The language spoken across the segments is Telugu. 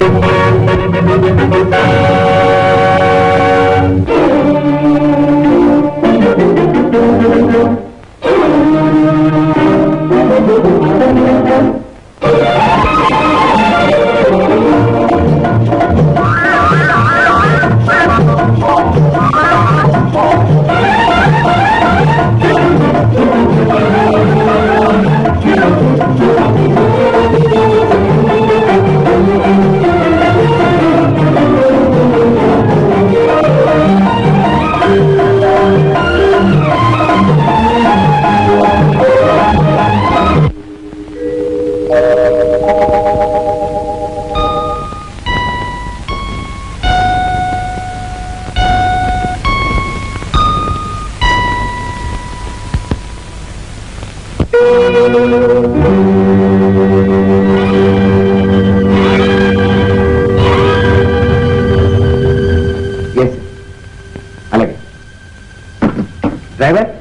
ఎస్ అలాగే డ్రైవర్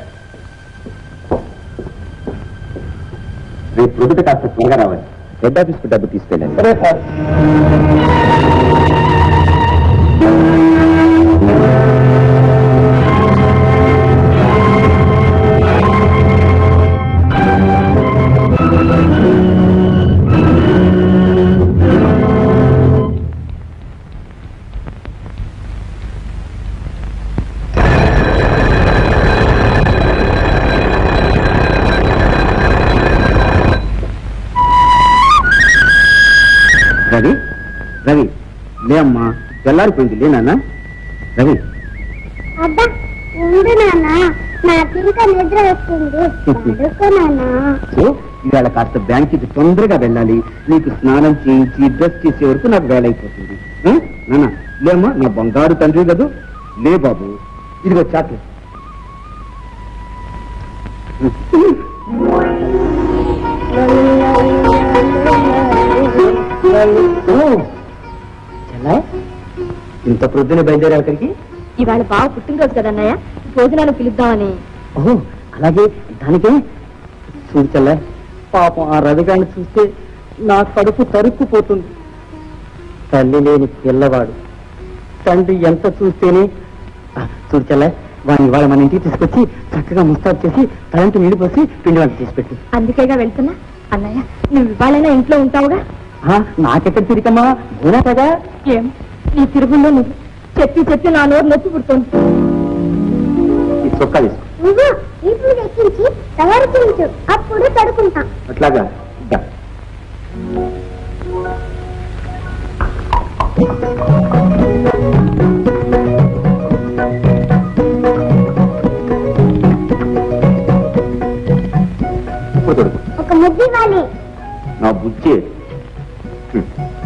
రేపు ప్రొద్దుట కాస్త త్వరగా రావాలి హెడ్ ఆఫీస్కి డబ్బు తీసుకెళ్ళండి సరే సార్ రవి రవి లే అమ్మా తెల్లారిపోయింది లే నాన్న రవి అబ్బా ఉండు నాన్న నాకు ఇంకా నిద్ర వస్తుంది పడుకో నాన్న సో ఇవాళ కాస్త బ్యాంకుకి తొందరగా వెళ్ళాలి నీకు స్నానం చేయించి డ్రెస్ చేసే వరకు నాకు వేల అయిపోతుంది ఆ? నాన్న లేమ్మా నా బంగారు తండ్రి కదూ లే బాబు ఇదిగో చాక్లెట్ ఇంత ప్రొద్దున బయలుదేరే అక్కడికి ఇవాళ బావ పుట్టినరోజు కదా అన్నయ్య భోజనాలు పిలుద్దామని ఓహో అలాగే దానికే చూచలే పాపం ఆ రవిగాన్ని చూస్తే నా కడుపు తరుక్కుపోతుంది తల్లి లేని పిల్లవాడు తండ్రి ఎంత చూస్తేనే చూచలే వాడిని ఇవాళ మన ఇంటికి తీసుకొచ్చి చక్కగా ముస్తాబు చేసి తలంటి నీళ్ళు పోసి పిండి వంట చేసి పెట్టు అందుకేగా వెళ్తున్నా అన్నయ్య నువ్వు ఇవాళైనా ఇంట్లో ఉంటావుగా ఆ, నాకెక్కడ తిరిగమ్మా అవునా కదా ఏం నీ తిరుగుల్లో నువ్వు చెప్పి చెప్పి నా నోరు నొప్పి పుడుతోంది ఈ చొక్కా తీసుకో నువ్వు ఇప్పుడు ఎక్కించి తయారు చేయించు అప్పుడు పడుకుంటా అట్లాగా దా. ఇప్పుడు చూడు ఒక ముద్దు ఇవ్వాలి నా బుజ్జి హ్మ్.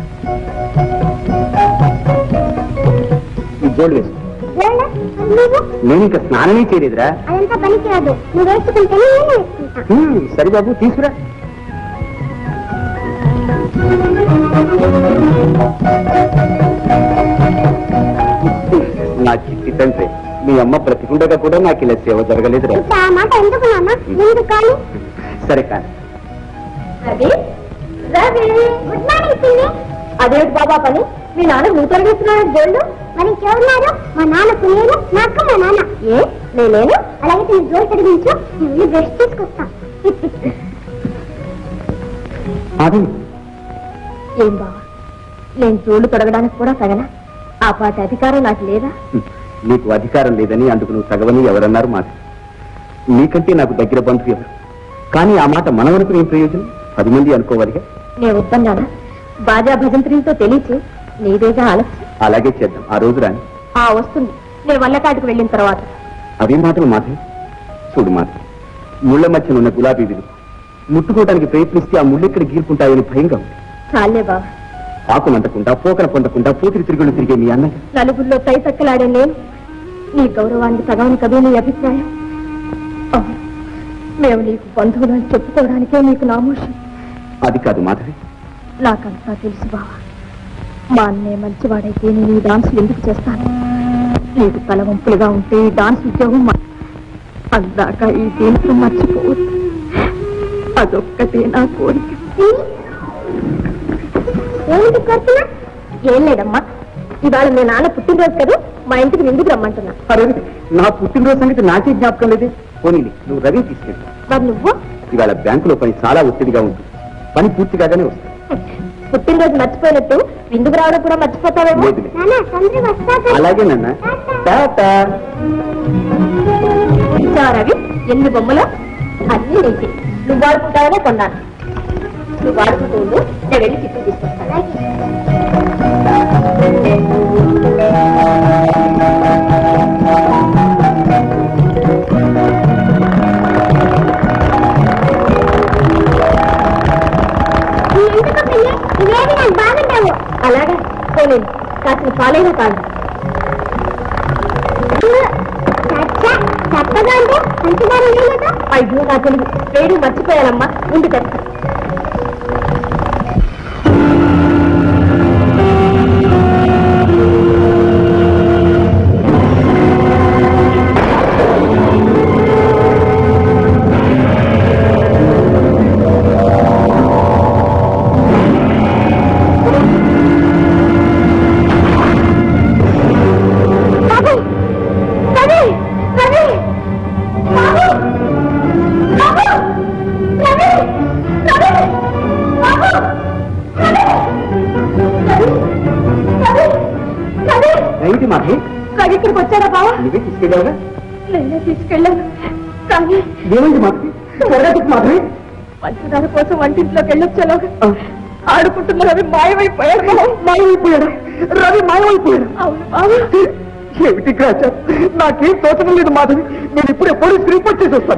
ఈ జోడు వేసుకో ఏళ్ళ? నువ్వు నేను ఇంకా స్నానమే చేయలేదురా అదంతా పనికి రాదు నువ్వు వేసుకుంటేనే నేను వేసుకుంటా హ్మ్, సరే బాబు తీసుకురా నా చిట్టి తండ్రి మీ అమ్మ బ్రతికుండగా కూడా నాకు ఇలా సేవ జరగలేదురా ఇప్పుడు ఆ మాట ఎందుకు నాన్న ఎందుకు కానీ సరే కానీ రవి రవి గుడ్ మార్నింగ్ పిన్ని అదేమిటి బాబా పని మీ నాన్న నువ్వు తొలగిస్తున్నాడు గోల్డ్ మరి ఇంకెవరున్నారు మా నాన్నకు నేను మా అక్క మా నాన్న ఏ నేనేను అలాగే నేను జోలు కడిగించు నేను వెళ్ళి బ్రష్ తీసుకొస్తా అది ఏం బావా నేను జోళ్ళు తొడగడానికి కూడా తగనా ఆ పాటి అధికారం నాకు లేదా నీకు అధికారం లేదని అందుకు నువ్వు తగవని ఎవరన్నారు మాట నీకంటే నాకు దగ్గర బంధువు ఎవరు కానీ ఆ మాట మనం అనుకునే ప్రయోజనం పది మంది అనుకోవాలిగా నేను వద్దన్నానా బాజా భజంత్రితో తెలియచు నీదేగా ఆలస్యం అలాగే చేద్దాం ఆ రోజు రాని ఆ వస్తుంది నేను వల్లకాటికి వెళ్ళిన తర్వాత అదే మాటలు మాధవి చూడు మాధవి ముళ్ళ మధ్యన ఉన్న గులాబీ విలు ముట్టుకోవడానికి ప్రయత్నిస్తే ఆ ముళ్ళు ఎక్కడ గీరుకుంటాయని భయంగా ఉంది చాలే బావా ఆకునంతకుండా పోకన పొందకుండా పూతిరి తిరుగులు తిరిగే మీ అన్నయ్య నలుగురిలో పై తక్కలాడే నేను నీ గౌరవాన్ని సగానికి కదే నీ అభిప్రాయం అవును, మేము నీకు బంధువులని చెప్పుకోవడానికే నీకు నామోషం అది కాదు మాధవి నాకంతా తెలుసు బావా మా అన్నయ్య మంచివాడైతే నేను ఈ డాన్స్ ఎందుకు చేస్తాను నీకు తల వంపులుగా ఉంటే ఈ డాన్స్ ఉద్యోగం మా- అందాక ఈ దేంట్లో మర్చిపోవద్దు అదొక్కటే నా కోరిక ఏమిటి కోరుతున్నా ఏం లేదమ్మా ఇవాళ మీ నాన్న పుట్టినరోజు కదా మా ఇంటికి నిండుకు రమ్మంటున్నా అరే నా పుట్టినరోజు సంగతి నాకే జ్ఞాపకం లేదు పోనీలే నువ్వు రవి తీసుకెళ్ళి మరి నువ్వు ఇవాళ బ్యాంకులో పని చాలా ఒత్తిడిగా ఉంటుంది పని పూర్తి కాగానే వస్తుంది పుట్టినరోజు మర్చిపోయినట్టు విందుకు రావడం కూడా మర్చిపోతావేమో లేదులే నాన్న తండ్రి వస్తా అలాగే నాన్న టాటా చూసావా రవి ఎన్ని బొమ్మలు అన్ని నీకే నువ్వు వాడుకుంటావనే కొన్నాను నువ్వు వాడుకుంటూ ఉండు నేను వెళ్ళి టిఫిన్ తీసుకొస్తాను ఎందుకు పిల్లి ఇవేవి నాకు బాగుంటావు అలాగే పోలేదు కాసిన పాలైన కాదు చచ్చా చప్పగా అంటే పంచదార లేదు అయ్యో నా తెలుగు పేరు మర్చిపోయానమ్మా ఉండి తెస్తా రవి రవి రవి బాబు బాబు రవి రవి బాబు రవి రవి రవి రవి ఏంటి మాధవి రవి ఇక్కడికి వచ్చాడా బావా నువ్వే తీసుకెళ్ళావుగా నేనే తీసుకెళ్ళాను కానీ ఏమైంది మాధవి త్వరగా చెప్పు మాధవి పంచదార కోసం వంటింట్లోకి వెళ్ళొచ్చాను ఆడుకుంటున్న రవి మాయమైపోయాడు మాయమైపోయాడు రవి మాయమైపోయాడు అవును బావా ఏమిటి గ్రాచార్ నాకేం తోచడం లేదు మాధవి నేను ఇప్పుడే పోలీస్ రిపోర్ట్ చేసి వస్తాను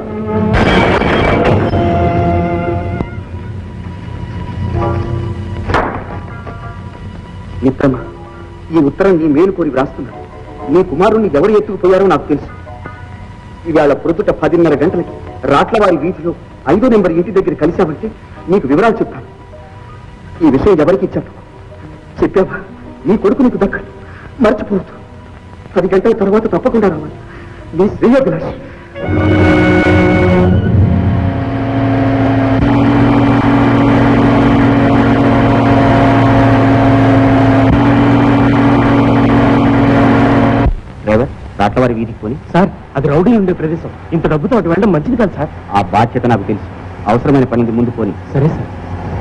మిత్రమా ఈ ఉత్తరం నీ మేలు కోరి వ్రాస్తున్నాను నీ కుమారుణ్ణి ఎవరు ఎత్తుకుపోయారో నాకు తెలుసు ఇవాళ ప్రొద్దుట పదిన్నర గంటలకి రాట్లవారి వీధిలో ఐదో నెంబర్ ఇంటి దగ్గర కలిశామంటే నీకు వివరాలు చెప్తాను ఈ విషయం ఎవరికి ఇచ్చాను చెప్పావా నీ కొడుకు నీకు దక్కడు మర్చిపోవద్దు పది గంటల తర్వాత తప్పకుండా రావాలి నీ శ్రేయోభిలాష్ డ్రైవర్ రాట్లవారి వీధికి పోని సార్ అది రౌడీ ఉండే ప్రదేశం ఇంత డబ్బుతో అటు వెళ్ళడం మంచిది కాదు సార్ ఆ బాధ్యత నాకు తెలుసు అవసరమైన పని ముందు పోని సరే సార్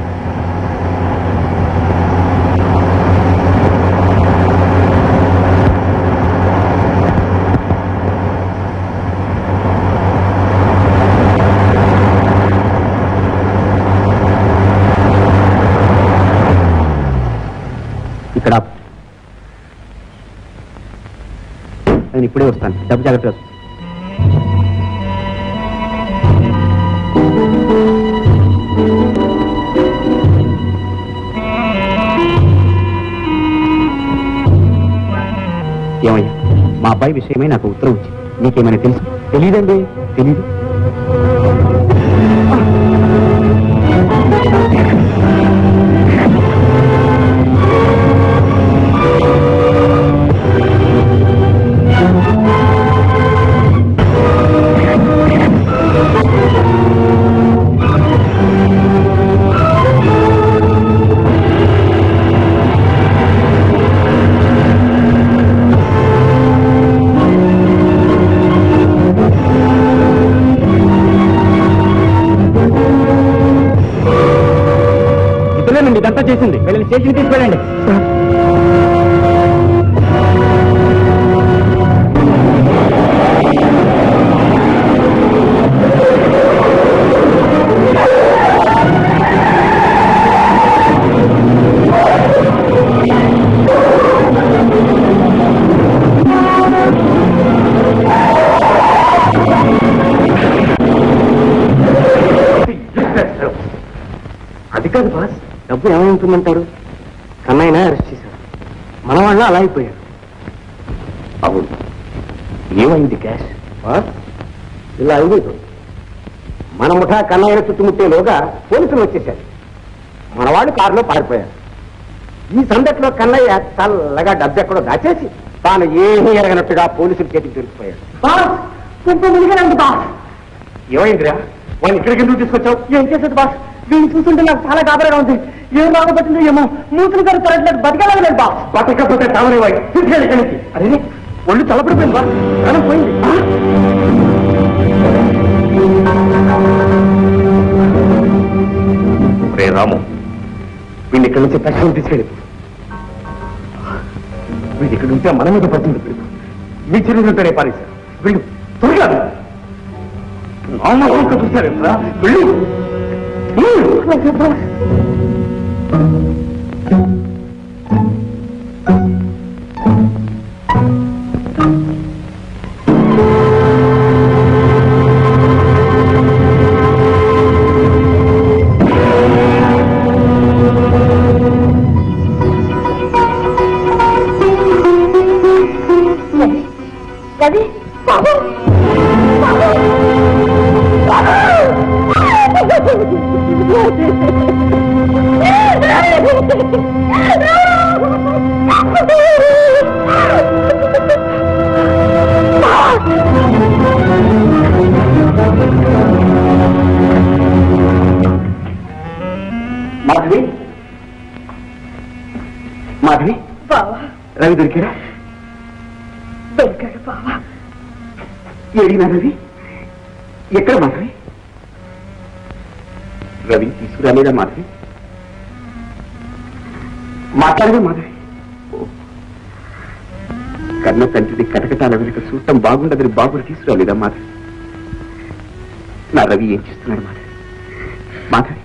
ఇక్కడ ఆపు. నేను ఇప్పుడే వస్తాను డబ్బు జాగ్రత్తగా చూసుకో. ఏమయ్యా మా అబ్బాయి విషయమై నాకు ఉత్తరం వచ్చింది నీకేమైనా తెలుసు తెలియదండి తెలీదు ఇతరులేనండి ఇదంతా చేసింది వెళ్ళి స్టేషన్కి తీసుకెళ్ళండి అది కాదు బాస్ డబ్బు ఏమైంటుందంటారు కన్నయ్యనే అరెస్ట్ చేశారు మన వాళ్ళ అలా అయిపోయారు అవును ఏమైంది క్యాష్ బాస్ ఇలా అయింది మన ముఠా కన్నయ్యను చుట్టుముట్టేలోగా పోలీసులు వచ్చేశారు మన వాళ్ళు కారులో పారిపోయారు ఈ సందట్లో కన్నయ్య చల్లగా డబ్బు ఎక్కడో దాచేసి తాను ఏమీ ఎరగనట్టుగా పోలీసుల చేతికి దొరికిపోయాడు బాస్ కొంచెం మునిగానండి బాస్ ఏమైందిరా వాళ్ళు ఇక్కడికి ఎందుకు తీసుకొచ్చావు ఏం చేసేది బాస్ వీళ్ళు చూస్తుంటే నాకు చాలా గాబరాగా ఉంది ఏం బాగుపడుతుందో ఏమో మూతులు గారు తరట్లేదు బతకలేదు బా బతకపోతే తామరేవాయి తీసుకెళ్ళి కలిసి అరే ఒళ్ళు చల్లబడిపోయింది బా ప్రాణం పోయింది ఆ? రే రాము వీడిని ఇక్కడి నుంచి తక్షణం తీసుకెళ్ళి వీడి ఇక్కడ ఉంటే మన మీద పడుతుంది వీడు. మీ చిరుంటాడే పారేశారు వీళ్ళు త్వరగా నాన్న చూస్తారు వెళ్ళు వెళ్ళు. రవి బాబు బాబు మాధవి మాధవి బావా రవి దొరికాడా దొరికాడు బావా ఏడినా రవి ఎక్కడ మాధవి రవి తీసుకురాలేదా మాధవి మాట్లాడదా మాధవి ఓ. కన్న తండ్రిని కటకటాల వెనుక చూడటం బాగుండదని బాబుని తీసుకురాలేదా మాధవి నా రవి ఏం చేస్తున్నాడు మాధవి మాధవి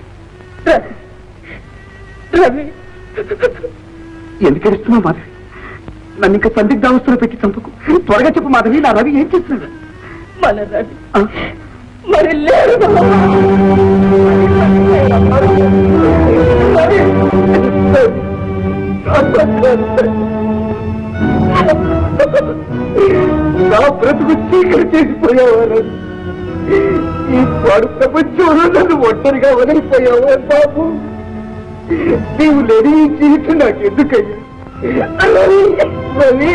రవి ఎందుకు ఏడుస్తున్నావు మాధవి నన్ను ఇంకా సందిగ్ధావస్థలో పెట్టి చంపకు త్వరగా చెప్పు మాధవి నా రవి ఏం చేస్తున్నాడు మన రవి ఆ? మరి లేరు బావా. రవి! నా బ్రతుకు చీకటి చేసిపోయావారు ఈ పాడు ప్రపంచంలో నన్ను ఒంటరిగా వదిలిపోయావా బాబు నీవు లేని ఈ జీవితం నాకు ఎందుకయ్యా రవి! రవి!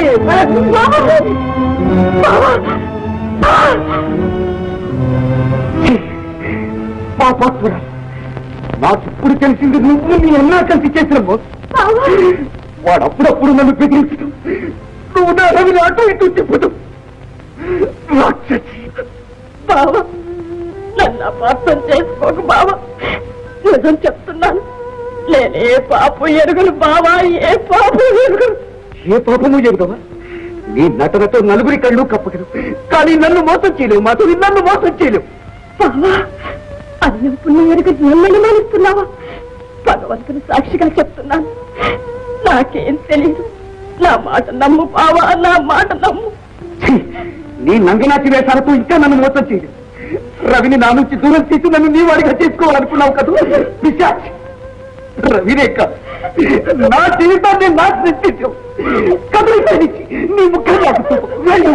పాపాత్ముడ నాకు ఇప్పుడు తెలిసింది నువ్వు నీ అన్నా కలిసి చేసిన మోసం వాడు అప్పుడప్పుడు నన్ను బెదిరించడం నువ్వు నా రవిని అటు ఇటు తిప్పుతూ రాక్షసి బావా నన్ను అపార్థం చేసుకోకు బావా నిజం చెప్తున్నాను నేనే పాపు ఎరుగులు బావా ఏ పాపు ఎరుగులు ఏ పాపము ఎరుగవా నీ నటనతో నలుగురి కళ్ళు కప్పగలవు కానీ నన్ను మోసం చేయలేవు మాధవి నన్ను మోసం చేయలేవు బావా అన్నం పుణ్య ఎరుగు నన్ను మానిస్తున్నావా భగవంతుని సాక్షిగా చెప్తున్నాను నాకేం తెలియదు నా మాట నమ్ము బావా నా మాట నమ్ము ఛీ! నీ నంగనాచి వేషాలతో ఇంకా నన్ను మోసం చేయలేదు రవిని నా నుంచి దూరం చేసి నన్ను నీ వాడిగా చేసుకోవాలనుకున్నావు కదా పిశాచ్ రవినే కాదు నా జీవితాన్ని నా సృష్టించావు కదిలి నీ ముఖం నాకు చూపు. వెళ్ళు.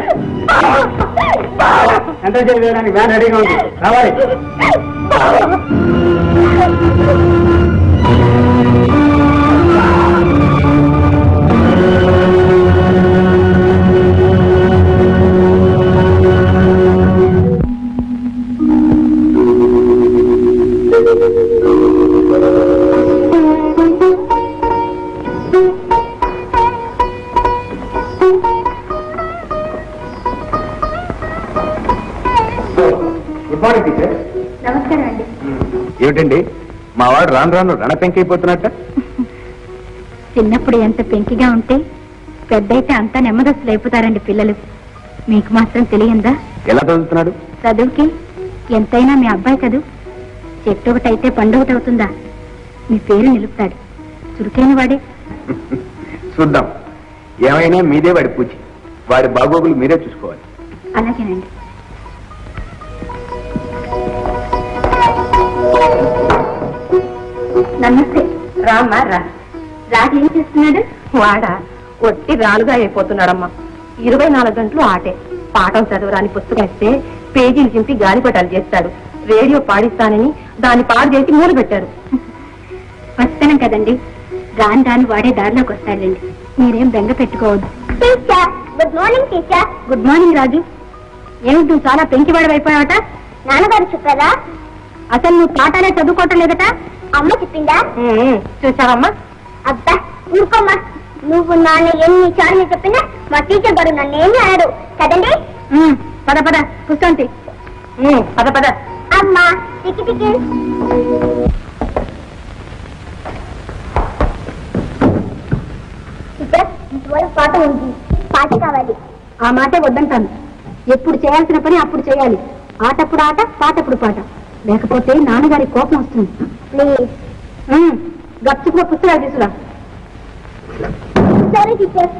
ఎంత చేయడానికి వ్యాన్ రెడీగా ఉంది రావాలి గుడ్ మార్నింగ్ టీచర్ నమస్కారం అండి ఏమిటండి మా వాడు రాను రాను రణపెంకైపోతున్నట్ట చిన్నప్పుడు ఎంత పెంకిగా ఉంటే పెద్దయితే అంతా నెమ్మదస్తులు అయిపోతారండి పిల్లలు మీకు మాత్రం తెలియందా ఎలా చదువుతున్నాడు చదువుకి ఎంతైనా మీ అబ్బాయి కదూ చెట్టు ఒకటైతే పండు ఒకటి అవుతుందా మీ పేరు నిలుపుతాడు చురుకైన వాడే చూద్దాం ఏమైనా మీదే వాడి పూచి వాడి బాగోగులు మీరే చూసుకోవాలి అలాగేనండి నమస్తే రామ్మా రా రాజు ఏం చేస్తున్నాడు వాడా ఒట్టి రాలుగా అయిపోతున్నాడమ్మా ఇరవై నాలుగు గంటలు ఆటే పాఠం చదవరాని పుస్తకం ఇస్తే పేజీలు చింపి గాలిపటాలు చేస్తాడు రేడియో పాడిస్తానని దాన్ని పాడు చేసి మూల పెట్టాడు వస్తాను కదండి రాను రాను వాడే దారిలోకి వస్తాడండి మీరేం బెంగ పెట్టుకోవద్దు good morning teacher good morning Raju ఏమిటి నువ్వు చాలా పెంకివాడు అయిపోయావట నాన్నగారు చెప్పారా అసలు నువ్వు పాఠాలే చదువుకోవటం లేదట అమ్మ చెప్పిందా చూసావమ్మా అబ్బా ఊరుకోమ్మా నువ్వు నాన్న ఎన్ని సార్లు చెప్పినా మా టీచర్ గారు నన్ను ఏమీ అనడు కదండి ఉమ్, పద పద కూర్చోండి ఉమ్, పద పద అమ్మా టికి టికి టీచర్ ఇంతవరకు పాట ఉంది పాట కావాలి ఆ మాటే వద్దంటాను ఎప్పుడు చేయాల్సిన పని అప్పుడు చేయాలి ఆటప్పుడు ఆట పాటప్పుడు పాట లేకపోతే నాన్నగారి కోపం వస్తుంది ప్లీజ్ ఉమ్, గప్చుకున్న పుస్తకాలు తీసుకురా సరే టీచర్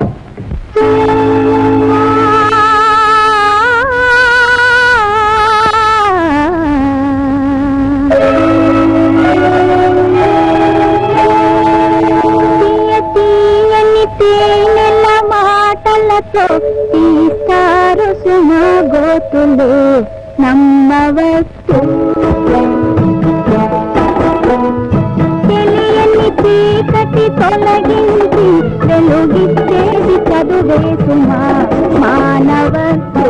తీయ తీయని తేనెల మాటలతో తీస్తారు సుమ గోతులు నమ్మవచ్చు తెలియని చీకటి తొలగించి వెలుగిచ్చేది చదువే సుమా మానవచ్చు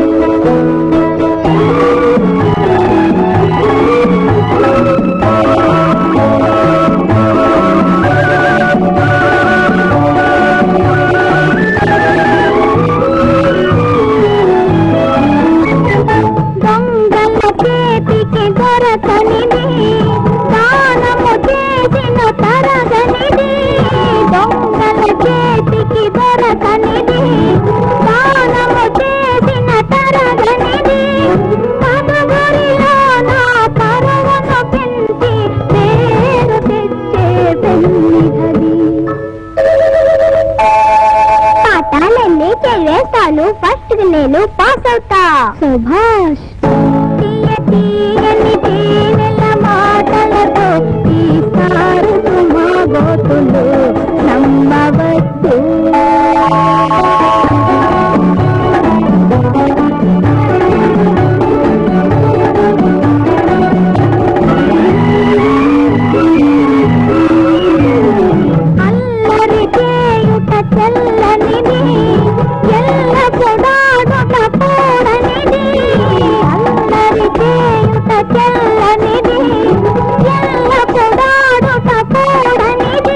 దొంగల చేతికి దొరకనిది దానము చేసిన తరగనిది దొంగల చేతికి దొరకనిది దానము చేసిన తరగనిది పదవురిలో నా పరువును పెంచి పేరు తెచ్చే పెన్నిధది పాఠాలన్నీ చదివేస్తాను ఫస్ట్ నేను పాస్ అవుతా సుభాష్ తీయ తీయని తేనెల మాటలతో తీస్తారు సుమా గోతులు నమ్మవచ్చు అల్లరి చేయుట చెల్లనిది ఎల్ల పొడాడుట కూడనిది అల్లరి చేయుట చెల్లనిది ఎల్ల పొడాడుట కూడనిది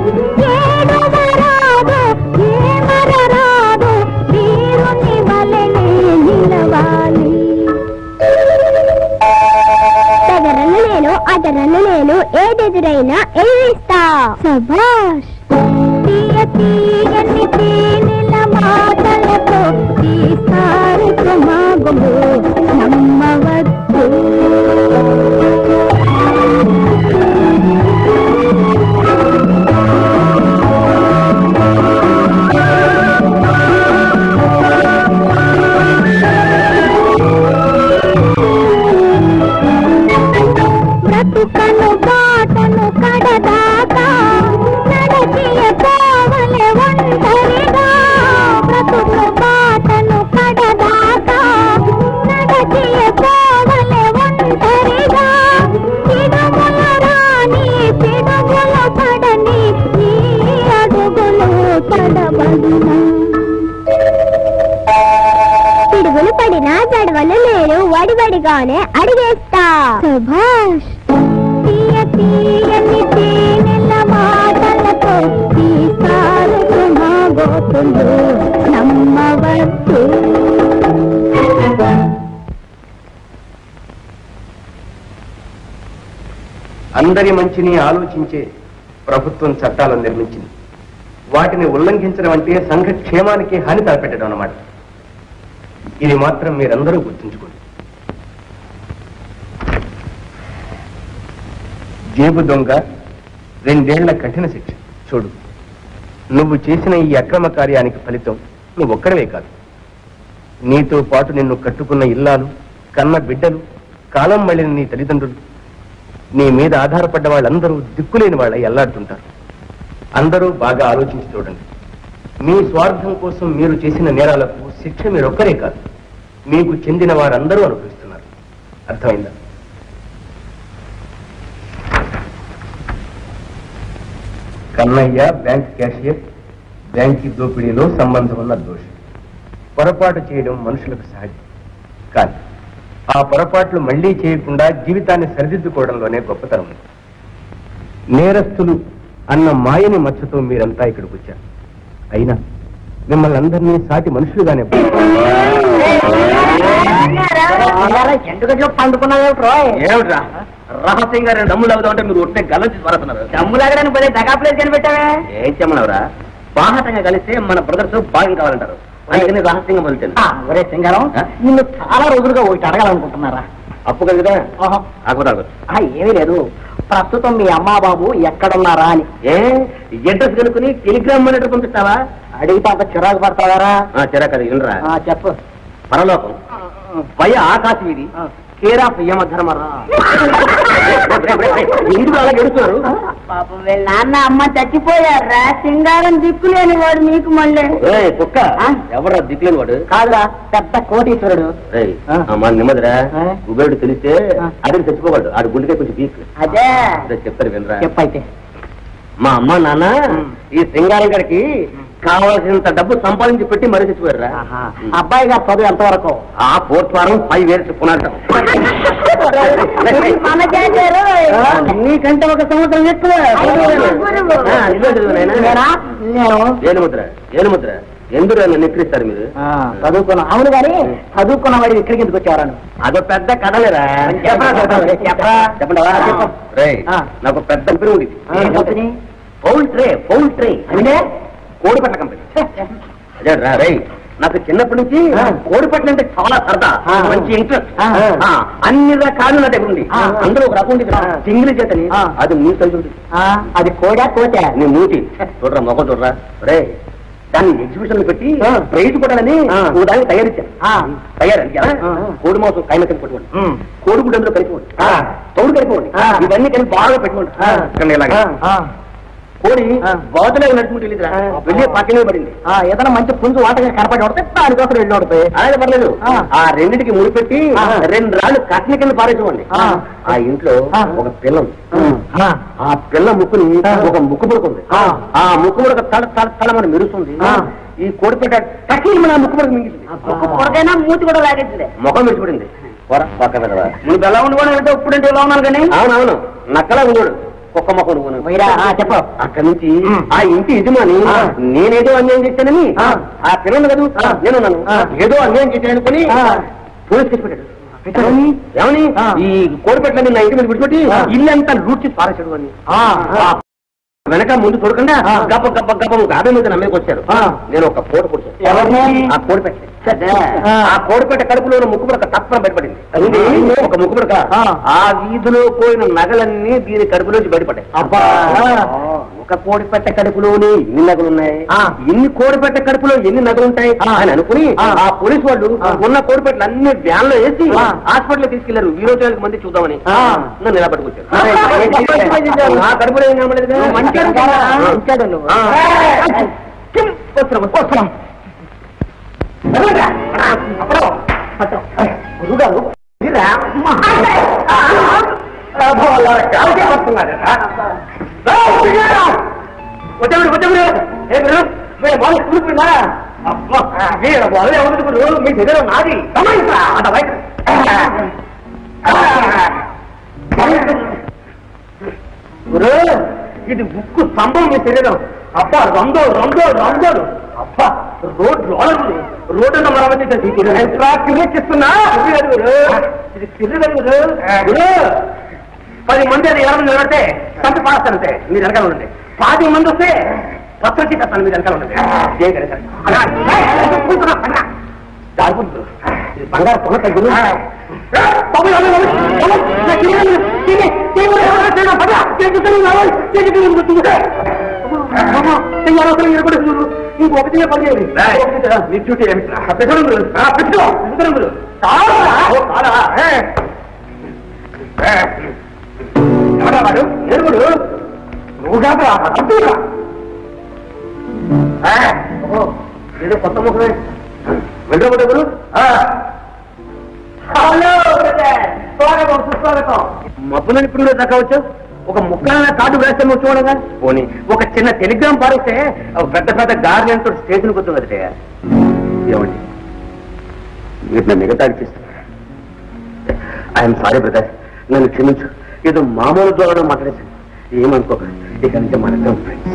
ఏడువరాదు ఏమరరాదు వీరుని వలెనే నిలవాలి తగరను నేను అదరను నేను ఏదెదురైనా ఎదిరిస్తా సభాష్ తీయ తీయని తేనెల మాటలతో తీస్తారు సుమాగులు నమ్మవచ్చు బ్రతుకను బాటను కడదాకా నడచియ పోవలే ఒంటరిగా బ్రతుకు బాటను కడదాకా నడచియ పోవలే ఒంటరిగా పిడుగుల రాని పిడుగుల పడని నీ అడుగులు తడబడినా పిడుగులు పడినా జడవలు నేను వడివడిగానే అడిగేస్తా సుభాష్ తీయ తీయని తేనెల మాటలతో తీస్తారు సుమా గోతులు నమ్మవచ్చు అందరి మంచిని ఆలోచించే ప్రభుత్వం చట్టాలను నిర్మించింది వాటిని ఉల్లంఘించడం అంటే సంఘ క్షేమానికి హాని తలపెట్టడం అన్నమాట ఇది మాత్రం మీరందరూ గుర్తుంచుకోండి జేబు దొంగ రెండేళ్ల కఠిన శిక్ష చూడు నువ్వు చేసిన ఈ అక్రమ కార్యానికి ఫలితం నువ్వు ఒక్కడవే కాదు నీతో పాటు నిన్ను కట్టుకున్న ఇల్లాలు కన్న బిడ్డలు కాలం మళ్ళిన నీ తల్లిదండ్రులు నీ మీద ఆధారపడ్డ వాళ్ళందరూ దిక్కులేని వాళ్ళ ఎల్లాడుతుంటారు అందరూ బాగా ఆలోచించి చూడండి మీ స్వార్థం కోసం మీరు చేసిన నేరాలకు శిక్ష మీరొక్కరే కాదు మీకు చెందిన వారందరూ అనుభవిస్తున్నారు అర్థమైందా కన్నయ్య బ్యాంక్ క్యాషియర్ బ్యాంకి దోపిడీలో సంబంధం ఉన్న దోషి పొరపాటు చేయడం మనుషులకు సహజం కానీ ఆ పొరపాట్లు మళ్లీ చేయకుండా జీవితాన్ని సరిదిద్దుకోవడంలోనే గొప్పతనం ఉంది నేరస్తులు అన్న మాయని మచ్చతో మీరంతా ఇక్కడికి వచ్చారు అయినా మిమ్మల్ని అందరినీ సాటి మనుషులుగానే ఎందుకంటే పండుకున్నావు ఏమిట్రా రహస్యంగా రెండు దమ్ములు అవుతా ఉంటే మీరు ఒట్టే గల్లంచి పారుతున్నారు దమ్ములాగడానికి పదే దగా ప్లేస్ కనిపెట్టావే ఏం చెప్పనవరా బాహటంగా కలిస్తే మన బ్రదర్స్ భాగం కావాలంటారు అందుకని రహస్యంగా మొదలుతాను ఆ, ఒరే సింగారం ఆ? నిన్ను చాలా రోజులుగా ఒకటి అడగాలనుకుంటున్నారా అప్పు కదా ఆహా. ఆగుతాగు ఆ, ఏమీ లేదు ప్రస్తుతం మీ అమ్మా బాబు ఎక్కడున్నారా అని ఏ అడ్రస్ కనుక్కుని టెలిగ్రామ్ మానిటర్ పంపిస్తావా అడిగితే అంత చిరాకు పడతావారా ఆ, చిరా కదా వినరా ఆ, చెప్పు పరలోకం పై ఆకాశ వీధి ఆ. కేరాఫ్ యమధర్మరా ఎందుకు అలా గెలుస్తున్నారు పాపం వీళ్ళ నాన్న అమ్మ చచ్చిపోయారా సింగారం దిక్కులేని వాడు మీకు మళ్ళీ ఏయ్, కుక్క ఎవరా దిక్కులేని వాడు కాదురా పెద్ద కోటీశ్వరుడు ఏయ్, ఆ. అమ్మా నెమ్మదిరా ఆ. కుబేరుడు తెలిస్తే ఆ. అడిగి చచ్చిపోగలడు ఆడు గుండెకే కొంచెం వీక్ అదే అదే చెప్తారు వినరా చెప్పైతే మా అమ్మ నాన్న ఉమ్. ఈ సింగారం గారికి కావాల్సినంత డబ్బు సంపాదించి పెట్టి మరీ చచ్చిపోయారా అబ్బాయి గారు చదువు ఎంతవరకు ఆ ఫోర్త్ వారం ఫైవ్ ఇయర్స్ పునాటం మన చేశారు నీకంటే ఒక సంవత్సరం ఎక్కువ ఆ, నిజమే చదివాను నాయనా. నేనా? నేను ఏను ముద్ర ఏను ముద్ర ఎందుకు నన్ను ఎక్కిరిస్తారు మీరు ఆ, చదువుకున్నా అవును కానీ చదువుకున్న వాడు ఇక్కడికి ఎందుకు వచ్చేవారని అదో పెద్ద కథలేరా చెప్పరా, చెప్పరా, చెప్పరా. చెప్పండి చెప్పు. రేయ్ ఆ. నాకు పెద్ద కంపెనీ ఉంది ఏం company? Poultry poultry అంటే కోడిపట్ల కంపెనీ అదే రా రేయ్ నాకు చిన్నప్పటి నుంచి ఆ. కోడిపట్ల అంటే చాలా సరదా ఆ. మంచి ఇంట్రెస్ట్ ఆ. ఆ, అన్ని రకాలు నా దగ్గర ఉంది ఆ. అందులో ఒక రకం ఉంది ఆ. సింగిల్ చేతని ఆ. అది నీ కలిసి ఉంది ఆ, అది కోడా కోతే నీ మూతి చూడరా మొక్క చూడరా రే దాన్ని ఎగ్జిబిషన్ పెట్టి ఆ. ప్రైజ్ కొట్టాలని ఆ. ఓ దాన్ని తయారిచ్చాను ఆ. తయారండి ఆ. కోడి మాంసం కాయన కలిపి పెట్టుకోండి ఉమ్. కోడి గుడ్డు అందులో కలిపిపోండి ఆ. తౌడు కలిపిపోండి ఆ. ఇవన్నీ కలిపి బాగా పెట్టుకోండి ఆ. ఇక్కడ ఇలాగే. ఆ, కోడి ఆ. బాతులాగా నడుచుకుంటూ వెళ్ళిదిరా ఆ. వెళ్ళి పక్కనే పడింది ఆ, ఏదైనా మంచి పుంజు వాటగా కనపడి కొడితే దానికోసం వెళ్ళి కొడుతాయి అలాగే పర్లేదు ఆ. ఆ రెండింటికి ముడిపెట్టి ఆ. రెండు రాళ్ళు కట్న కింద పారేసుకోండి ఆ. ఆ ఇంట్లో ఆ. ఒక పిల్ల ఉంది ఆ, ఆ పిల్ల ముక్కుని ఆ. ఒక ముక్కు ముడుకుంది ఆ. ఆ ముక్కు ముడక తల తల తల మన మెరుస్తుంది ఆ. ఈ కోడిపేట టకీలు మన ముక్కు ముడక మింగింది కొరకైనా మూతి కూడా లాగేసింది ముఖం మెరిచిపడింది పోరా, పక్క వెళ్ళరా. నువ్వు ఎలా ఉండేవాడు అంటే ఇప్పుడంటే ఇలా ఉన్నాను కానీ అవునవును నక్కలా ఉన్నాడు కుక్క మొక్క నువ్వు పోయిరా, ఆ, చెప్పు. అక్కడి నుంచి ఉమ్. ఆ ఇంటి యజమాని ఆ. నేనేదో అన్యాయం చేశానని ఆ. ఆ పిల్లలు కదా ఆ. నేను నన్ను ఆ. ఏదో అన్యాయం చేశాననుకుని ఆ. పోలీస్ కేసు పెట్టాడు ఏమని? ఏమని ఆ. ఈ కోడిపెట్లని నా ఇంటి మీద విడిచిపెట్టి ఆ. ఇల్లంతా లూట్ చేసి పారేశాడు అని ఆ, ఆ. వెనక ముందు చూడకుండా ఆ. గప్ప గప్ప గప్ప గాబే మీద నమ్మేకి వచ్చారు ఆ. నేను ఒక కోడి పొడిచాను ఎవరిని? ఆ కోడిపెట్ట ఆ. ఆ కోడిపెట్ట కడుపులో ఉన్న ముక్కు ముడక తప్పన బయటపడింది అది? ఒక ముక్కు ముడక ఆ. ఆ వీధిలో పోయిన నగలన్నీ దీని కడుపులోంచి బయటపడ్డాయి అబ్బా. ఒక కోడిపెట్ట కడుపులోని ఎన్ని నగలు ఉన్నాయి ఆ. ఎన్ని కోడిపెట్ట కడుపులో ఎన్ని నగలు ఉంటాయి ఆ. అని అనుకుని ఆ. ఆ పోలీసు వాళ్ళు ఆ. ఉన్న కోడిపెట్టలు అన్ని వ్యాన్ లో వేసి ఆ. హాస్పిటల్ తీసుకెళ్లారు ఈ రోజు వేలకు మంది చూద్దామని ఆ. నన్ను ఇలా పట్టుకొచ్చారు ఆ. నా కడుపులో ఏం కనబడలేదు నువ్వు మంచోడు కదా? మంచోడు నువ్వు. ఆ. వస్తున్నాం, వస్తున్నాం. గురుగారు, మీరా? అమ్మా. అబ్బో, అలా కాలికే వస్తున్నాడు. వచ్చాడు వచ్చాడు ఏ గురు మీరు బాగా కూలిపోయిందా అబ్బా మీరు బాగా ఎవరు గురు మీ దగ్గర నాది గమనించరా అంత బయట గురు ఇది ఉక్కు స్తంభం మీ శరీరం అబ్బా రందో రందో రందోడు అబ్బా రోడ్ రోలర్ రోడ్ అన్న మరమ్మతి కిరీచిస్తున్నా గురు ఇది కిరీడం గురు గురు పది మంది అది ఎవరు నిలబడితే సంత పాస్తానంతే మీరు వెనకాల ఉండండి పాతి మంది వస్తే పత్ర చీకస్తాను మీరు వెనకాల ఉండండి ఏం కదా సార్. అన్నా, ఏయ్, కూర్చున్నా, అన్నా. జారిపోతుంది. ఇది బంగారు పొగ తగ్గులు బాబు, బాబు, బాబు, బాబు, నా కిరీటం ఉంది. కిరీ, కిరీ, ఎవరో చేయడం, పద, చేతులు రావాలి, చేతులు ఉంది. బాబు, చెయ్యి అనవసరం ఇరగొట్టి చూడు. ఇంకొకటి పని చేయాలి నీ డ్యూటీ ఏమిట్రా పెట్టడం పెట్టు పెట్టడం చాలా ఓ, చాలా ఏ. ఏ. ఎవరా వాడు ఎరుగుడు నువ్వు కాదురా అద్దురా ఏదో కొత్త ముఖమే వెళ్ళబోతే గురు హలో స్వాగతం సుస్వాగతం మబ్బులని ఇప్పుడు దాకా వచ్చావు ఒక ముక్కలైన కార్డు వేస్తే నువ్వు చూడగా పోనీ ఒక చిన్న టెలిగ్రామ్ పారిస్తే ఒక పెద్ద పెద్ద గార్డెన్ తో స్టేషన్ కూర్చోదు కదటే ఏమండి మీరు నన్ను మిగతా ఐఎమ్ సారీ బ్రదర్ నన్ను క్షమించు ఏదో మామూలు ద్వారా మాట్లాడేశాను ఏమనుకో ఇక నుంచి మనతో ఫ్రెండ్స్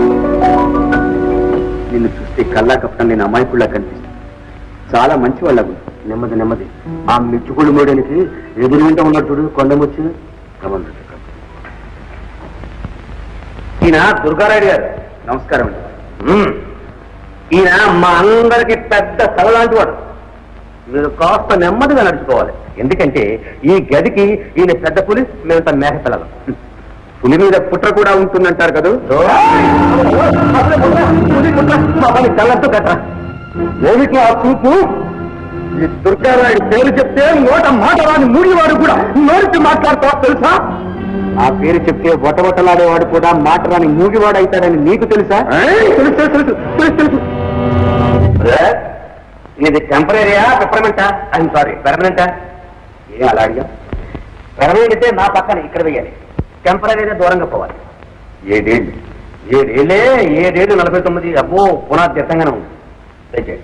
నిన్ను చూస్తే కల్లా కప్పటం నేను అమాయకుల్లా కనిపిస్తుంది చాలా మంచి వాళ్ళకు నెమ్మది నెమ్మది ఆ మిచ్చుకుళ్ళు మూడానికి ఎదురుగుంటా ఉన్నాడు చూడు కొండముచ్చు రమణ ఈయన దుర్గారాయుడు గారు నమస్కారం అండి మ్మ్. ఈయన మా అందరికి పెద్ద తల లాంటి వాడు మీరు కాస్త నెమ్మదిగా నడుచుకోవాలి ఎందుకంటే ఈ గదికి ఈయన పెద్ద పులి మేమంతా మేక పిల్లలు పులి మీద పుట్ర కూడా ఉంటుందంటారు కదా పులి పుట్ర పాపని కళ్ళతో కట్ట ఏమిటి ఆ చూపు ఈ దుర్గారాయుడు పేరు చెప్తే నోట మాట రాని మూడివాడు కూడా నోరికి మాట్లాడతావా తెలుసా ఆ పేరు చెప్తే బొటబొట్టలాడేవాడు కూడా మాట రాని మూగివాడు అవుతాడని నీకు తెలుసా తెలుసు తెలుసు తెలుసు తెలుసు తెలుసు ఇది టెంపరీయా పెపర్మెంటా ఐఎమ్ సారీ పెర్మనెంటా ఏ అలా అడిగా పెర్మనెంట్ అయితే నా పక్కన ఇక్కడ వెయ్యాలి టెంపరీ అయితే దూరంగా పోవాలి ఏడేళ్ళు ఏడేళ్ళే ఏడేళ్ళు నలభై తొమ్మిది అబ్బో పునాది దిట్టంగానే ఉంది దయచేయండి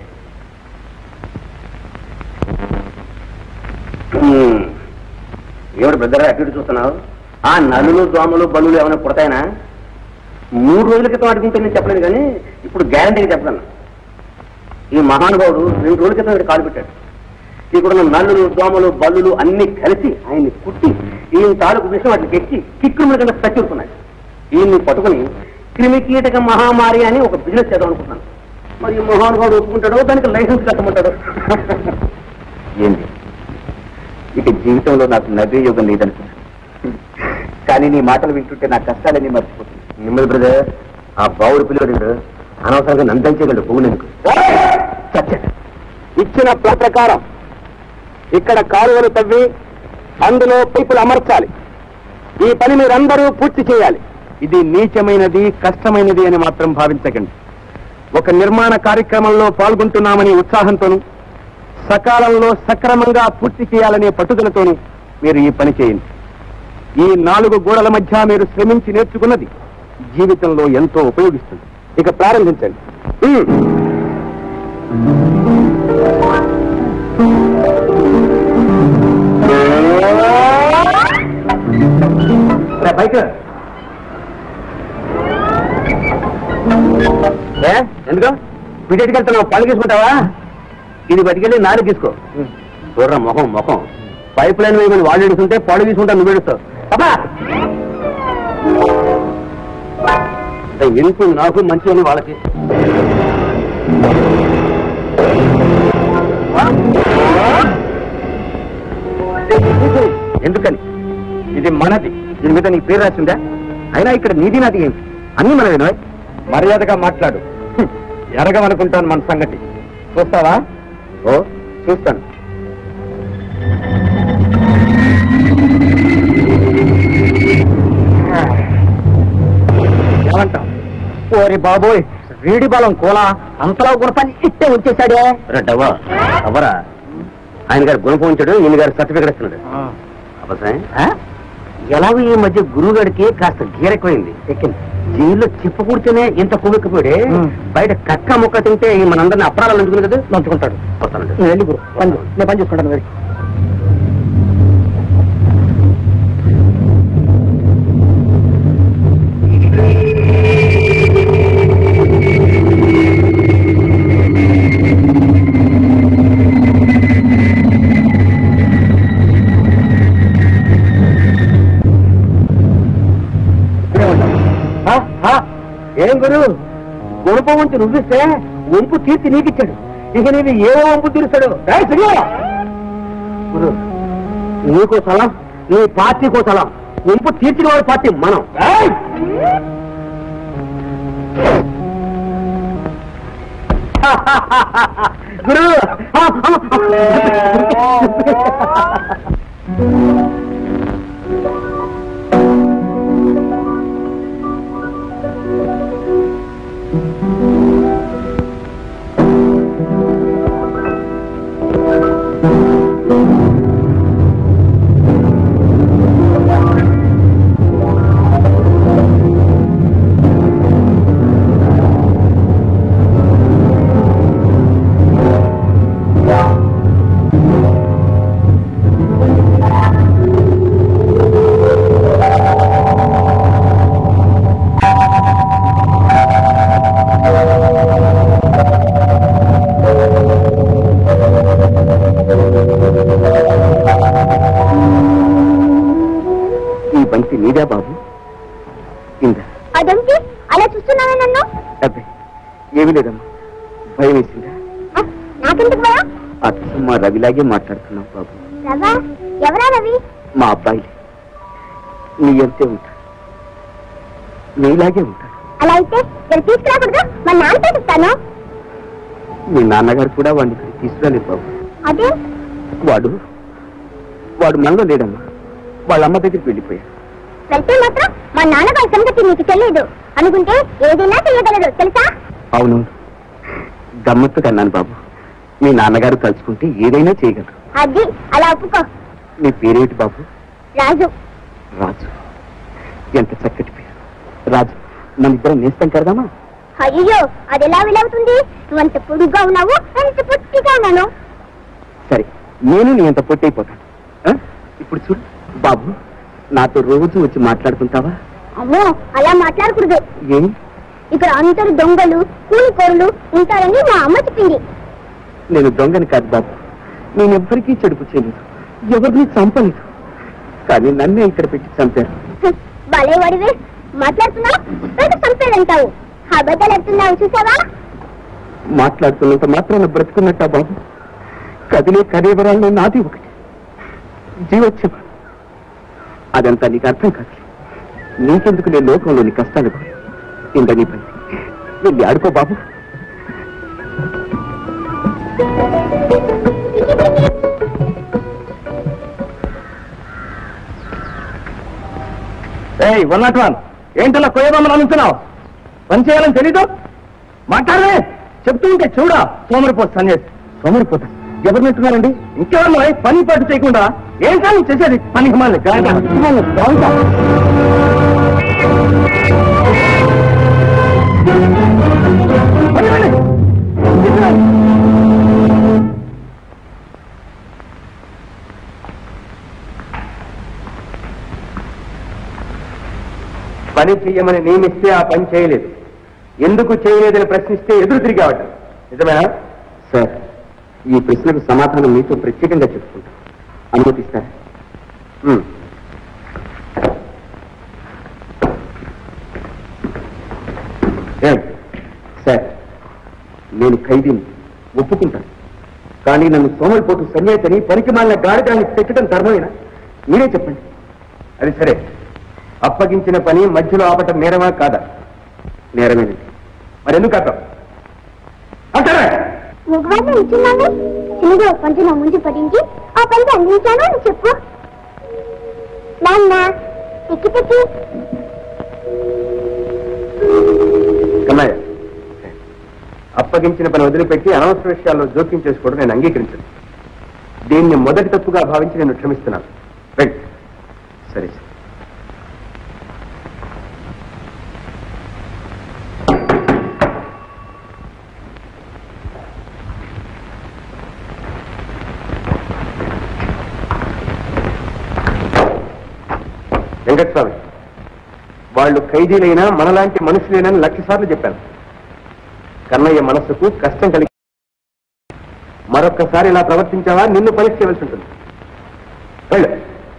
హ్మ్. ఏమిటి బ్రదర్ అటు ఇటు చూస్తున్నావు ఆ నలులు దోమలు బల్లులు ఏమైనా పుడతాయనా మూడు రోజుల క్రితం అడుగుంటే నేను చెప్పలేదు కానీ ఇప్పుడు గ్యారంటీగా చెప్పగలను ఈ మహానుభావుడు రెండు రోజుల క్రితం ఇక్కడ కాలు పెట్టాడు ఇక్కడ నల్లులు దోమలు బల్లులు అన్ని కలిసి ఆయన్ని కుట్టి ఈయన తాలూకు విషయం వాటికి ఎక్కి కిక్కుల కింద చచ్చిడుతున్నాడు ఈయన్ని పట్టుకుని క్రిమి కీటక మహామారి అని ఒక బిజినెస్ చేద్దాం అనుకుంటున్నాను మరి ఈ మహానుభావుడు ఒప్పుకుంటాడో దానికి లైసెన్స్ కట్టమంటాడు ఏంటి ఇక జీవితంలో నాకు నవ్వే యోగం లేదనుకున్నాను కానీ నీ మాటలు వింటుంటే నా కష్టాలన్నీ మర్చిపోతుంది నిమ్మల్ బ్రదర్ ఆ బావుడు పిల్లడు అనవసరంగా నందించగలడు పువ్వులకు చచ్చాడు ఇచ్చిన ప్లాన్ ప్రకారం ఇక్కడ కాలువలు తవ్వి అందులో పైపులు అమర్చాలి ఈ పని మీరందరూ పూర్తి చేయాలి ఇది నీచమైనది కష్టమైనది అని మాత్రం భావించకండి ఒక నిర్మాణ కార్యక్రమంలో పాల్గొంటున్నామని ఉత్సాహంతోనూ సకాలంలో సక్రమంగా పూర్తి చేయాలనే పట్టుదలతోనూ మీరు ఈ పని చేయండి ఈ నాలుగు గోడల మధ్య మీరు శ్రమించి నేర్చుకున్నది జీవితంలో ఎంతో ఉపయోగిస్తుంది ఇక ప్రారంభించండి ఉమ్. రే, పైకి రా. ఏ ఎందుకు పిటెట్కి వెళ్తున్నావు పళ్ళు తీసుకుంటావా ఇది పట్టుకెళ్ళి నారు తీసుకో చూడరా మొహం మొహం పైప్ లైన్ వేయమని వాళ్ళు ఎడుతుంటే పళ్ళు తీసుకుంటా నువ్వు ఎడుస్తావు అబ్బా ఎందుకు నాకు మంచి అని వాళ్ళకి ఎందుకని ఇది మనది దీని మీద నీకు పేరు రాసిందా అయినా ఇక్కడ నీది నాది ఏంటి అన్ని మనవేనా మర్యాదగా మాట్లాడు హ్మ్. ఎరగమనుకుంటాను మన సంగతి చూస్తావా ఓ చూస్తాను ఏమంటావు ఓరి బాబోయ్ వీడి బలం కోలా అంతలో గుణపాన్ని ఇట్టే వచ్చేసాడే డవ్వా అవరా ఆయన గారు గుణపం ఉంచాడు ఈయన గారు సర్టిఫికెట్ ఇస్తున్నాడు అవసరం ఎలాగో ఈ మధ్య గురువు గారికి కాస్త గీరెక్కువైంది ఎక్కింది జైల్లో చెప్పు కూర్చొనే ఇంత కొవ్వెక్కిపోయాడే బయట కక్క ముక్క తింటే ఈ మనందరిని అప్రాలు నంచుకుని కదా నంచుకుంటాడు వస్తానండి వెళ్ళి గురు పని చూ- నేను పని చూసుకుంటాను వెళ్ళి ఆ, ఆ, ఏం గురు గుణప వంచి నువ్విస్తే వంపు తీర్చి నీకిచ్చాడు ఇక నీవి ఏ వంపు తీరుస్తాడు ఏయ్, సిరియా! గురు నీకో సలం నీ పార్టీకో సలం వంపు తీర్చిన వాడి పార్టీ మనం ఏయ్! గురు ఆ, ఆ, ఇదా బాబు ఇందా అదేంటి అలా చూస్తున్నావే నన్ను అబ్బే ఏమీ లేదమ్మా భయం వేసిందా ఆ, నాకెందుకు భయం అచ్చం మా రవిలాగే మాట్లాడుతున్నాం బాబు రవా ఎవరా రవి మా అబ్బాయిలే నీ అంతే ఉంటాడు నీలాగే ఉంటాడు అలా అయితే నేను తీసుకురాకూడదు మా నాన్నతో చెప్తాను మీ నాన్నగారు కూడా వాడిని ఇక్కడికి తీసుకురాలేదు బాబు అదే వాడు వాడు మనలో లేడమ్మా వాళ్ళ అమ్మ దగ్గరికి వెళ్ళిపోయాడు వెళ్తే మాత్రం మా నాన్నగారి సంగతి నీకు తెలియదు అనుకుంటే ఏదైనా చేయగలదు తెలుసా అవును గమ్మత్తుగా అన్నాను బాబు మీ నాన్నగారు తలుచుకుంటే ఏదైనా చేయగలరు అది అలా ఒప్పుకో నీ పేరేమిటి బాబు రాజు రాజు ఎంత చక్కటి పేరు రాజు మన ఇద్దరం నేస్తాం కడదామా అయ్యో అది ఎలా వీలవుతుంది నువ్వంత పొడుగ్గా ఉన్నావు అంత పొట్టిగా ఉన్నాను సరే నేను నీ అంత పొట్టయిపోతాను ఆ? ఇప్పుడు చూడు బాబు నాతో రోజు వచ్చి మాట్లాడుకుంటావా అమ్మో అలా మాట్లాడకూడదు ఏం ఇక్కడ అందరు దొంగలు కూలికోరులు ఉంటారని మా అమ్మ చెప్పింది నేను దొంగని కాదు బాబు నేను ఎవ్వరికీ చెడుపు చేయలేదు ఎవరిని చంపలేదు కానీ నన్నే ఇక్కడ పెట్టి చంపారు హ్మ్, భలే వాడివే మాట్లాడుతున్నావు బయట చంపేదంటావు అబద్ధాలు ఎడుతున్నావు చూసావా మాట్లాడుతున్నంత మాత్రాన బ్రతుకున్నట్టా బాబు కదిలే కరేవరాల్లో నాది ఒకటి జీవోత్సవం అదంతా నీకు అర్థం కాదు నీకెందుకు నేను లోకంలోని కష్టాలు ఇంత నీ పని వెళ్ళి ఆడుకో బాబు ఏయ్ వన్ నాట్ వన్ ఏంటలా కొయ్యబొమ్మలు అనుకున్నావు పని చేయాలని తెలీదు మాట్లాడలే చెప్తూ ఉంటే చూడా సోమరిపోతు సన్యాసి సోమరిపోతా ఎవరు నెట్టున్నారండి ఇంకెవరు పని పాటు చేయకుండా ఏం కానీ చేసేది పని హిమాలి పని చెయ్యమని నియమిస్తే ఆ పని చేయలేదు ఎందుకు చేయలేదని ప్రశ్నిస్తే ఎదురు తిరిగావట నిజమేనా సార్ ఈ ప్రశ్నకు సమాధానం మీతో ప్రత్యేకంగా చెప్పుకుంటా అనుమతిస్తారా ఉమ్. ఏం? సార్ నేను ఖైదీని ఒప్పుకుంటాను కానీ నన్ను సోమరిపోటు సన్యాసిని పనికి మాలిన గాడిదాన్ని పెట్టడం ధర్మమేనా మీరే చెప్పండి అది సరే అప్పగించిన పని మధ్యలో ఆపటం నేరమా కాదా నేరమేనండి మరి ఎందుకు అర్థం అంటారా మగవాడిని ఇచ్చున్నాను చిన్నగా కొంచెం నా ముందు పడించి ఆ పని అందించాను అని చెప్పు నాన్న తిక్కి తిక్కి కన్నయ్య అప్పగించిన పని వదిలిపెట్టి అనవసర విషయాల్లో జోక్యం చేసుకోవడం నేను అంగీకరించను దీన్ని మొదటి తప్పుగా భావించి నేను క్షమిస్తున్నాను రైట్ సరే సరే వెంకటస్వామి వాళ్ళు ఖైదీలైనా మనలాంటి మనుషులేనని లక్ష సార్లు చెప్పాను కన్నయ్య మనస్సుకు కష్టం కలిగి మరొక్కసారి ఇలా ప్రవర్తించావా నిన్ను పరీక్ష చేయవలసి ఉంటుంది వెళ్ళు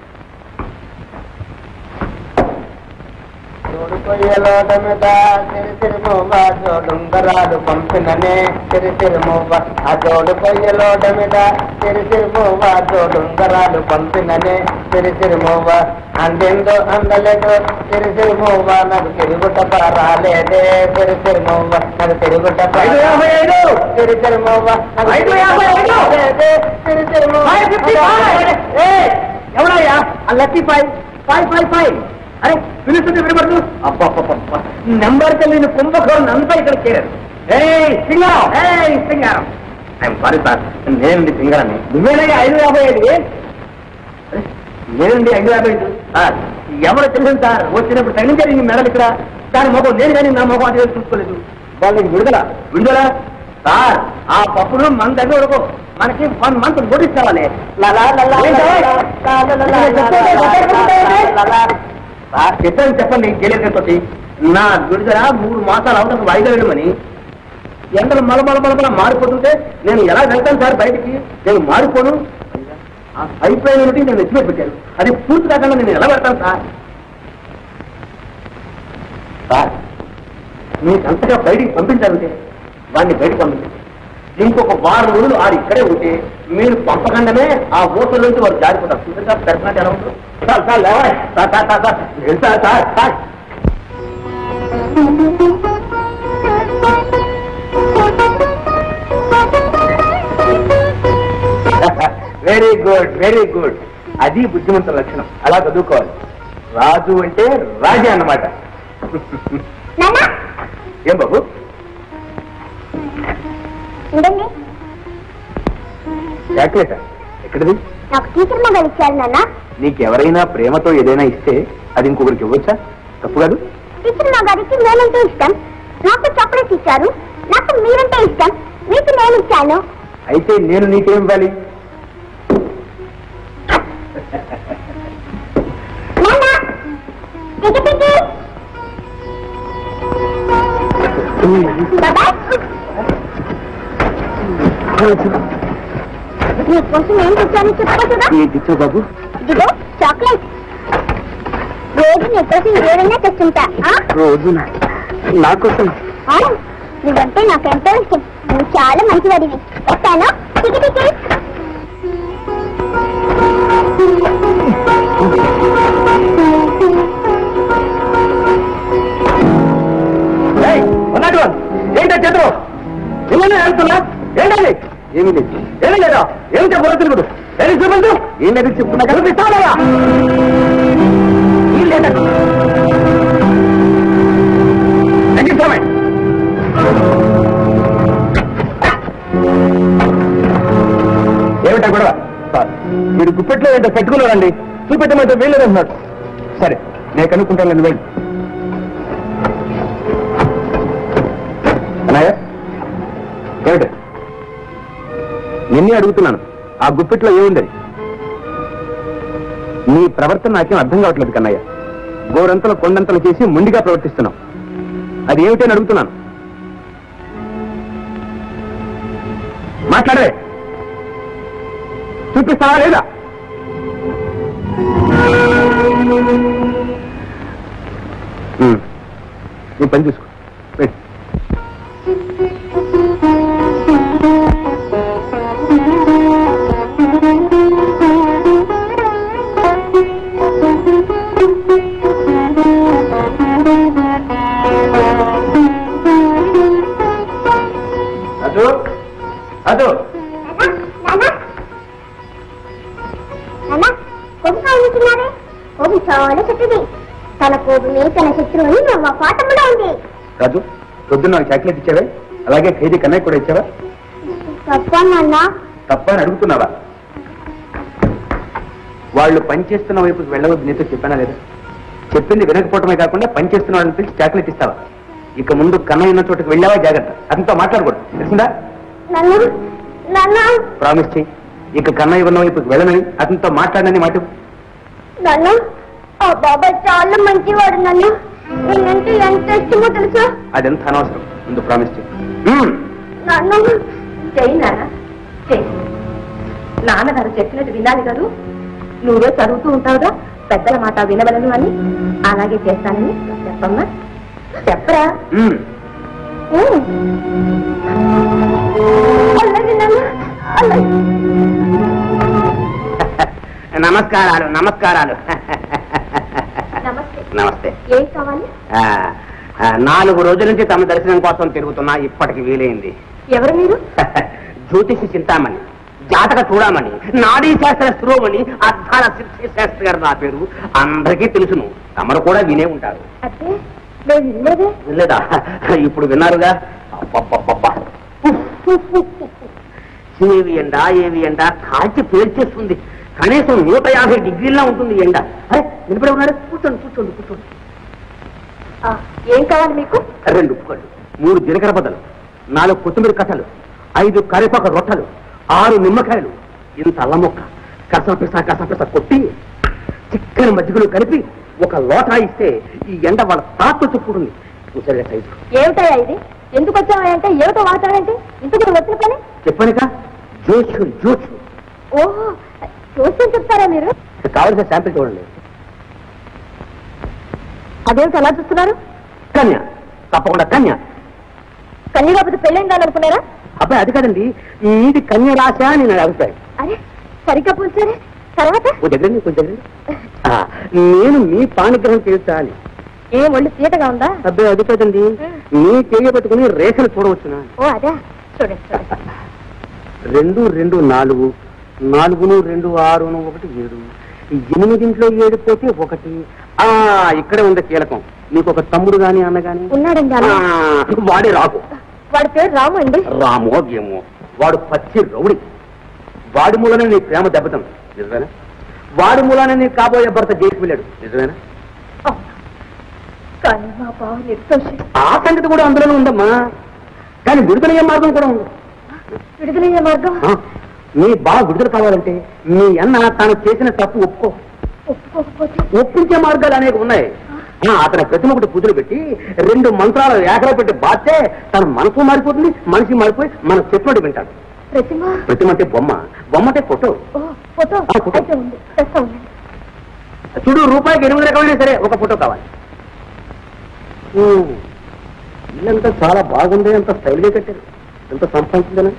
తోడుకొయ్యలోటమిట సిరిసిరిమోవ జోడుంగరాలు పంపిననే సిరిసిరిమోవ ఆ జోడుకొయ్యలోటమిట సిరిసిరిమోవ జోడుంగరాలు పంపిననే సిరిసిరిమోవ అందిందో అందలేదు సిరిసిరిమోవ నాకు తిరుగుట రాలేదే సిరిసిరిమోవ నాకు తిరుగుట ఐదు యాభై ఐదు. సిరిసిరిమోవ నాకు ఐదు యాభై ఐదు. రాలేదే, సిరిసిరిమోవ ఫైవ్ ఫిఫ్టీ ఫైవ్. ఏయ్, ఎవరయ్యా ఆ lucky five five five five అరే పిలుస్తుంది వినబడుతు అబ్బా నెంబర్ తెలియని కుంభకోణం అంతా ఇక్కడ చేరారు ఏయ్ సింగారం ఏయ్ సింగారం ఐఎమ్ సారీ సార్ నేనండి సింగారాన్ని నువ్వేనయ్యా ఐదు యాభై ఐదు ఏ? అరే, నేనండి ఐదు యాభై ఐదు సార్ ఎవరు తెలియదు సార్ వచ్చినప్పుడు తగ్గించారు ఈ మెడలు ఇక్కడ దాని మొగం నేను కానీ నా మొగం అది చూసుకోలేదు వాళ్ళకి విడుదల విడుదల సార్ ఆ పప్పులు మన దగ్గర వరకు మనకి వన్ మంత్ నోటీస్ కావాలి లలా లలా సార్ చెప్పండి చెప్పండి జైలతో నా విడుదల మూడు మాసాలు అవతల వాయిదా వేయమని ఎండలు మల మల మల మల మారిపోతుంటే నేను ఎలా వెళ్తాను సార్ బయటికి నేను మారిపోను ఆ అయిపోయిన నేను ఎస్టిమేట్ పెట్టాను అది పూర్తి కాకుండా నేను ఎలా పెడతాను సార్ సార్ మీకంతగా బయటికి పంపించాలంటే వాడిని బయటకు పంపించండి ఇంకొక వారం రోజులు ఆడు ఇక్కడే ఉంటే మీరు పంపకుండానే ఆ ఊసల నుంచి వారు జారిపోతారు చూసారా పెర్సనాట్ ఎలా ఉంటుంది సార్ సార్ లేవా సార్ సార్ సార్ సార్ లేదు sir sir sir very good very good అది బుద్ధిమంతుల లక్షణం అలా చదువుకోవాలి రాజు అంటే రాజే అన్నమాట నాన్న ఏం బాబు చూడండి చాక్లెట్ ఎక్కడిది నాకు టీచర్ మొబైల్ ఇచ్చారు నాన్న నీకెవరైనా ప్రేమతో ఏదైనా ఇస్తే అది ఇంకొకరికి ఇవ్వచ్చా తప్పు కాదు టీచర్ మా గారికి నేనంటే ఇష్టం నాకు చాక్లెట్ ఇచ్చారు నాకు మీరంటే ఇష్టం మీకు నేను ఇచ్చాను అయితే నేను నీకేం ఇవ్వాలి నాన్న టికి టికి బాబాయ్ నీకోసం ఏం తెచ్చాను చెప్పుకోవచ్చుగా ఇచ్చావు బాబు ఇదిగో చాక్లెట్ రోజు నీకోసం ఏదైనా తెచ్చుంటా ఆ? రోజు నా కోసం ఆ, నువ్వంటే నాకెంతో ఇష్టం నువ్వు చాలా మంచివాడివి వస్తాను టికి టికి ఏయ్, ఉన్నాడు ఏంటో చేతులు ఏమన్నా వెళ్తున్నా ఏంటది ఏమీ లేదు ఏమీ లేదా ఏమి చెప్పు తిరుగుడు ఏమి చూపించు ఏం లేదు చెప్తున్నా కనిపిస్తావా లేదా ఏం లేదా తగ్గిస్తామే ఏమిటా గొడవ సార్ మీరు గుప్పెట్లో ఏంటో పెట్టుకున్నారండి చూపెట్టమంటే వీళ్ళేదంటున్నాడు సరే నేను కనుక్కుంటాను నేను వెళ్ళి అన్నయ్య ఏమిటి నిన్నే అడుగుతున్నాను ఆ గుప్పెట్లో ఏముందని నీ ప్రవర్తన నాకేం అర్థం కావట్లేదు కన్నయ్య గోరంతలు కొండంతలు చేసి ముండిగా ప్రవర్తిస్తున్నావు అది ఏమిటని అడుగుతున్నాను మాట్లాడే చూపిస్తావా లేదా ఉమ్. నీ పని చూసుకో వెళ్ళు. అదు అదు నాన్న నాన్న కొవ్వు కావాలనుకున్నారే కొవ్వు చాలా చెట్టుది తన కొవ్వుని తన శత్రువుని మా పాఠంలో ఉంది రాజు పొద్దున్న నాకు చాక్లెట్ ఇచ్చావే అలాగే ఖైదీ కన్నయ్య కూడా ఇచ్చావా తప్ప నాన్న తప్ప అని అడుగుతున్నావా వాళ్ళు పనిచేస్తున్న వైపుకి వెళ్ళవద్దు నీతో చెప్పానా లేదా చెప్పింది వినకపోవటమే కాకుండా పనిచేస్తున్న వాళ్ళని పిలిచి చాక్లెట్ ఇస్తావా ఇక ముందు కన్నయ్య ఉన్న చోటుకు వెళ్ళావా జాగ్రత్త అతనితో మాట్లాడకూడదు తెలిసిందా నాన్న నాన్న ప్రామిస్ చెయ్యి ఇక కన్నయ్య ఉన్న వైపుకి వెళ్ళనని అతనితో మాట్లాడనని మాట ఇవ్వు. నాన్న ఆ బాబాయ్ చాలా మంచివాడు నాన్న నేనంటే ఎంత ఇష్టమో తెలుసా అదెంత అనవసరం ముందు ప్రామిస్ చెయ్యి మ్మ్. నాన్న చెయ్యి నాన్న చెయ్యి నాన్నగారు చెప్పినట్టు వినాలి కదూ నువ్వే చదువుతూ ఉంటావుగా పెద్దల మాట వినవలను అని అలాగే చేస్తానని చెప్పమ్మా చెప్పరా మ్మ్. ఉమ్. అలాగే నాన్న అలాగే నమస్కారాలు నమస్కారాలు నమస్తే నమస్తే ఏం కావాలి ఆ, ఆ, నాలుగు రోజుల నుంచి తమ దర్శనం కోసం తిరుగుతున్నా ఇప్పటికి వీలైంది ఎవరు మీరు జ్యోతిషి చింతామణి జాతక చూడమని నాడీ శాస్త్ర శిరోమణి అద్దాల సిద్ధి శాస్త్రి గారు నా పేరు అందరికీ తెలుసును తమరు కూడా వినే ఉంటారు అదే నేను వినలేదే వినలేదా ఇప్పుడు విన్నారుగా అబ్బబ్బబ్బబ్బా. ఉఫ్, ఉఫ్, ఉఫ్, ఉఫ్. ఏవి ఎండ ఏవి ఎండ కాల్చి పేల్చేస్తుంది కనీసం నూట యాభై డిగ్రీల్లో ఉంటుంది ఎండ అరే నిలబడి ఉన్నారు కూర్చోండి కూర్చోండి కూర్చోండి ఆ, ఏం కావాలి మీకు రెండు ఉప్పుకళ్ళు మూడు జీలకర్ర బద్దలు నాలుగు కొత్తిమీర కట్టలు ఐదు కరిపాక రొట్టలు ఆరు నిమ్మకాయలు ఇంత అల్లం మొక్క కసపిస కసపిస కొట్టి చిక్కని మజ్జిగలు కలిపి ఒక లోటా ఇస్తే ఈ ఎండ వాళ్ళ తాత చుట్టుకుంటుంది చూసారుగా సైజు ఏమిటయ్యా ఇది ఎందుకు వచ్చావంటే ఏమిటో వాడతాడంటే ఇంతకు నువ్వు వచ్చిన పని చెప్పానుగా జోషు జోషు ఓహో చూసి చెప్తారా మీరు కావలసిన శాంపిల్ చూడండి అదేమిటి అలా చూస్తున్నారు కన్య తప్పకుండా కన్య కన్య కాకపోతే పెళ్ళైందని అనుకున్నారా అబ్బాయి అది కాదండి ఇది కన్య రాశ అని నా అభిప్రాయం అరే సరిగ్గా పోల్చారే తర్వాత ఓ దగ్గర కొంచెం దగ్గర ఆ, నేను మీ పాణిగ్రహం తీర్చాలి ఏం ఒళ్ళు తీయటగా ఉందా అబ్బాయి అది కాదండి మీ చెయ్యి పట్టుకుని రేఖలు చూడవచ్చునా ఓ అదే చూడండి చూడండి రెండు రెండు నాలుగు నాలుగును రెండు ఆరును ఒకటి ఏడు ఈ ఎనిమిదింట్లో ఏడు పోతే ఒకటి ఆ ఇక్కడే ఉంది కీలకం నీకు ఒక తమ్ముడు గాని అన్న గాని ఉన్నాడండి ఆ, అలా వాడే రాకు వాడి పేరు రాము అండి రామో గేమో వాడు పచ్చి రౌడి వాడి మూలనే నీ ప్రేమ దెబ్బతింది నిజమేనా వాడి మూలనే నీ కాబోయే భర్త జైలుకి వెళ్ళాడు నిజమేనా అవును. కానీ మా బావ నిర్దోషి ఆ సంగతి కూడా అందులోనే ఉందమ్మా కానీ విడుదలయ్యే మార్గం కూడా ఉంది విడుదలయ్యే మార్గం ఆ, నీ బాగా విడుదల కావాలంటే మీ అన్న తాను చేసిన తప్పు ఒప్పుకో ఒప్పుకోకపోతే ఒప్పించే మార్గాలు అనేక ఉన్నాయి ఆ, అతని ప్రతిమ ఒకటి పూజలు పెట్టి రెండు మంత్రాలు ఏకలో పెట్టి బాస్తే తన మనసు మారిపోతుంది మనిషి మారిపోయి మన చెప్పినట్టు వింటాడు ప్రతిమ ప్రతిమ అంటే బొమ్మ బొమ్మ అంటే ఫోటో ఓ ఫోటో ఆ, ఫోటో. అయితే ఉంది తెస్తా ఉండండి చూడు రూపాయికి ఎనిమిది రకమైనా సరే ఒక ఫోటో కావాలి ఊ, ఇల్లంతా చాలా బాగుంది అంత స్టైల్గా కట్టారు ఎంత సంపాదించిందనా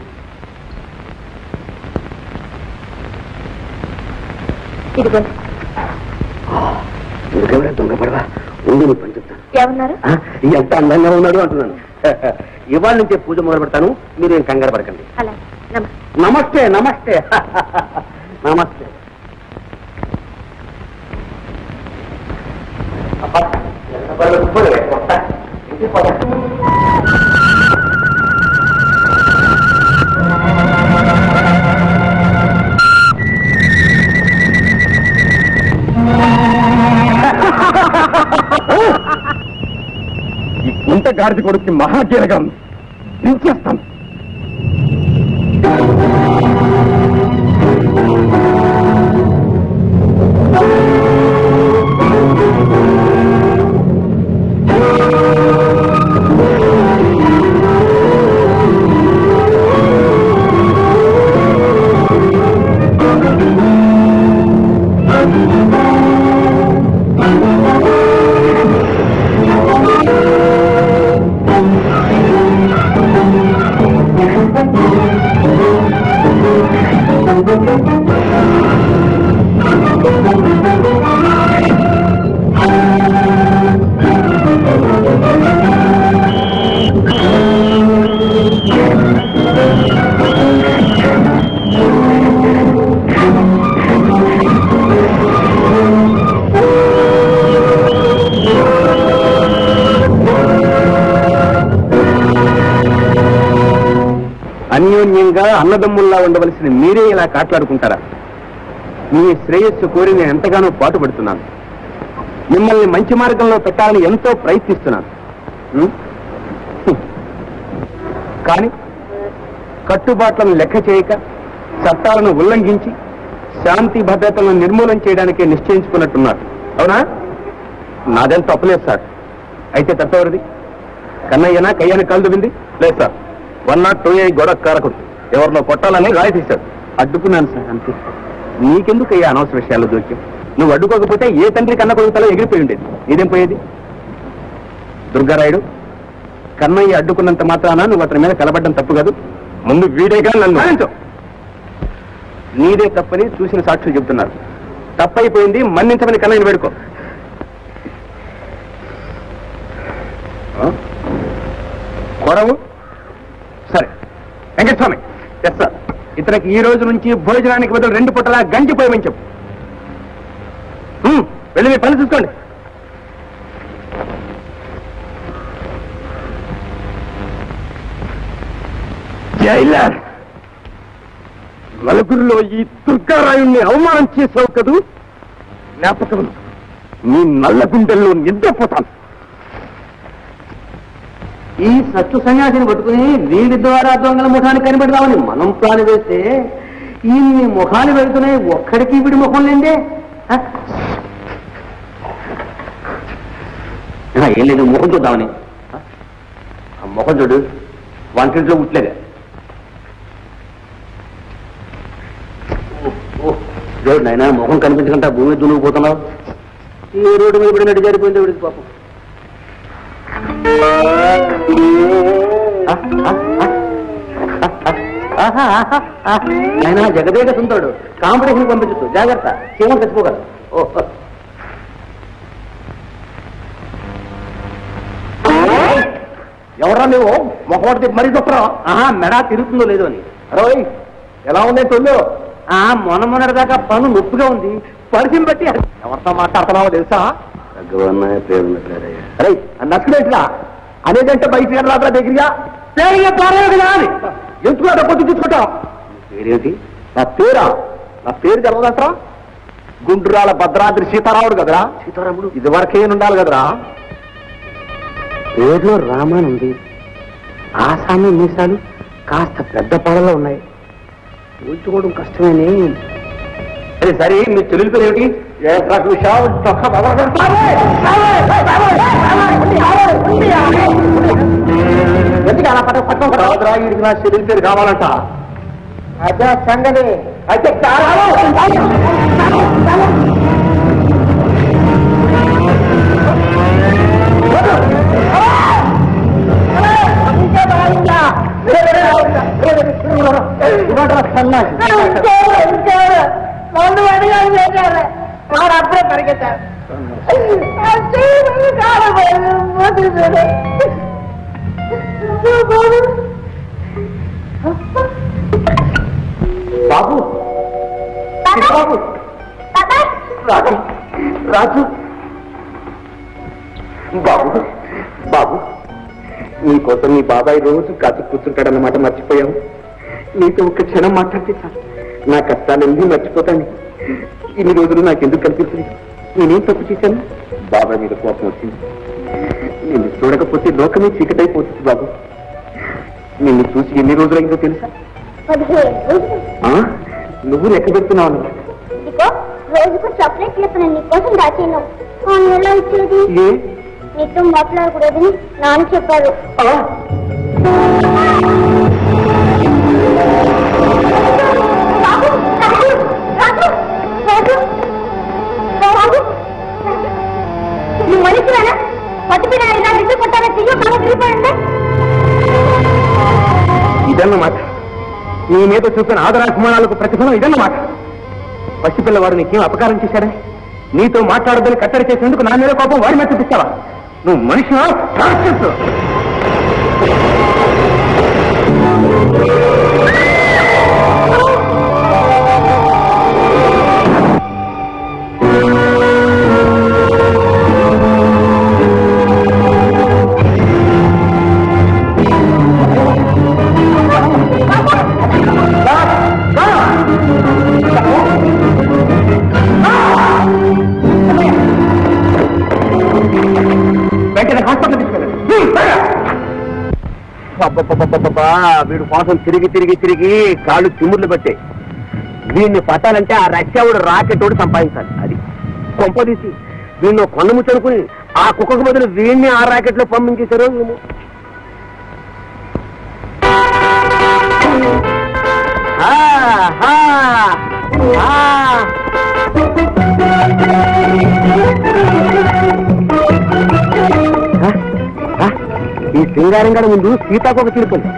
ఇదిగోండి ఎందుకంటే దొంగ పడవా ఉండి నీ పని చెప్తాను ఏమన్నారు ఆ, ఎంత అందంగా ఉన్నాడు అంటున్నాను ఇవాళ నుంచే పూజ మొదలు పెడతాను మీరు ఏం కంగారు పడకండి అలా నమస్తే నమస్తే నమస్తే నమస్తే అబ్బా, ఎంత బాగా ఉప్పుడే, వస్తా. ఇంటికి పోతా. ఈ గుంట గాడిద కొడుకు మహాకీలగా ఉంది దించేస్తాను అన్యోన్యంగా అన్నదమ్ముల్లా ఉండవలసిన మీరే ఇలా కాట్లాడుకుంటారా మీ శ్రేయస్సు కోరి నేను ఎంతగానో పాటుపడుతున్నాను మిమ్మల్ని మంచి మార్గంలో పెట్టాలని ఎంతో ప్రయత్నిస్తున్నాను ఉం? హ్మ్. కానీ కట్టుబాట్లను లెక్క చేయక చట్టాలను ఉల్లంఘించి శాంతి భద్రతలను నిర్మూలన చేయడానికే నిశ్చయించుకున్నట్టున్నారు అవునా నాదేం తప్పలేదు సార్ అయితే తప్పవరిది కన్నయ్యనా కయ్యని కలుదువింది లేదు sir one nought two eight గొడవ కారకుడు ఎవరినో కొట్టాలని రాయి తీశాడు అడ్డుకున్నాను సార్ అంతే నీకెందుకు అయ్యా అనవసర విషయాలు దోక్యం నువ్వు అడ్డుకోకపోతే ఏ తండ్రి కన్న కొడుకుతలో ఎగిరిపోయి ఉండేది ఇదేం పోయేది దుర్గారాయుడు కన్నయ్య అడ్డుకున్నంత మాత్రాన నువ్వు అతని మీద కలబడ్డం తప్పు కాదు ముందు వీడేగా నన్ను నీదే తప్పని చూసిన సాక్షులు చెబుతున్నారు తప్పైపోయింది మన్నించమని కన్నయ్యని వేడుకో ఆ? కొరవు సరే వెంకటస్వామి ఎస్ సార్ ఇతనికి ఈ రోజు నుంచి భోజనానికి బదులు రెండు పుట్టలా గంజి పోయమని చెప్పు హ్మ్, వెళ్ళి మీ పని చూసుకోండి జైలర్ నలుగురిలో ఈ దుర్గారాయుణ్ణి అవమానం చేసావు కదూ జ్ఞాపకం ఉంచు. నీ నల్ల గుండెల్లో నిద్రపోతాను ఈ సచ్చు సన్యాసిని పట్టుకుని వీడి ద్వారా దొంగల ముఖాన్ని కనిపెడదామని మనం ప్లాన్ వేస్తే ఈ ముఖాలు వెళ్తున్నాయి ఒక్కడికి వీడి ముఖం లేదే ఆ? ఆ, ఏం లేదు ముఖం చూద్దామని ఆ? ఆ ముఖం చూడు వంటింట్లో ఉట్లేదే రోడ్ నాయన ముఖం కనిపించకుండా భూమి దున్నుకుపోతున్నావు ఈ రోడ్డు మీద పడినట్టు జరిపోయింది వీడికి పాపం ఆయన జగదేక సుందరుడు కాంపిటీషన్ పంపించు జాగ్రత్త చీమలు చచ్చిపోగలరు ఓ ఎవరా నువ్వు మొహవాడి మరీ తప్పరా ఆహా మెడ తిరుగుతుందో లేదో అని రోయ్ ఎలా ఉన్నాయి తొమ్మిది ఆ మొన్న మొన్నటి దాకా పను నొప్పిగా ఉంది పరిచయం బట్టి ఎవరితో మాట్లాడుతున్నావో తెలుసా భగవన్నాయ పేరున్నట్లేదయ్యా అరే నచ్చుడేట్లా అనేదంటే బయట రాత్ర దగ్గరగా పేరుగా పారేది కదా అని ఎందుకు డబ్బు తీసుకుంటావు పేరేంటి నా పేరా నా పేరు తెలవదంటరా గుండ్రాల భద్రాద్రి సీతారాముడు కదరా సీతారాముడు ఇది వరకే ఉండాలి కదరా పేరులో రామాన్ ఉంది ఆసామి మీసాలు కాస్త పెద్ద పాడలో ఉన్నాయి ఊహించుకోవడం కష్టమేనే అరే సరే మీ చెల్లెలి పేరు ఏమిటి ఏ ప్రకృషా చొక్క ఎందుకు అలా పట్ట పట్టం రాదురా వీడికి నా చెల్లెలి పేరు కావాలంట అదే సంగతి అయితే రెండు అడిగాలు చేశారు వాడు అప్పుడే పరిగెత్తారు బాబు బాబు రాజు రాజు బాబు బాబు నీకోసం నీ బాబాయ్ రోజు కాచి కూర్చుంటాడన్నమాట మర్చిపోయావు నీతో ఒక్క క్షణం మాట్లాడితే చాలు నా కష్టాలన్నీ మర్చిపోతాను ఇన్ని రోజులు నాకెందుకు కనిపిస్తుంది నేనేం తప్పు చేశాను బాబాయ్ మీద కోపం వచ్చింది నిన్ను చూడకపోతే లోకమే చీకటైపోతుంది బాబు నిన్ను చూసి ఎన్ని రోజులైందో తెలుసా ఆ? నువ్వు లెక్క పెడుతున్నావు అన్నమాట. ఇదిగో రోజుకు చాక్లెట్ లెక్కన నీకోసం దాచాను అవును ఎలా ఇచ్చేది ఏ నీతో మాట్లాడకూడదని నాన్న చెప్పారు ఆ? బాబు, రాజు, రాజు, రాజు, రాజు. నువ్వు మనిషివేనా పట్టుబిడ ఇలా నిద్ర కొట్టారా చెయ్యి బాగా తిరిగిపోయింది ఇదన్నమాట నీ మీద చూపిన ఆదరాభిమానాలకు ప్రతిఫలం ఇదన్నమాట పసిపిల్లవాడు నీకేం అపకారం చేశాడే నీతో మాట్లాడొద్దని కట్టడి చేసేందుకు నా మీద కోపం వాడి మీద చూపిస్తావా నువ్వు మనిషి వెంటనే హాస్పిటల్ తీసుకెళ్ళండి అబ్బబ్బబ్బబ్బబ్బా, వీడు కోసం తిరిగి తిరిగి తిరిగి కాళ్ళు తిమ్ముర్లు పట్టాయి వీడిని పట్టాలంటే ఆ రష్యావుడు రాకెట్ ఒకటి సంపాదించాలి అది కొంపదీసి వీడిని ఒక కొండ ముచ్చనుకుని ఆ కుక్కకు బదులు వీడిని ఆ రాకెట్ లో పంపించేశారో ఏమో ఆహా! ఆ! ఆ? ఆ? ఈ సింగారం గడ ముందు సీతాకొక తిరుపతి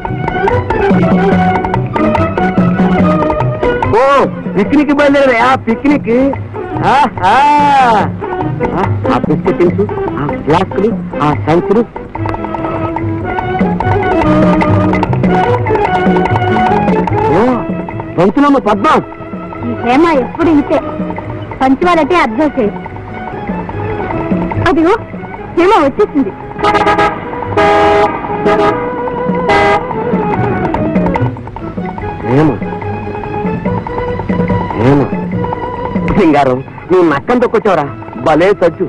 ఓ పిక్నిక్ బయలుదేరా పిక్నిక్ ఆహా! ఆ, ఆ బిస్కెట్స్ ఆ గ్లాసులు ఆ సంచులు ఓ సంచులమ్మ పద్మం ఈ హేమ ఎప్పుడు ఇంతే పంచవాలంటే అర్థం చేయి అదిగో హేమ వచ్చేసింది ఏమ ఏమ సింగారం నువ్వు నక్కం తొక్కొచ్చావురా భలే Sajju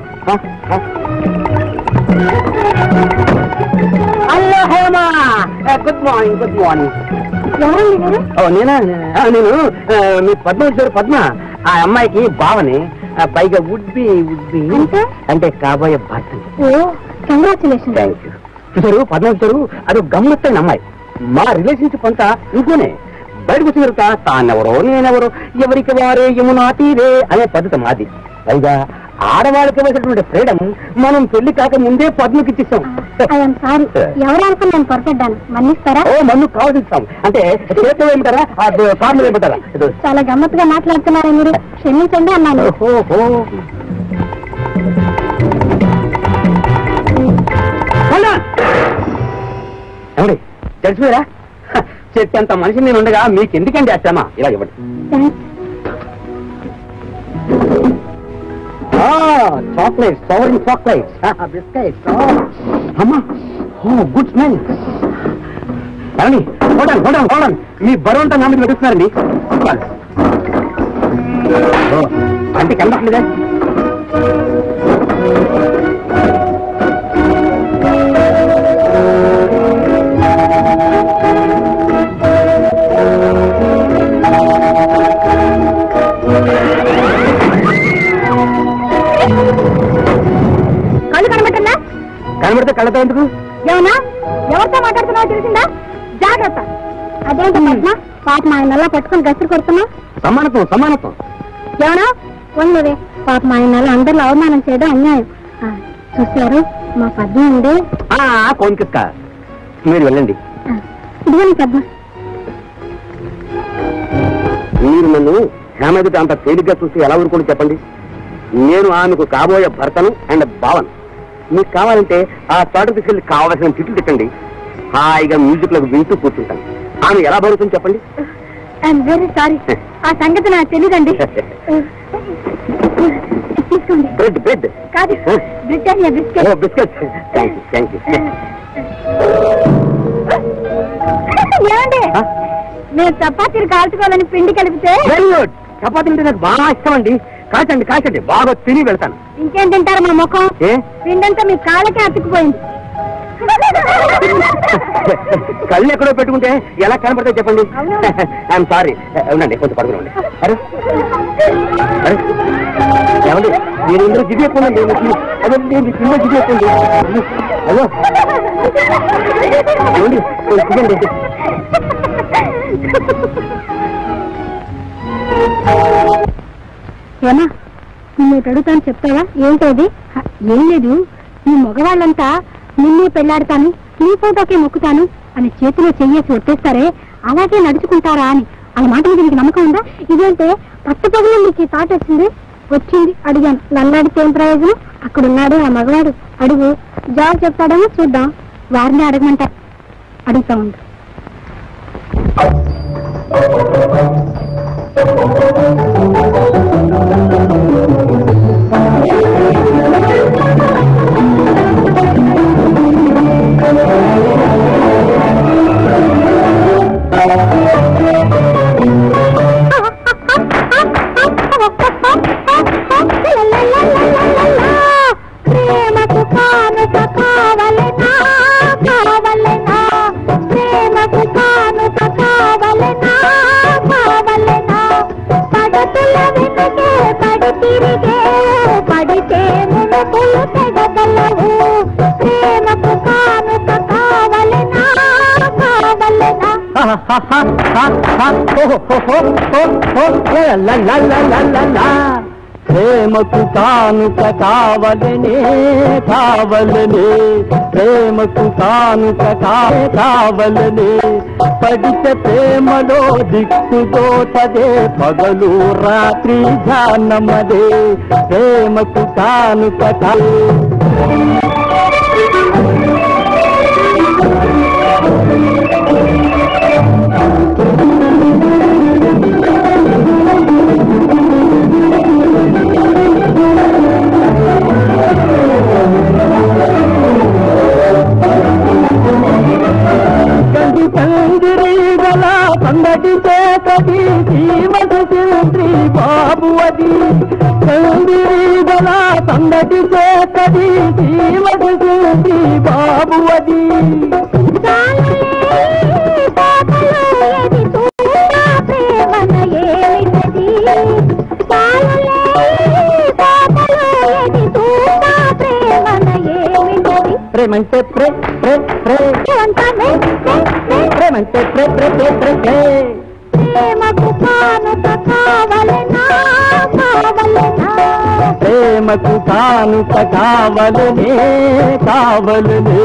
hello Hema good morning good morning ఎవరండి మీరు ఓ నేనా ఆ, నేను ఆ, మీ పద్మ వచ్చారు పద్మ ఆ అమ్మాయికి భావని ఆ, పైగా వుడ్ బి వుడ్ బి అంటే? అంటే కాబోయే భర్త ఓ కంగ్రాచులేషన్ థ్యాంక్ యూ చూసారు పద్మ వచ్చారు అది గమ్మత్తైన అమ్మాయి మా రిలేషన్షిప్ అంతా ఇంట్లోనే బయటకు వచ్చిన తర్వాత తానెవరో నేనెవరో ఎవరికి వారే యమునా తీరే అనే పద్ధతి మాది పైగా ఆడవాళ్ళకి ఇవ్వాల్సినటువంటి ఫ్రీడమ్ మనం పెళ్లి కాక ముందే పద్మకి ఇచ్చేసాం ఐఎమ్ సారీ ఎవరు అనుకుని నేను పొరపడ్డాను మన్నిస్తారా ఓ మన్ను కావాల్సి ఇస్తాం అంటే చేతిలో ఏమంటారా ఆ కార్లు ఏమంటారా ఇదో. చాలా గమ్మత్తుగా మాట్లాడుతున్నారా మీరు క్షమించండి అన్నాను ఓహో. Hold on. ఏమండి తెలిసిపోయారా చెట్టు అంత మనిషి నేను ఉండగా మీకు ఎందుకండి ఆ ఇలా ఇవ్వండి చాక్లెట్స్ సవరిన్ చాక్లెట్స్ బిస్కెట్స్ అమ్మా ఓ గుడ్ స్మెల్ ఏమండి హోటల్ హోటల్ హోటల్ మీ బరువు అంతా నా మీద పెట్టిస్తున్నారండి అంటే కనబట్లేదా కళ్ళు కనబట్టుందా కనబడితే కళ్ళతో ఎందుకు ఏమన్నా ఎవరితో మాట్లాడుతున్నావో తెలిసిందా జాగ్రత్త అదేంటి పద్మ పాప మా ఆయన పట్టుకొని గసురు కొడుతున్నా సమానత్వం సమానత్వం ఏమన్నా ఉండవే పాప మా ఆయన అందరిలో అవమానం చేయడం అన్యాయం ఆ, చూశారు మా పద్మ ఉండే ఆ కోన్కిస్క మీరు వెళ్ళండి ఆ, ఇదిగోని పద్మ మీరు నన్ను హేమదిట అంత తేలిగ్గా చూసి ఎలా ఊరుకోండి చెప్పండి నేను ఆమెకు కాబోయే భర్తను అండ్ భావన్ మీకు కావాలంటే ఆ చోట తీసుకెళ్ళి కావాల్సిన తిట్లు తిట్టండి హాయిగా మ్యూజిక్ లకు వింటూ కూర్చుంటాను ఆమె ఎలా భరుతుంది చెప్పండి ఐఎమ్ వెరీ సారీ ఆ సంగతి నాకు తెలియదండి తీసుకోండి బ్రెడ్ బ్రెడ్ కాదు Britannia biscuit biscuit thank you thank you ఏమండి ఆ? నేను చపాతీలు కాల్చుకోవాలని పిండి కలిపితే వెరీ గుడ్ చపాతీ అంటే నాకు బాగా ఇష్టం అండి కాచండి కాచండి బాగా తిని వెళ్తాను ఇంకేం తింటారు మా ముఖం ఏ పిండంతా మీ కాళ్ళకే అతుక్కుపోయింది కళ్ళు ఎక్కడో పెట్టుకుంటే ఎలా కనపడతాయి చెప్పండి అవును. ఐఎమ్ సారీ ఉండండి కొంచెం పడుకునండి అరే అరే ఏమండి నేను ఇందులో జిగి ఎక్కువండి అదే నేను కింద జిగి ఎక్కుంది అయ్యో ఏమండి కొంచెం దిగండి. ఏమా నిన్ను ఒకటి అడుగుతాను చెప్తావా ఏంటది హ, ఏం లేదు ఈ మగవాళ్ళంతా నిన్నే పెళ్లాడతాను నీ ఫోటోకే మొక్కుతాను అని చేతిలో చెయ్యేసి ఒట్టేస్తారే అలాగే నడుచుకుంటారా అని ఆ మాట మీద నీకు నమ్మకం ఉందా ఇదేంటే పట్టు పగులు నీకు ఈ తాట వచ్చింది వచ్చింది అడిగాను నన్నాడితే ఏం ప్రయోజనం అక్కడ ఉన్నాడు ఆ మగవాడు అడుగు జవాబు చెప్తాడేమో చూద్దాం వారిని అడగమంటా అడుగుతా ఉండు ప్రేమకు కానుక కావలెనా కావలెనా ప్రేమకు కానుక కావలెనా కావలెనా పడతుల వెనుకే పడి తిరిగే పడితే మునుపులు తెగగలవు ప్రేమకు కానుక కావలెనా కావలెనా ప్రేమకు కానుక కావలనే కావలనే ప్రేమకు కానుక కా- కావలనే పడితే ప్రేమలో దిక్కుదోటదే పగలు రాత్రి ధ్యానమదే ప్రేమకు కానుక కా కంది పందిరి గల పందటి చేతది శ్రీమతి శ్రీ బాబు అది పందిరి గల పందటి చేతది శ్రీమతి శ్రీ బాబు అది ప్రేమంటే ప్రే ప్రే ప్రే ప్రేమంటే ప్రే ప్రే ప్రే ప్రే ప్రే ప్రేమకు కానుక కావలెనా కావలెనా ప్రేమ ప్రేమకు కానుక కావలనే కావలనే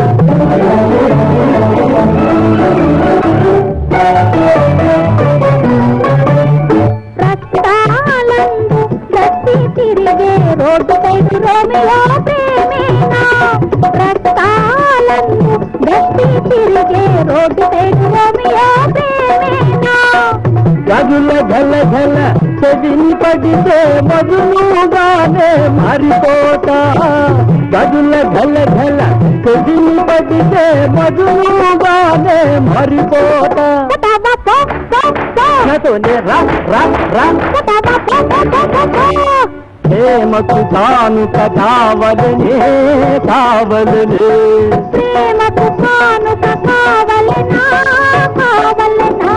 రక్తాలందు రక్తి తిరిగే రోడ్డు సైడు రోమియో ప్రేమేనా రక్తాలందు రక్తి తిరిగే రోడ్డు సైడు రోమియో ప్రేమేనా గదుల గల గల చెవిని పడితే మధులుగానే మారిపోతా గదుల గల గల చెవిని పడితే మధులుగానే మారిపోతా పటాబా పో పో పో నాతోనే రా రా రా పటాబా పో పో పో పో పో ప్రేమకు కానుక కావలనే కావలనే ప్రేమకు కానుక కావలెనా కావలెనా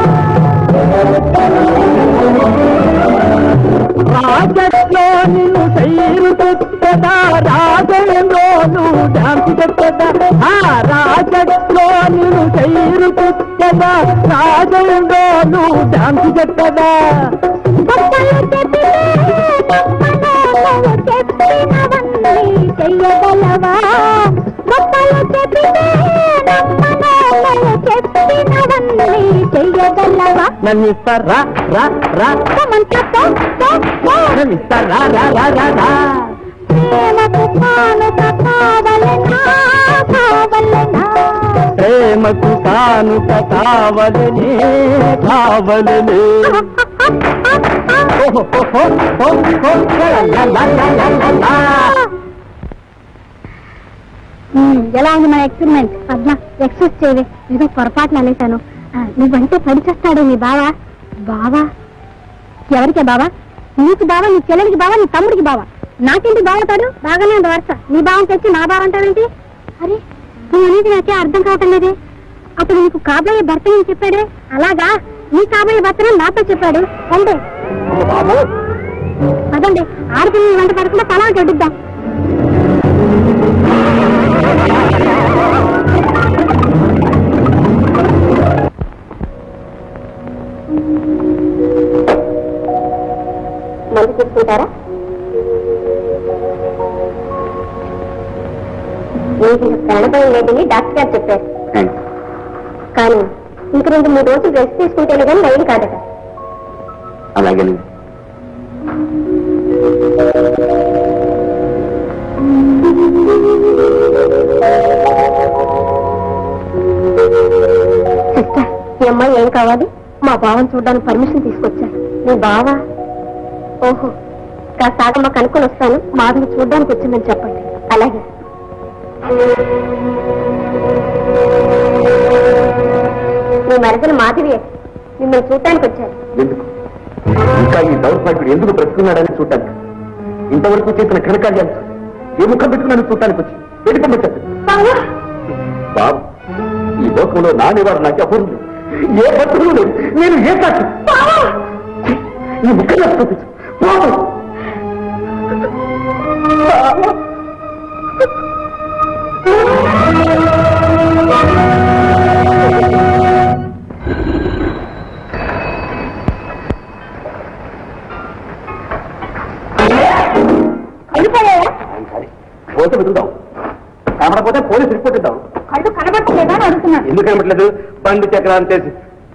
రాజట్లో నిన్ను సైరు చెత్తదా రాజంలోను డాన్స్ చెత్తదా ఆ రాజట్లో నిన్ను సైరు చెత్తదా రాజంలోను డాన్స్ చెత్తదా గొప్పలు చెప్పితే మనోలవు చెప్పినవన్నీ చెయ్యగలవా గొప్పలు చెప్పితే మనోలవు చెప్పినవన్నీ చెయ్యగలవా నన్ను ఇస్తారా రా రా సమంత తో తో తో నన్ను ఇస్తారా రా రా రా రా ప్రేమకు కానుక కావలెనా కావలెనా ప్రేమకు కానుక కావలనే కావలనే ఓహో ఓహో ఓహో లా లా లా లా లా లా ఎలా ఉంది మన ఎక్స్పెరిమెంట్ పద్మ ఎక్సెస్ చేయవే ఏదో పొరపాట్లు అనేసాను ఆ, నువ్వంటే పడిచేస్తాడు నీ బావా బావా ఎవరికే బావా నీకు బావా నీ చెల్లెలికి బావా నీ తమ్ముడికి బావా నాకేంటి బావతాడు బాగానే ఉంది వరుస నీ బావం తెచ్చి నా బావ అంటావేంటి అరే నువ్వు అనేది నాకే అర్థం కావటం లేదే అప్పుడు నీకు కాబోయే భర్త నేను చెప్పాడే అలాగా నీ కాబోయే భర్తను నాతో చెప్పాడు అంటే బాబు అదండి ఆడపిల్లలు వెంట పడకుండా తలా గడ్డిద్దాం మందు తీసుకుంటారా మీకు ప్రాణభయం లేదని డాక్టర్ గారు చెప్పారు కానీ ఇంక రెండు మూడు రోజులు రెస్ట్ తీసుకుంటేనే కానీ నయం కాదట అలాగేనండి సిస్టర్ ఈ అమ్మాయి ఏం కావాలి మా బావని చూడడానికి పర్మిషన్ తీసుకొచ్చారు మీ బావ ఓహో కాస్త ఆగమ్మ కనుక్కొని వస్తాను మాధవి చూడడానికి వచ్చిందని చెప్పండి అలాగే మీ మరదలు మాధవి మిమ్మల్ని చూడటానికి వచ్చారు ఎందుకు ఇంకా ఈ దౌర్భాగ్యుడు ఎందుకు బ్రతుకున్నాడని చూడటానికి ఇంతవరకు చేసిన ఘనకార్యాలు ఏ ముఖం పెట్టుకున్నాను చూడటానికి వచ్చి వెళ్ళి పంపించారు బాబు ఈ లోకంలో నా నివారణ నాకు అపూర్వం ఏ భక్తులు లేదు నేను ఏ సాక్షి ఈ ముఖం నాకు చూపించు బాబు వెళ్ళిపోయాయా సరే పోతే వెతుకుదాం కనబడకపోతే పోలీసు రిపోర్ట్ ఇద్దాం కళ్ళు కనబట్టలేదా అని అడుగుతున్నాను ఎందుకు కనబడలేదు బండి చక్రాన్ని చేసి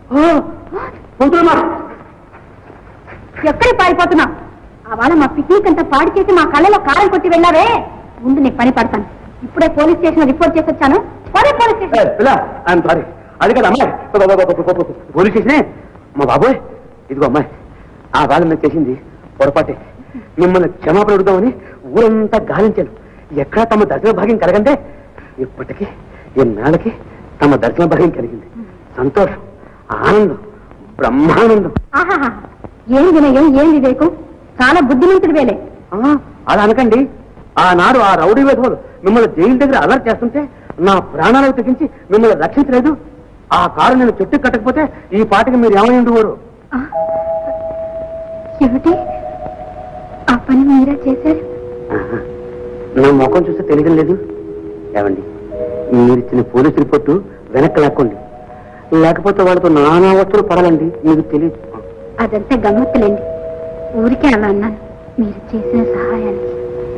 ఎక్కడికి పారిపోతున్నా అవాళ మా పిక్నిక్ అంతా పాడు చేసి మా కళ్ళలో కారం కొట్టి వెళ్ళావే ముందు నీకు పని పడతాను ఇప్పుడే పోలీస్ స్టేషన్ రిపోర్ట్ చేసి వచ్చాను పోనీ పోలీస్ స్టేషన్ పిల్ల ఐఎమ్ సారీ అది కదా అమ్మాయి పోలీస్ స్టేషనే మా బాబోయ్ ఇదిగో అమ్మాయి ఆ బాధ నేను చేసింది పొరపాటే మిమ్మల్ని క్షమాపణ అడుగుదామని ఊరంతా గాలించాను ఎక్కడా తమ దర్శన భాగ్యం కలగంటే ఇప్పటికీ ఎన్నాళ్ళకి తమ దర్శన భాగ్యం కలిగింది సంతోషం ఆనందం బ్రహ్మానందం ఆహాహా ఏం వినయం ఏం వివేకం చాలా బుద్ధిమంతుడు వేలే ఆ, అలా అనకండి ఆనాడు ఆ రౌడీ వేధవులు మిమ్మల్ని జైలు దగ్గర అలర్ట్ చేస్తుంటే నా ప్రాణాలకు తెగించి మిమ్మల్ని రక్షించలేదు ఆ కారు నేను చెట్టు కట్టకపోతే ఈ పాటికి మీరు ఏమై ఉండేవారు ఆ, ఏమిటి ఆ పని మీరే చేశారు ఆహా. నా ముఖం చూస్తే తెలియడం లేదు ఏమండి మీరిచ్చిన పోలీస్ రిపోర్టు వెనక్కి లాక్కోండి లేకపోతే వాళ్ళతో నానా వస్తువులు పడాలండి మీకు తెలియదు అదంతా గమ్మత్తులేండి ఊరికే అలా అన్నాను మీరు చేసిన సహాయానికి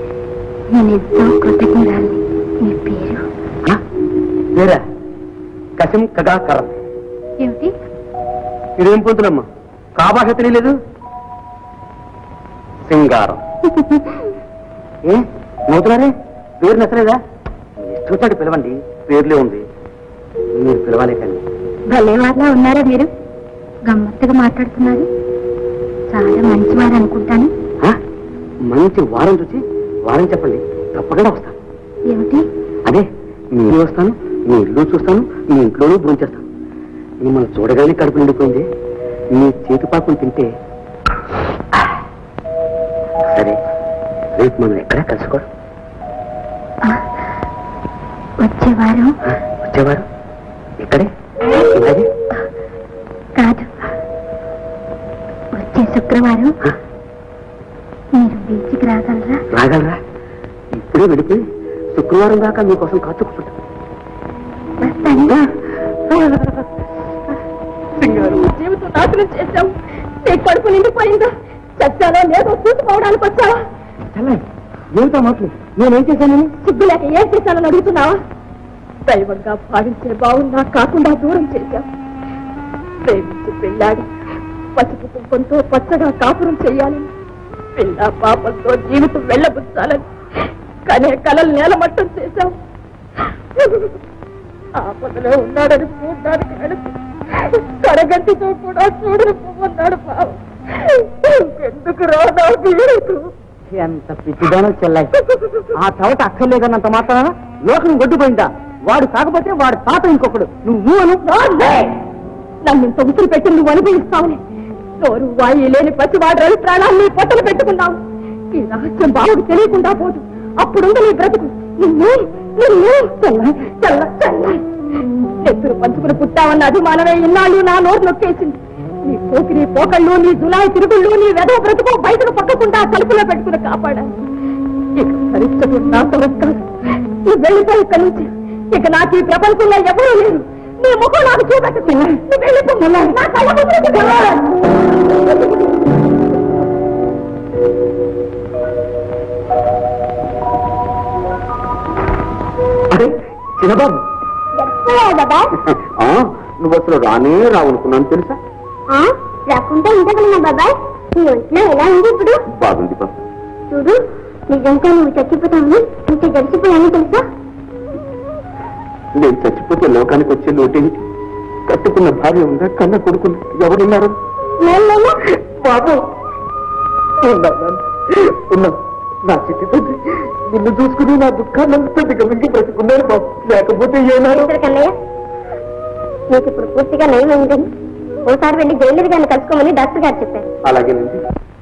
నేను ఎంతో కృతజ్ఞరాలి మీ పేరు వేరా కసిం కగా కరం ఏమిటి ఇదేం పొందులమ్మా కాబాష తెలియలేదు సింగారం ఏ నవ్వుతున్నారే పేరు నచ్చలేదా చూచాడు పిలవండి పేర్లే ఉంది మీరు పిలవాలే కానీ భలే వాళ్ళ ఉన్నారా మీరు గమ్మత్తుగా మాట్లాడుతున్నారు చాలా మంచివారు అనుకుంటాను ఆ? మంచి వారం చూసి వారం చెప్పండి తప్పకుండా వస్తాను ఏమిటి అదే మీ ఇల్లు వస్తాను మీ ఇల్లు చూస్తాను మీ ఇంట్లోనూ భోంచేస్తాను మిమ్మల్ని చూడగానే కడుపు నిండిపోయింది మీ చేతి పాకం తింటే సరే రేపు మనం ఎక్కడ కలుసుకోవడం ఆ, వచ్చే వారం ఆ, వచ్చేవారు ఇక్కడే ఇలాగే కాదు వచ్చే శుక్రవారం ఆ, మీరు బీచ్కి రాగలరా రాగలరా ఇప్పుడే వెళ్ళిపోయి శుక్రవారం దాకా మీకోసం కాచు కూర్చుంటాం వస్తాను జీవితం నాశనం చేశావు నీ కడుపు నిండిపోయిందా చచ్చానో లేదో చూసుకోవడానికి వచ్చావా ఏమిటా మాటలు నేనేం చేశానని సిగ్గు లేక ఏం చేశానని అడుగుతున్నావా దైవంగా భావించే బావున్నా కాకుండా దూరం చేశావు ప్రేమించి పెళ్ళాడి పసుపు కుంకంతో పచ్చగా కాపురం చేయాలని పిల్ల పాపంతో జీవితం వెళ్ళబుచ్చాలని కనే కలలు నేలమట్టం చేశావు ఆపదలో ఉన్నాడని చూడడానికి వెళితే కరగంటితో కూడా చూడని పువ్వన్నాడు పావు ఎందుకు రాదా వీడు ఎంత పిచ్చిదానో చెల్లాయి ఆ చవట అక్కర్లేదన్నంత మాత్రాన లోకం గొడ్డుపోయిందా వాడు కాకపోతే వాడు తాత ఇంకొకడు నువ్వు అను రాలే! నన్ను ఇంత ఉసురు పెట్టి నువ్వు అనుభవిస్తావులే నోరు వాయి లేని పసివాడు రవి ప్రాణాన్ని పొట్టలు పెట్టుకున్నావు ఈ రహస్యం బావుకు తెలియకుండా పోదు అప్పుడుంది నీ బ్రతుకు నిన్ను నిన్ను చల్ల చల్ల చల్ల ఎత్తురు పంచుకుని పుట్టావన్న అభిమానమే ఇన్నాళ్ళు నా నోరు నొక్కేసింది నీ పోకిరి పోకళ్ళు నీ జులాయి తిరుగుళ్ళు నీ వెదవ బ్రతుకు బయటకు పక్కకుండా తలుపులో పెట్టుకుని కాపాడాను ఇక పరీక్షకు నా పురస్కారం నువ్వు వెళ్ళిపోయి ఇక్కడి నుంచి ఇక నాకు ఈ ప్రపంచంలో ఎవరూ లేరు నీ ముఖం నాకు చూపెట్టుకున్నా నువ్వు వెళ్ళిపోమన్నా నా కళ్ళ ముందు అదే చిన్నబాబు ఆ, నువ్వు అసలు రానే రావనుకున్నాను తెలుసా రాకుంటే ఉండగలనా బాబాయ్ నీ ఒంట్లో ఎలా ఉంది ఇప్పుడు బాగుంది బాబు చూడు నిజంగా నువ్వు చచ్చిపోతావు ఇంత గడిచిపోయాను తెలుసా నేను చచ్చిపోతే లోకానికి వచ్చే లోటేంటి కట్టుకున్న భార్య ఉందా కన్న కొడుకున్న ఎవరున్నారు నేను బాబు ఉన్నా నా చిట్టి తండ్రి నిన్ను చూసుకుని నా దుఃఖాన్ని అంతా దిగమింగి బ్రతుకున్నాను బాబు లేకపోతే ఏనాడు కన్నయ్య నీకు ఇప్పుడు పూర్తిగా నయమైందని ఓసారి వెళ్ళి జైలర్ గారిని కలుసుకోమని డాక్టర్ గారు చెప్పారు అలాగేనండి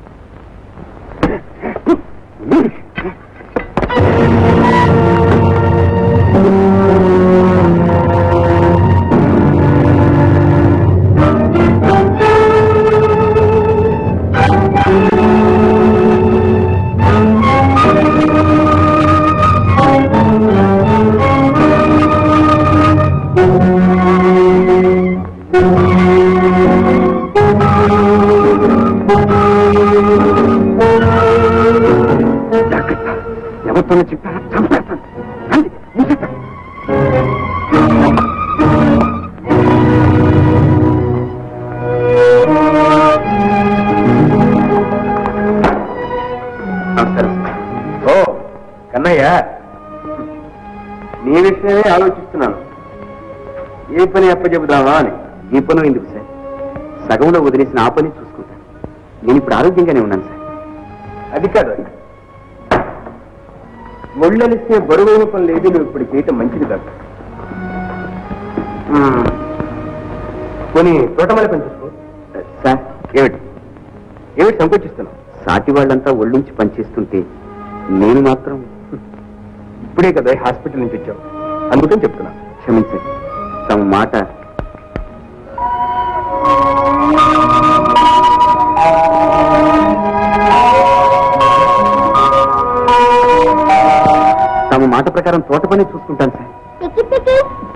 జాగ్రత్త ఎవరితో చెప్పారా చంపేస్తాను రండి, మూసేస్తాను. నమస్కారం ఓ కన్నయ్య నీ విషయమే ఆలోచిస్తున్నాను ఏ పని అప్పచెబుదామా అని ఈ పని ఎందుకు సార్ సగంలో వదిలేసిన ఆ పని చూసుకుంటాను నేను ఇప్పుడు ఆరోగ్యంగానే ఉన్నాను సార్ అది కాదు ముళ్ళలిస్తే బరువైన పనులు ఏది నువ్వు ఇప్పుడు చేయటం మంచిది కాదు పోనీ తోటమాల పని చూసుకో సార్ ఏమిటి ఏమిటి సంకోచిస్తున్నావు సాటి వాళ్ళంతా ఒళ్ళుంచి పనిచేస్తుంటే నేను మాత్రం ఇప్పుడే కదా హాస్పిటల్ నుంచి వచ్చావు అందుకని చెప్తున్నా క్షమించండి తమ మాట తమ మాట ప్రకారం తోట పని చూసుకుంటాను సార్ టికి టికి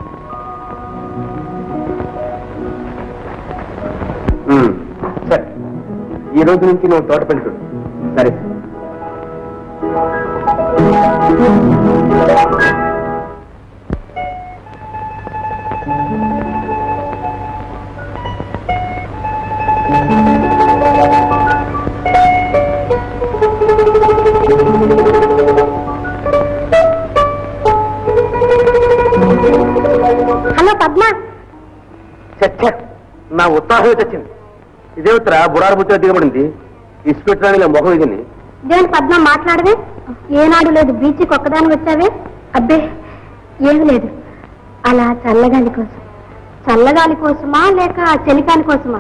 ఉమ్, సరే ఈ రోజు నుంచి నువ్వు తోట పని చూడు సరే సార్ హలో పద్మ చచ్చ నా ఉత్సాహమే చచ్చింది ఇదేమిట్రా బుడారు బుద్ధి దిగబడింది ఇసుపెట్టడానికి మొహం ఇదిని దేని పద్మ మాట్లాడవే ఏనాడు లేదు బీచ్కి ఒక్కదాని వచ్చావే అబ్బే ఏమి లేదు అలా చల్లగాలి కోసం చల్లగాలి కోసమా లేక చలికాలి కోసమా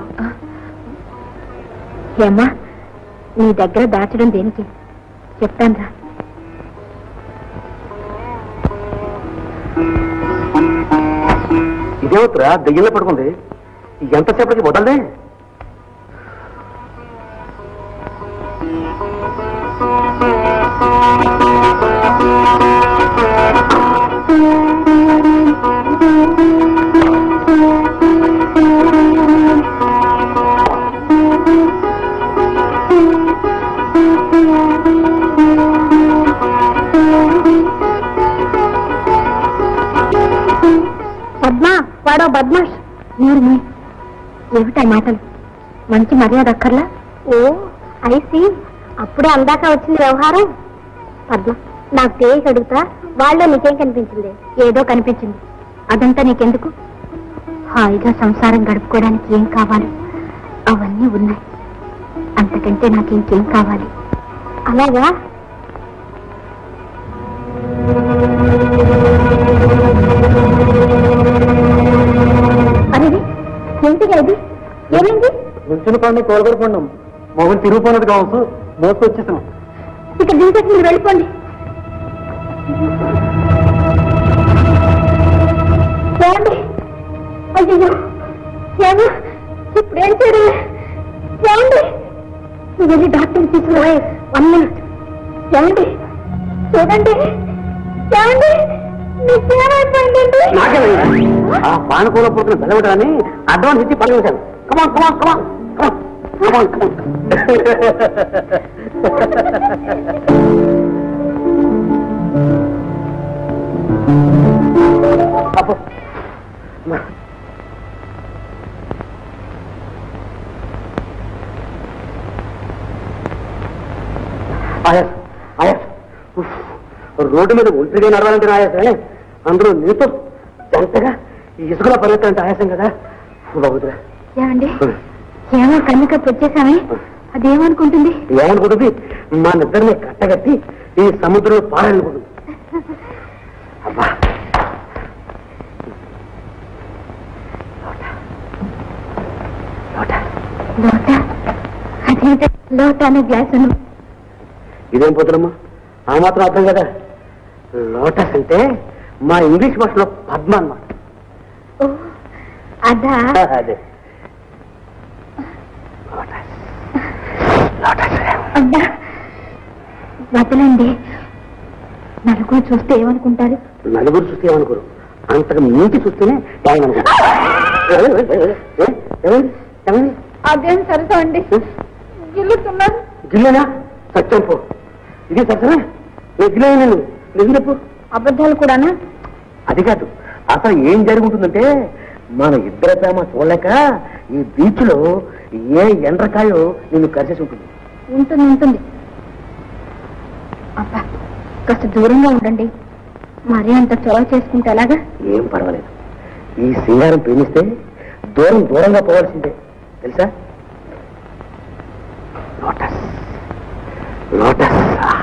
ఏమ్మా నీ దగ్గర దాచడం దేనికి చెప్తాను రా ఇదేమిట్రా దెయ్యంలో పడుకుంది ఎంతసేపటికి వదలదే పద్మ వాడో బద్మాష్ మీరు మీ ఏమిటా మాటలు మంచి మర్యాద అక్కర్లా ఓ ఐసి అప్పుడే అందాక వచ్చింది వ్యవహారం పద్మ నాకు తెలియక అడుగుతా వాళ్ళలో నీకేం కనిపించింది ఏదో కనిపించింది అదంతా నీకెందుకు హాయిగా సంసారం గడుపుకోవడానికి ఏం కావాలి అవన్నీ ఉన్నాయి అంతకంటే నాకు ఇంకేం కావాలి అలాగా అరే ఏంటిగా ఇది ఏమైంది నుంచుని పండి కోలగొర పండం మొహం తిరుగుపోయినది కావచ్చు మోసుకొచ్చేసాం ఇక దించేసి మీరు వెళ్ళిపోండి ఏమండి అయ్యో ఏమో ఇప్పుడు ఏం చేయడం ఏమండి నువ్వు వెళ్ళి డాక్టర్ తీసుకురావే వన్ మినిట్ ఏమండి చూడండి ఏమండి మీకేమైపోయిందండి ఆ పానకూల పుట్టుకుని బెల్లవడాన్ని అడ్వాన్స్ ఇచ్చి పని వేశాను కమాన్ కమాన్ కమాన్ కమాన్ కమాన్ అబ్బో ఆయాస్ ఆయాస్ ఉఫ్. రోడ్డు మీద ఒంటరిగా నడవాలంటే ఆయాసమే అందులో నీతో జంటగా ఈ ఇసుకలో పరిగెత్తాలంటే ఆయాసం కదా బాగుతురా ఏమండి ఏమో కన్నుకప్పు వచ్చేసామే అదేమనుకుంటుంది ఏమనుకుంటుంది మా నిద్రని కట్టగట్టి ఈ సముద్రంలో పారాలనుకుంటుంది అబ్బా లోట అదేంట లోట అనే గ్లాసు ఇదేం పోతున్నమ్మా ఆ మాత్రం అర్థం కదా లోటస్ అంటే మా ఇంగ్లీష్ భాషలో పద్మ అన్నమాట ఓ అదా అదే లోటస్ లోటస్ అబ్బా వదలండి నలుగురు చూస్తే ఏమనుకుంటారు నలుగురు చూస్తే ఏమనుకోరు అంతకు మించి చూస్తేనే న్యాయం అనుకుంటారు ఏమైంది ఏమైంది అదేం సరదా అండి గిల్లుతున్నారు గిల్లేనా సత్యం పో ఇది సత్యనా నేను గిల్లేను నేను నిజం చెప్పు అబద్ధాలు కూడానా అది కాదు అసలు ఏం జరుగుతుందంటే మన ఇద్దరి ప్రేమ చూడలేక ఈ బీచ్ లో ఏ ఎండ్రకాయో నిన్ను కలిసేసి ఉంటుంది ఉంటుంది ఉంటుంది అబ్బా కాస్త దూరంగా ఉండండి మరీ అంత చొరవ చేసుకుంటే ఎలాగా ఏం పర్వాలేదు ఈ సింగారం ప్రేమిస్తే దూరం దూరంగా పోవాల్సిందే తెలుసా లోటస్ లోటస్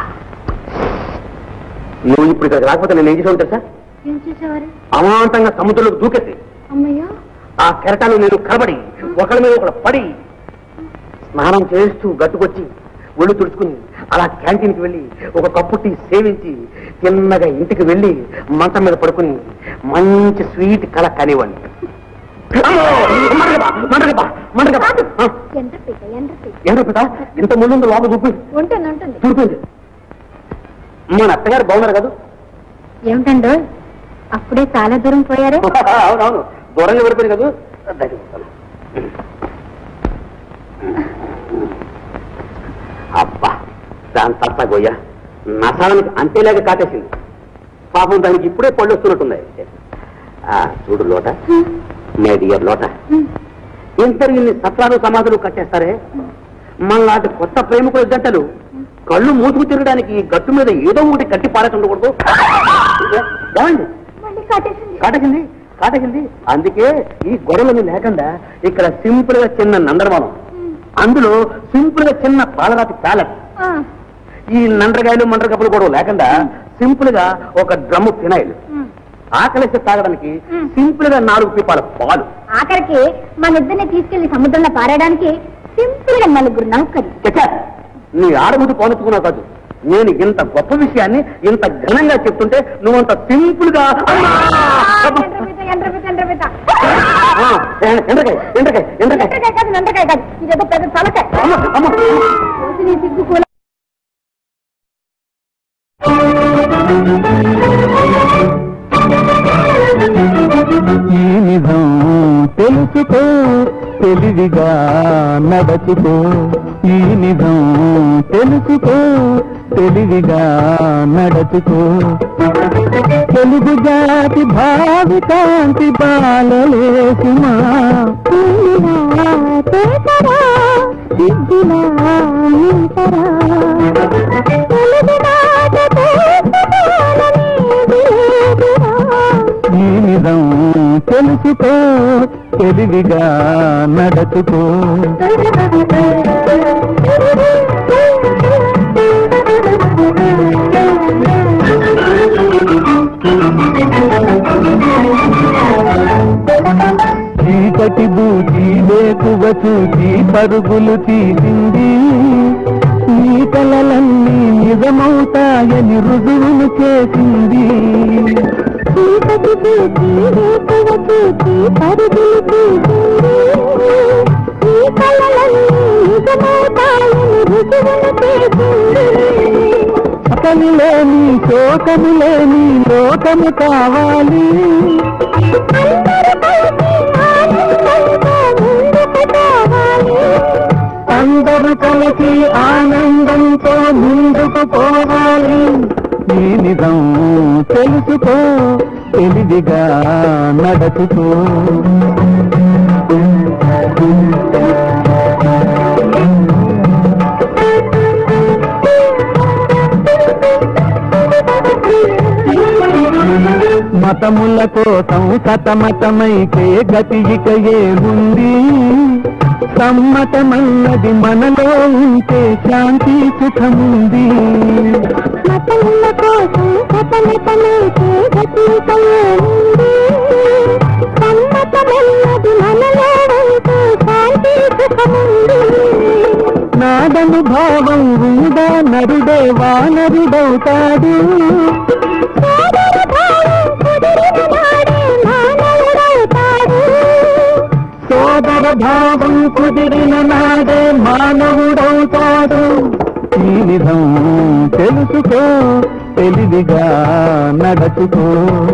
నువ్వు ఇప్పుడు ఇక్కడికి రాకపోతే నేను ఏం చేసావు తెలుసా ఏం చేసేవారు అమాంతంగా సముద్రంలోకి దూకేసి అమ్మయ్యో ఆ కెరటాలు నేను కనబడి ఒకళ్ళ మీద ఒకళ్ళు పడి స్నానం చేస్తూ గట్టుకొచ్చి ఒళ్ళు తుడుచుకుని అలా క్యాంటీన్కి వెళ్ళి ఒక కప్పు టీ సేవించి తిన్నగా ఇంటికి వెళ్ళి మంచం మీద పడుకుని మంచి స్వీట్ కళ కనివ్వండి ఎంత పిల్ల ఎంత పిల్ల ఏంటో పిత ఇంత ముందు లోపల దూపి ఉంటుంది ఉంటుంది దూరిపోయింది మన అత్తగారు బాగున్నారు కదా ఏమిటండో అప్పుడే చాలా దూరం పోయారే అవునవును దూరంగా పడిపోయింది కదా దగ్గరికి వస్తాను. అబ్బా దాని తప్ప గోయ్య నసానికి అంతేలాగా కాటేసింది పాపం దానికి ఇప్పుడే పళ్ళు వస్తున్నట్టుంది ఆ, చూడు లోట మే డియర్ లోట ఇంత ఇన్ని సత్రాలు సమాధులు కట్టేస్తారే మనలాంటి కొత్త ప్రేమికుల జంటలు కళ్ళు మూసుకు తిరగడానికి ఈ గట్టు మీద ఏదో ఒకటి కట్టి పారేసి ఉండకూడదు ఏ- ఏమండి మళ్ళీ కాటేసింది కాటకింది కాటకింది అందుకే ఈ గొడవలు లేకుండా ఇక్కడ సింపుల్ గా చిన్న నందనవనం అందులో సింపుల్ గా చిన్న పాలరాతి ప్యాలెస్ ఆ, ఈ నండ్రగాయలు మండ్రగప్పులు గొడవ లేకుండా సింపుల్ గా ఒక డ్రమ్ము ఫినాయిల్ ఉమ్. ఆకలిస్తే తాగడానికి మ్. సింపుల్ గా నాలుగు పీపాల పాలు ఆఖరికి మన ఇద్దరిని తీసుకెళ్లి సముద్రంలో పారేయడానికి సింపుల్ గా నలుగురు నౌకరు చచ్చా నీ ఆడముడు పోనెత్తుకున్నావు కాదు నేను ఇంత గొప్ప విషయాన్ని ఇంత ఘనంగా చెప్తుంటే నువ్వంత సింపుల్ గా అమ్మా! ఎండ్రపిత ఎండ్రపిత ఆ, ఎండ్రకాయ ఎండ్రకాయ ఎండ్రకాయ ఎండ్రకాయ కాదు నందకాయ కాదు ఇదేదో పెద్ద తలకాయ అమ్మ, అమ్మ. రోజు నీ సిగ్గు కూల ఈ నిజం తెలుసుకో తెలివిగా నడచుకో ఈ నిజం తెలుసుకో తెలివిగా నడచుకో తెలుగు జాతి భావి కాంతి బాలలేసుమా ఈ నిజం తెలుసుకో తెలివిగా నడచుకో చీకటి బూచి వేకువ చూచి పరుగులు తీసింది నీ కలలన్నీ నిజమవుతాయని రుజువును చేసింది చీకటి చూసి రేపువ చూసి పరుగులు తీసింది ఈ కళలన్నీ నిజమవుతాయని రుజువును చేసింది అతని లేని శోకము లేని లోకము కావాలి అందరూ కలిసి ఆనందంతో ముందుకు పోవాలి అందరూ కలిసి ఆనందంతో ముందుకు పోవాలి అందరూ కలిసి ఈ నిజం తెలుసుకో తెలివిగా నడచుకో మతముల కోసం సతమతమైతే గతి ఇక ఏముంది సమ్మతమన్నది మనలో ఉంటే శాంతి సుఖముంది మతముల కోసం సతమతమైతే గతికయేముంది సమ్మతమన్నది మనలో ఉంటూ శాంతి సుఖముంది నాదను భావం ఉందా నరుడే వానరుడవుతాడు సోదర భావం కుదిరిన నాడే మానవుడవుతాడు సోదర భావం కుదిరిన నాడే మానవుడవుతాడు ఈ విధం తెలుసుకో తెలివిగా నడచుకో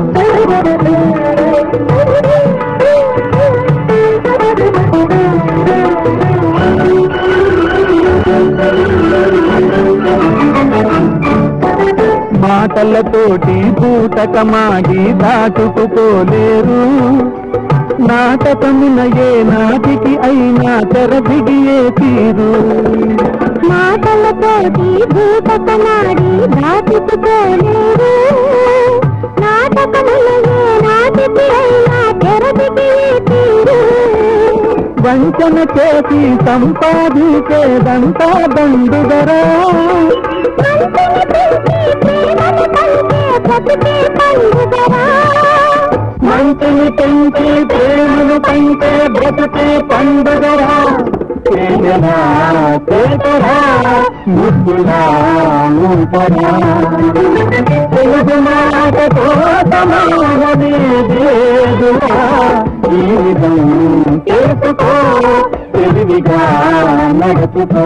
మాటలతోటి బూటకమాడి దాటుకుపోలేరు నాటకమున ఏ నాటికి అయినా తెరదిగియే తీరు మాటలతోటి భూతకనాడి దాచుకుపోలేరు నాటకములు ఏ నాటికి అయినా తెరదికి తీరు వంచన చేసి సంపాదించేదంతా దండుదరా మంచిని పెంచి ప్రేమను పంచే బ్రతుకే పండుగరా మంచిని పెంచి ప్రేమను పంచే బ్రతుకే పండుగరా చేయరా చేతరా ముద్దులా ఊపరా తెలుగు మాటతో సమానమేదురా జీవితం తెలుసుకో తెలివిగా నడుచుకో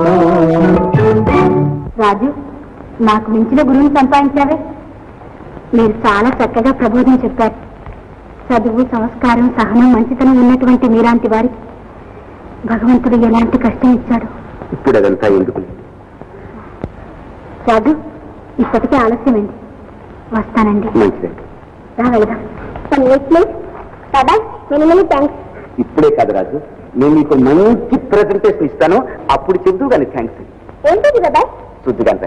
రాజు నాకు మించిన గురువుని సంపాదించావే మీరు చాలా చక్కగా ప్రబోధన చెప్పారు చదువు సంస్కారం సహనం మంచితనం ఉన్నటువంటి మీలాంటి వారికి భగవంతుడు ఎలాంటి కష్టం ఇచ్చాడు ఇప్పుడు అదంతా ఎందుకు రాజు ఇప్పటికే ఆలస్యమైంది వస్తానండి మంచిదండి రా వెళదాం ప్లీజ్ బాబాయ్ మెనీ మెనీ థ్యాంక్స్ ఇప్పుడే కాదు రాజు నేను నీకు మంచి ప్రెజెంటేషన్ ఇస్తాను అప్పుడు చెబుతూ కానీ థ్యాంక్స్ ఏంటిది బాబాయ్ శుద్ధి కంటే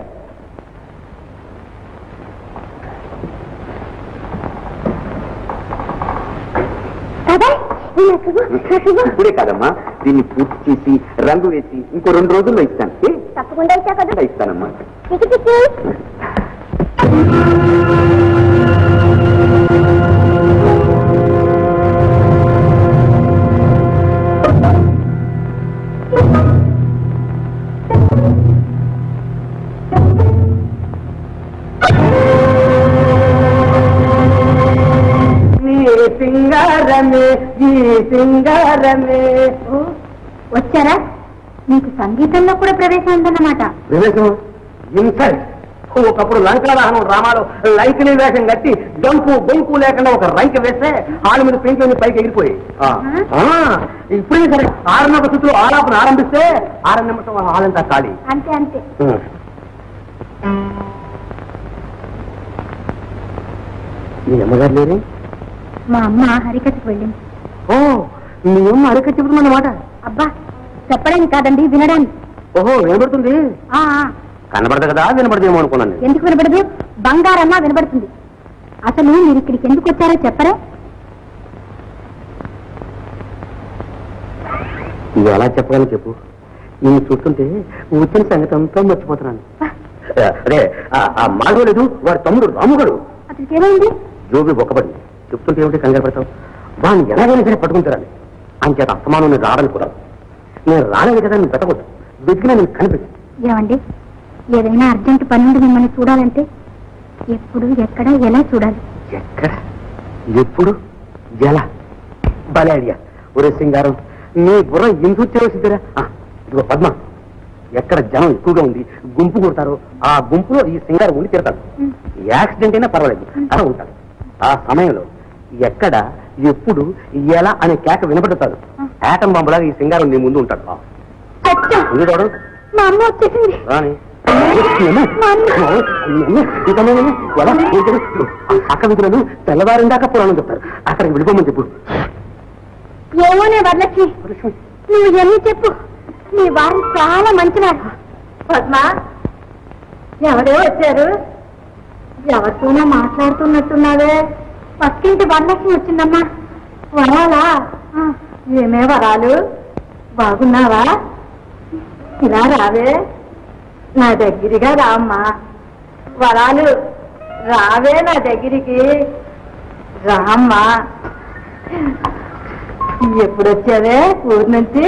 బాబాయ్ నాకు నాకు ఇప్పుడే కాదమ్మా దీన్ని పూర్తి చేసి రంగు వేసి ఇంకో రెండు రోజుల్లో ఇస్తాను ఏ? తప్పకుండా ఇచ్చా కదా తప్పకుండా ఇస్తానమ్మా టికి టికి ఈ సింగారమే ఈ సింగారమే వచ్చారా మీకు సంగీతంలో కూడా ప్రవేశం ఉందన్నమాట ప్రవేశం ఇన్సల్ట్ ఒకప్పుడు లంకాదహనం డ్రామాలో లైకిని వేషం కట్టి గంపు బొంకు లేకుండా ఒక రైక వేస్తే ఆళ్ళ మీద పెంచుని పైకి ఎగిరిపోయి ఇప్పుడే సరే ఆరున్నర స్థితిలో ఆలాపన ఆరంభిస్తే ఆరు నిమిషం హాలంతా ఖాళీ అంతే అంతే మీ అమ్మగారు లేరే మా అమ్మ హరికథకు వెళ్ళింది ఓ మీ అమ్మ అరక చెబుతుందన్నమాట అబ్బా చెప్పడానికి కాదండి వినడానికి ఓహో వినబడుతుంది ఆ, ఆ, కనబడదు కదా వినబడదేమో అనుకున్నాను ఎందుకు వినపడదు బంగారమ్మ వినపడుతుంది అసలు మీరు ఇక్కడికి ఎందుకు వచ్చారో చెప్పరా ఇది ఎలా చెప్పగలను చెప్పు నేను చూస్తుంటే వచ్చిన సంగతి అంతా మర్చిపోతున్నాను అదే ఆ మాధవ లేదు వాడి తమ్ముడు రాముగడు అతనికి ఏమైంది జోబి ఒక్కబడింది చెప్తుంటే ఏమిటి కంగారు పడతావు వాడిని ఎలాగైనా సరే పట్టుకుంటారని అంచేత అస్తమానం నేను రావడానికి కూడా నేను రాలేదు కదా నేను పెట్టకూడదు వెతికినా నేను కనిపించదు ఏమండి ఏదైనా అర్జెంట్ పని ఉండి మిమ్మల్ని చూడాలంటే ఎప్పుడు ఎక్కడ ఎలా చూడాలి ఎక్కడ ఎప్పుడు ఎలా భలే ఐడియా ఒరే సింగారం నీ బుర్ర ఎందుకు తెలిసిద్దరా ఇదిగో పద్మ ఎక్కడ జనం ఎక్కువగా ఉంది గుంపు కొడతారో ఆ గుంపులో ఈ సింగారం ఉండి తిడతాడు యాక్సిడెంట్ అయినా పర్వాలేదు అలా ఉంటాడు ఆ సమయంలో ఎక్కడ ఎప్పుడు ఎలా అనే కేక వినపడతాడు ఏటం బాంబులాగా ఈ సింగారం నీ ముందు ఉంటాడు అచ్చా, ఉంది చూడు మా అమ్మ వచ్చేసింది రాని అక్కడ విధులను తెల్లవారిన దాకా పురాణం చెప్తారు అక్కడికి వెళ్ళిపోమని చెప్పు ఏమోనే వరలక్ష్మి నువ్వు ఎన్ని చెప్పు నీ వారు చాలా మంచివాడు పద్మ ఎవరో వచ్చారు ఎవరితోనో మాట్లాడుతున్నట్టున్నావే పక్కింటి వరలక్ష్మి వచ్చిందమ్మా వరాలా ఆ, ఏమే వరాలు బాగున్నావా ఇలా రావే నా దగ్గరగా రామ్మా వరాలు రావే నా దగ్గరికి రామ్మా ఎప్పుడు వచ్చావే ఊరి నుంచి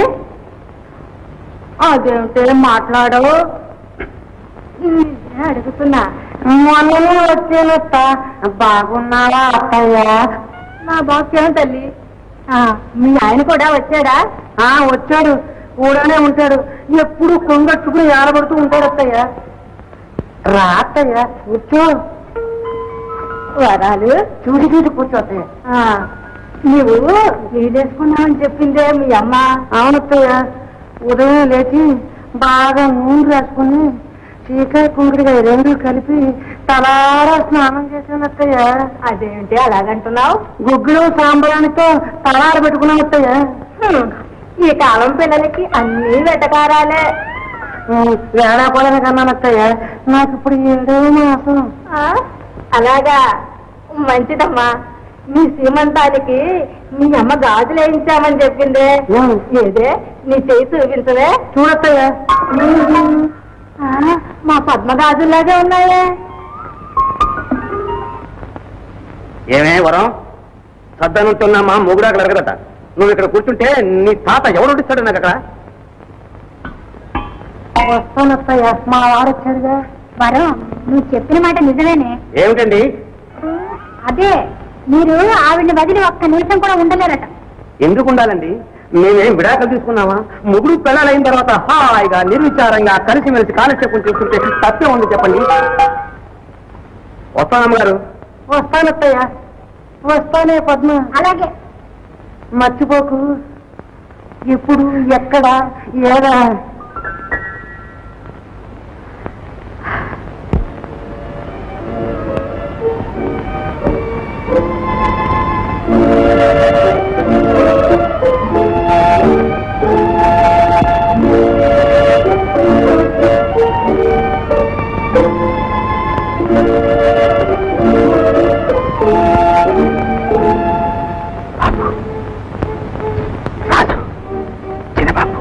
అదేమిటే మాట్లాడవు నిన్నే అడుగుతున్నా మొన్ననే వచ్చేనత్త బాగున్నావా అత్తయ్య నా బాక్యం తల్లి ఆ, మీ ఆయన కూడా వచ్చాడా ఆ వచ్చాడు కూడానే ఉంటాడు ఎప్పుడు కొంగట్టుకుని ఏడబడుతూ ఉంటాడు అత్తయ్య రా అత్తయ్య కూర్చో వరాలు చూడి చూసి కూర్చో అత్తయ్య ఆ, నీవు వేసుకున్నావని చెప్పిందే మీ అమ్మ అవునత్తయ్య ఉదయం లేచి బాగా నూనె రాసుకుని చీకాయ కుంకుడికాయ రెండు కలిపి తలారా స్నానం చేశాను అత్తయ్య అదేంటి అలాగంటున్నావు గుగ్గులు సాంబరానితో తలార పెట్టుకున్నావు అత్తయ్య ఈ కాలం పిల్లలకి అన్ని వెటకారాలే ఏడాకోలని కన్నాను అత్తయ్య నాకు ఇప్పుడు ఏడో మాసం అలాగా మంచిదమ్మా మీ సీమంతానికి మీ అమ్మ గాజులు వేయించామని చెప్పిందే ఏదే నీ చేయి చూపించవే చూడత్తయ్య మా పద్మ గాజుల్లాగే ఉన్నాయే ఏమే వరం సద్దనంతున్నా మా మొగుడాకలు అడగదట నువ్వు ఇక్కడ కూర్చుంటే నీ తాత ఎవడు వడ్డిస్తాడు నాకు అక్కడ వస్తానత్తయ్య మా వారు వచ్చారుగా వరం నువ్వు చెప్పిన మాట నిజమేనే ఏమిటండి అదే మీరు ఆవిడ్ని వదిలి ఒక్క నిమిషం కూడా ఉండలేరట ఎందుకు ఉండాలండి మేమేం విడాకులు తీసుకున్నావా ముగుడు పెళ్ళాలైన తర్వాత హాయిగా నిర్విచారంగా కలిసిమెలిసి కాలక్షేపం చేసుకుంటే తప్పే ఉంది చెప్పండి వస్తానమ్మగారు వస్తానత్తయ్య వస్తానే పద్మ అలాగే మర్చిపోకు ఎప్పుడు ఎక్కడ ఏడా రాజు చిన్నబాబు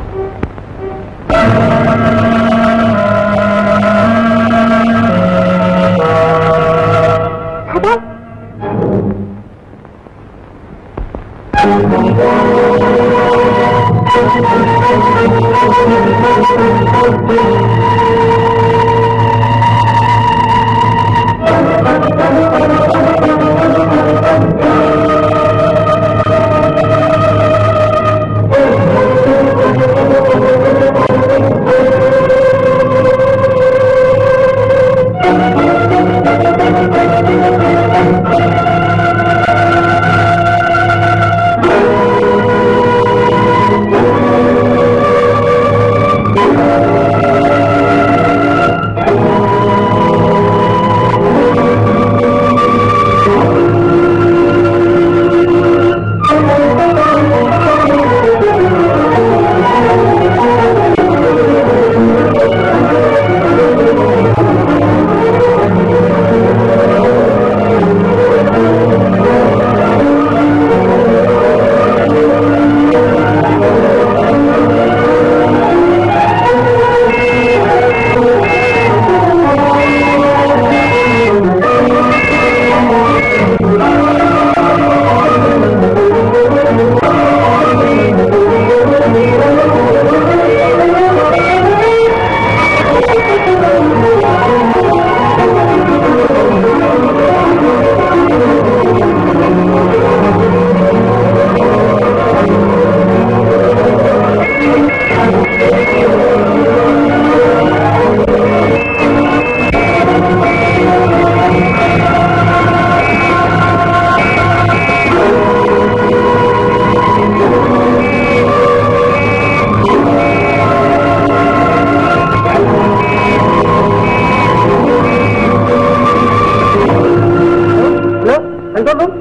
hello control room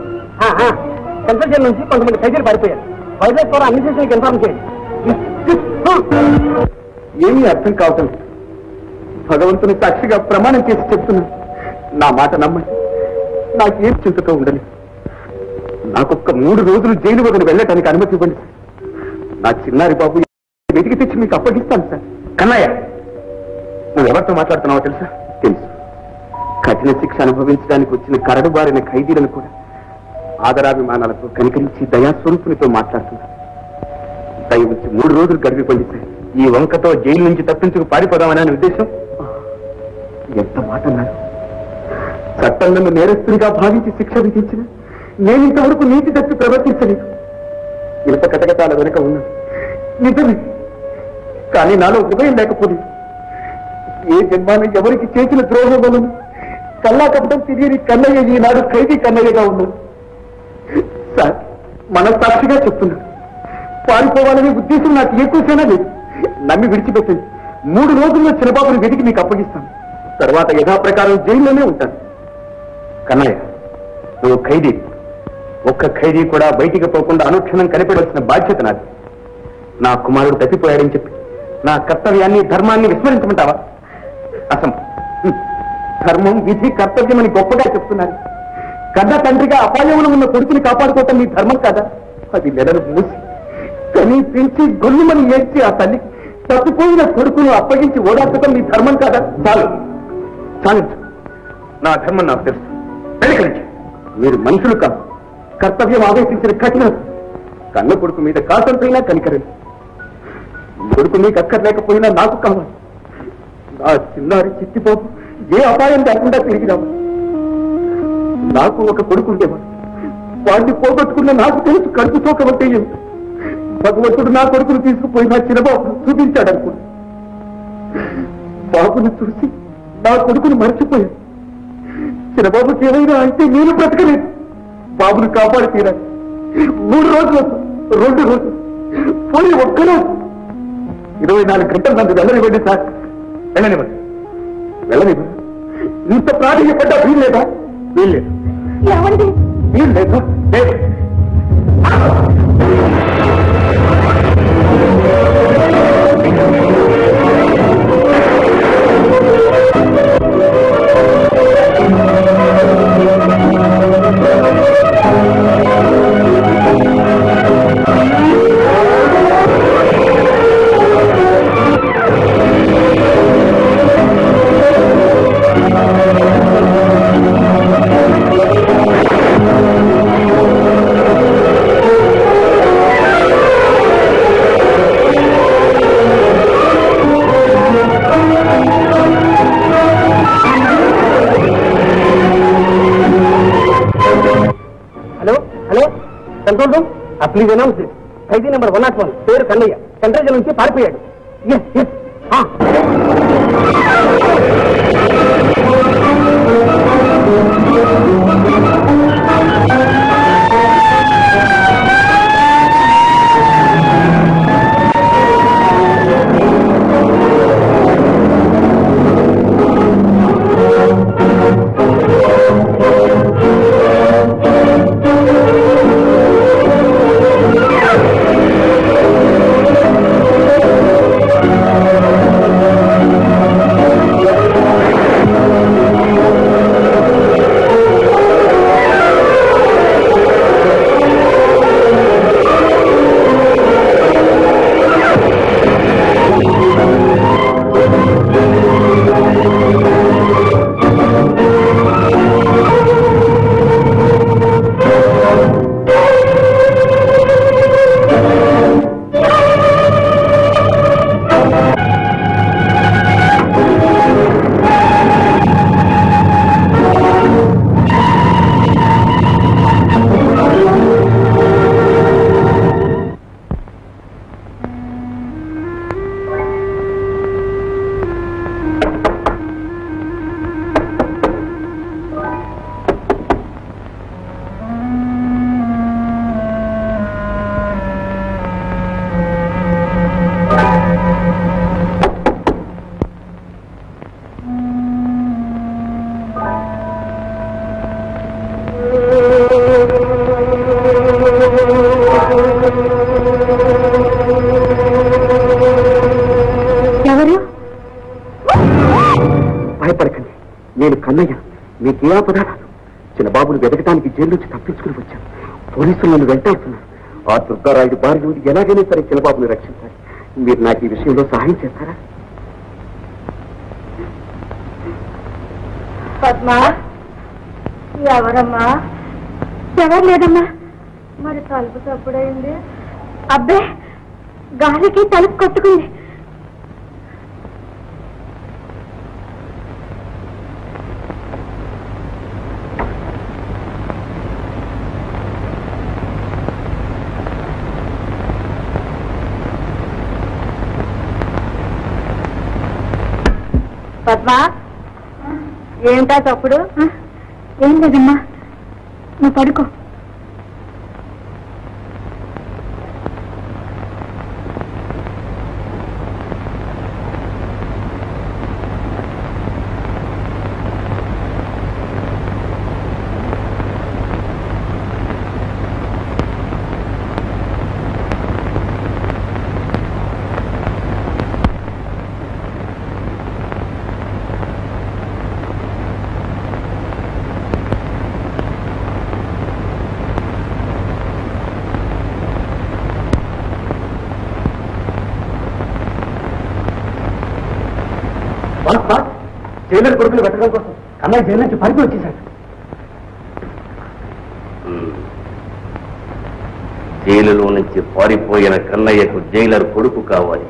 central jail నుంచి కొంతమంది ఖైదీలు పారిపోయారు వైజాగ్ ద్వారా అన్ని స్టేషన్కి ఇన్ఫార్మ్ చేయండి ఏమీ అర్థం కావటం లేదు. భగవంతుని సాక్షిగా ప్రమాణం చేసి చెప్తున్నాను నా మాట నమ్మండి నాకేం చింతతో ఉండని నాకొక్క మూడు రోజులు జైలు వదిలి వెళ్ళటానికి అనుమతి ఇవ్వండి సార్. నా చిన్నారి బాబు వెతికి తెచ్చి మీకు అప్పగిస్తాను సార్ కన్నయ్య నువ్వు ఎవరితో మాట్లాడుతున్నావో తెలుసా తెలుసు కఠిన శిక్ష అనుభవించడానికి వచ్చిన కరడు బారిన ఖైదీలను కూడా ఆదరాభిమానాలతో కనికరించి దయాస్వరూపునితో మాట్లాడుతున్నారు దయ ఉంచి మూడు రోజులు గడిపిపోయింది సార్ ఈ వంకతో జైలు నుంచి తప్పించుకు పారిపోదామని అనే ఉద్దేశం ఎంత మాట అన్నారు చట్టం నన్ను నేరస్తునిగా భావించి శిక్ష విధించిన నేను ఇంతవరకు నీతి తప్పి ప్రవర్తించలేదు ఇనప కటకటాల వెనక ఉన్నాను నిజమే కానీ నాలో హృదయం లేకపోలేదు ఏ జన్మాన ఎవరికి చేసిన ద్రోహం వలన కల్లా కపటం తిరిగి కన్నయ్య ఈనాడు ఖైదీ కన్నయ్యగా ఉన్నాడు సార్ మన సాక్షిగా చెప్తున్నా పారిపోవాలనే ఉద్దేశం నాకు ఎక్కువసేనా లేదు నమ్మి విడిచిపెట్టండి మూడు రోజుల్లో చిన్నబాబుని వెతికి మీకు అప్పగిస్తాను తర్వాత యథాప్రకారం జైల్లోనే ఉంటాను కన్నయ్య నువ్వు ఖైదీ ఒక్క ఖైదీ కూడా బయటికి పోకుండా అనుక్షణం కనిపెడవలసిన బాధ్యత నాది నా కుమారుడు తప్పిపోయాడని చెప్పి నా కర్తవ్యాన్ని ధర్మాన్ని విస్మరించమంటావా అసం హ్మ్. ధర్మం విధి కర్తవ్యమని గొప్పగా చెప్తున్నారు కన్న తండ్రిగా అపాయంలో ఉన్న కొడుకుని కాపాడుకోవటం మీ ధర్మం కదా అది నెలలు మూసి కనీ పెంచి గొల్లుమని ఏడ్చి ఆ తల్లి తప్పిపోయిన కొడుకును అప్పగించి ఓదార్చడం మీ ధర్మం కాదా చాలు చాలించు నా ధర్మం నాకు తెలుసు వెనకరించి మీరు మనుషులు కాదు కర్తవ్యం ఆవేశించిన కఠిన కన్న కొడుకు మీద కాసంతైనా కనికరండి కొడుకు మీకు అక్కర్లేకపోయినా నాకు కావాలి నా చిన్నారి చిట్టిపోపు ఏ అపాయం లేకుండా తిరిగి రావాలి నాకు ఒక కొడుకు ఉండేవాడు వాడిని పోగొట్టుకున్న నాకు తెలుసు కడుపు తోకమంటే ఏమిటి భగవంతుడు నా కొడుకును తీసుకుపోయి నా చిన్నబాబు చూపించాడు అనుకున్నా బాబుని చూసి నా కొడుకును మర్చిపోయాను చిన్నబాబుకి ఏమైనా అయితే నేను బ్రతకలేదు బాబును కాపాడి తీరాలి మూడు రోజులు రెండు రోజులు పోయి ఒక్క రోజు ఇరవై నాలుగు గంటలు నన్ను వెళ్ళనివ్వండి సార్ వెళ్ళనివ్వండి వెళ్ళనివ్వండి ఇంత ప్రాధాన్యపడ్డా వీల్లేదా వీల్లేదు ఏమండి వీల్లేదు లేదు కంట్రోల్ రూమ్ ప్లీజ్ అనౌన్స్ ఖైదీ నెంబర్ వన్ నాట్ వన్ పేరు కన్నయ్య సెంట్రల్ నుంచి పారిపోయాడు ఎస్ ఎస్ ఎవరు భయపడకండి నేను కన్నయ్య మీకు ఏ ఆపద రాదు చిన్న బాబును వెతకడానికి జైలు నుంచి తప్పించుకుని వచ్చాను పోలీసులు నన్ను వెంటాడుతున్నారు ఆ దుర్గారాయుడు బారి నుండి ఎలాగైనా సరే చిన్నబాబుని రక్షించాలి మీరు నాకు ఈ విషయంలో సహాయం చేస్తారా పద్మా ఎవరమ్మా ఎవరు లేదమ్మా మరి తలుపు తప్పుడైంది అబ్బే గాలికి తలుపు కొట్టుకుంది పద్మా ఏంటా తప్పుడు ఆ, ఏం లేదమ్మా నువ్వు పడుకో జైలర్ కొడుకులు వెతకడం కోసం కన్నయ్య జైలు నుంచి పరిపి వచ్చేసాడు జైలులో నుంచి పారిపోయిన కన్నయ్యకు జైలర్ కొడుకు కావాలి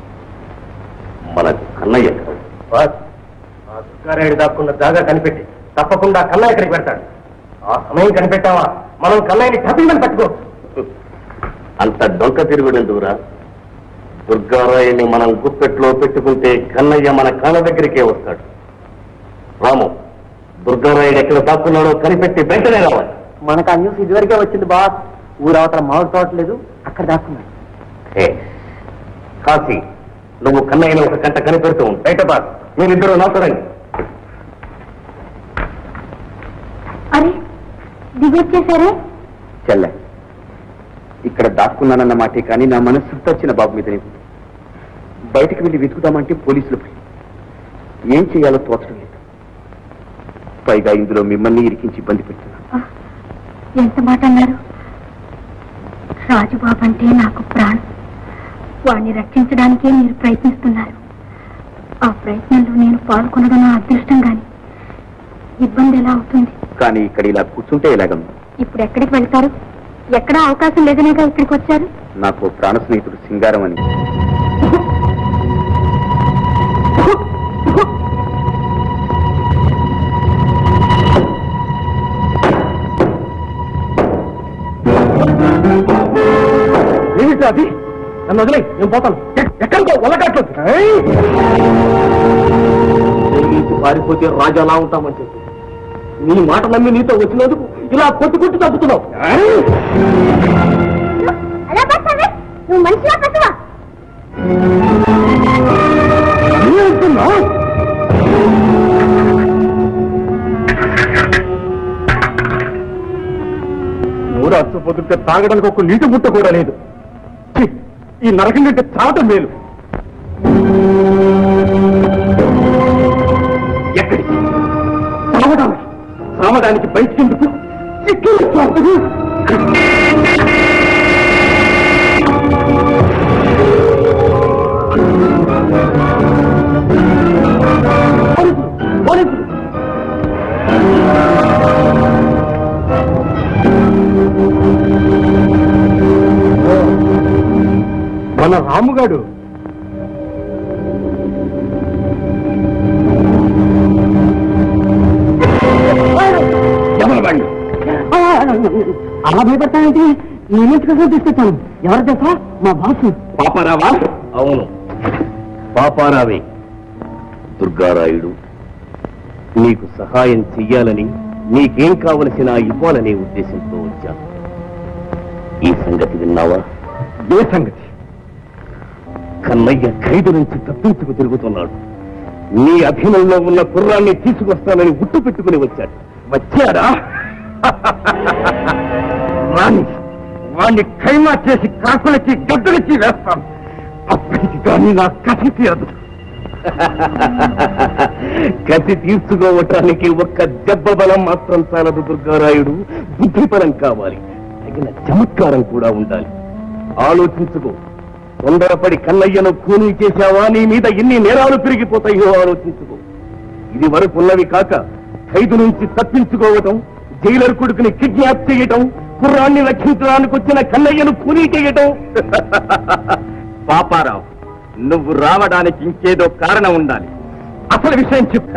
మనకు కన్నయ్య కావాలి బాస్ ఆ దుర్గారాయుడు దాక్కున్న జాగా కనిపెట్టి తప్పకుండా కన్నయ్య ఇక్కడికి పెడతాడు ఆ సమయం కనిపెట్టావా మనం కన్నయ్యని కపిమని పట్టుకోవచ్చు అంత డొంక తిరుగుడెందుకురా దుర్గారాయుని మనం గుప్పెట్లో పెట్టుకుంటే కన్నయ్య మన కాళ్ళ దగ్గరికే వస్తాడు రాము దుర్గారాయుడు ఎక్కడ దాక్కున్నాడో కనిపెట్టి వెంటనే రావాలి మనకు ఆ న్యూస్ ఇదివరకే వచ్చింది బాస్ ఊరవతల మామిడి తోటలేదు అక్కడ దాక్కున్నాడు హే, కాశీ నువ్వు కన్నయ్యని ఒక గంట కనిపెడుతూ ఉండు బయట బాస్ మీరిద్దరూ నౌకరండి అరే దిగొచ్చేసారే చెల్ల ఇక్కడ దాక్కున్నానన్న మాటే కానీ నా మనసు వచ్చిన బాబు మీద నీకు బయటికి వెళ్ళి వెతుకుదామంటే పోలీసులు పోయి ఏం చేయాలో తోచడం లేదు పైగా ఇందులో మిమ్మల్ని ఇరికించి ఇబ్బంది పెడుతున్నా ఆ, ఎంత మాట అన్నారు రాజుబాబు అంటే నాకు ప్రాణం వాణ్ణి రక్షించడానికే మీరు ప్రయత్నిస్తున్నారు ఆ ప్రయత్నంలో నేను పాల్గొనడం నా అదృష్టం గాని ఇబ్బంది ఎలా అవుతుంది కానీ ఇక్కడ ఇలా కూర్చుంటే ఎలాగమ్మా ఇప్పుడు ఎక్కడికి వెళ్తారు ఎక్కడా అవకాశం లేదనేగా ఇక్కడికి వచ్చారు నాకు ప్రాణ స్నేహితుడు సింగారం అని ఆ నన్ను వదిలే నేను పోతాను ఎక్కడికో వల్లకట్లేదు నుంచి పారిపోతే రాజు అలా ఉంటామని చెప్పి నీ మాట నమ్మి నీతో వచ్చినందుకు ఇలా కొట్టి కొట్టి తప్పుతున్నావు అలా పడతావే నువ్వు మనిషిలా పట్టువా నూరు అచ్చపోతుంటే తాగడానికి ఒక నీటి ముట్ట కూడా లేదు ఛీ, ఈ నరకం కంటే చావటం మేలు ఎక్కడికి చావడానికి చావడానికి బయటికెందుకు ఇక్కడ చావదు. పోలీసులు, పోలీసులు. మన రాముగాడు ఎవరు వాడిని అలా భయపడతానంటే నేను కోసం తీసుకొచ్చాను ఎవరు తెలుసా మా బాసు పాపారావా అవును పాపారావే దుర్గారాయుడు నీకు సహాయం చెయ్యాలని నీకేం కావలసిన ఇవ్వాలనే ఉద్దేశంతో వచ్చాను ఈ సంగతి విన్నావా ఏ సంగతి కన్నయ్య ఖైదు నుంచి తప్పించుకు తిరుగుతున్నాడు నీ అధీనంలో ఉన్న కుర్రాన్ని తీసుకొస్తానని ఉట్టు పెట్టుకుని వచ్చాడు వచ్చాడా వాణ్ణి వాణ్ణి ఖైమా చేసి కాకులకి గద్దలకి వేస్తాను అప్పటికి కానీ నా కథ తీరదు కసి తీర్చుకోవటానికి ఒక్క దెబ్బ బలం మాత్రం చాలదు దుర్గారాయుడు బుద్ధిపరం కావాలి తగిన చమత్కారం కూడా ఉండాలి ఆలోచించుకో తొందరపడి కన్నయ్యను కూనీ చేశావా నీ మీద ఎన్ని నేరాలు పెరిగిపోతాయో ఆలోచించుకో ఇది వరకు ఉన్నవి కాక ఖైదు నుంచి తప్పించుకోవటం జైలర్ కొడుకుని కిడ్నాప్ చేయటం కుర్రాన్ని రక్షించడానికి వచ్చిన కన్నయ్యను కూనీ చేయటం పాపారావు నువ్వు రావడానికి ఇంకేదో కారణం ఉండాలి అసలు విషయం చెప్పు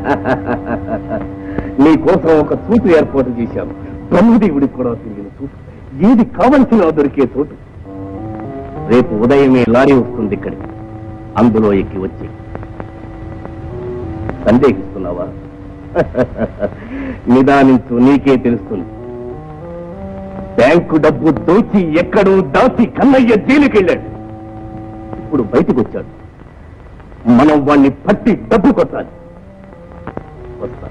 నీ కోసం ఒక చోటు ఏర్పాటు చేశాను బ్రహ్మదేవుడికి కూడా తిరిగిన చోటు ఏది కావలసిన దొరికే చోటు రేపు ఉదయమే లారీ వస్తుంది ఇక్కడికి అందులో ఎక్కి వచ్చి సందేహిస్తున్నావా నిదానించు నీకే తెలుస్తుంది బ్యాంకు డబ్బు దోచి ఎక్కడో దాచి కన్నయ్య జైలుకెళ్ళాడు ఇప్పుడు బయటకు వచ్చాడు మనం వాణ్ణి పట్టి డబ్బు కొట్టాలి వస్తా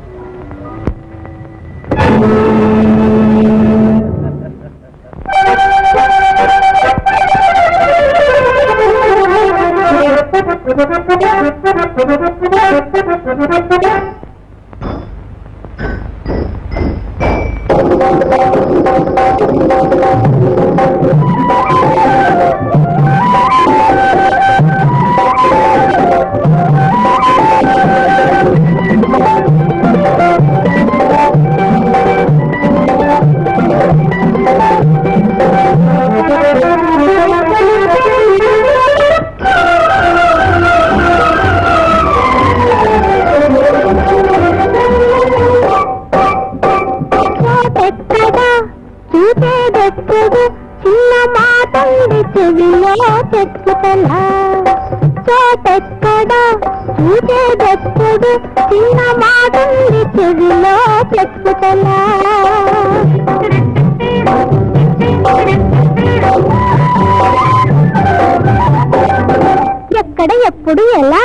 చోటెక్కడా చూసేదెప్పుడు చిన్న మాటంది చెవిలో చెప్పుతలా చోటెక్కడా చూసేదెప్పుడు చిన్న మాటంది చెవిలో చెప్పుతలా ఎక్కడ ఎప్పుడు ఎలా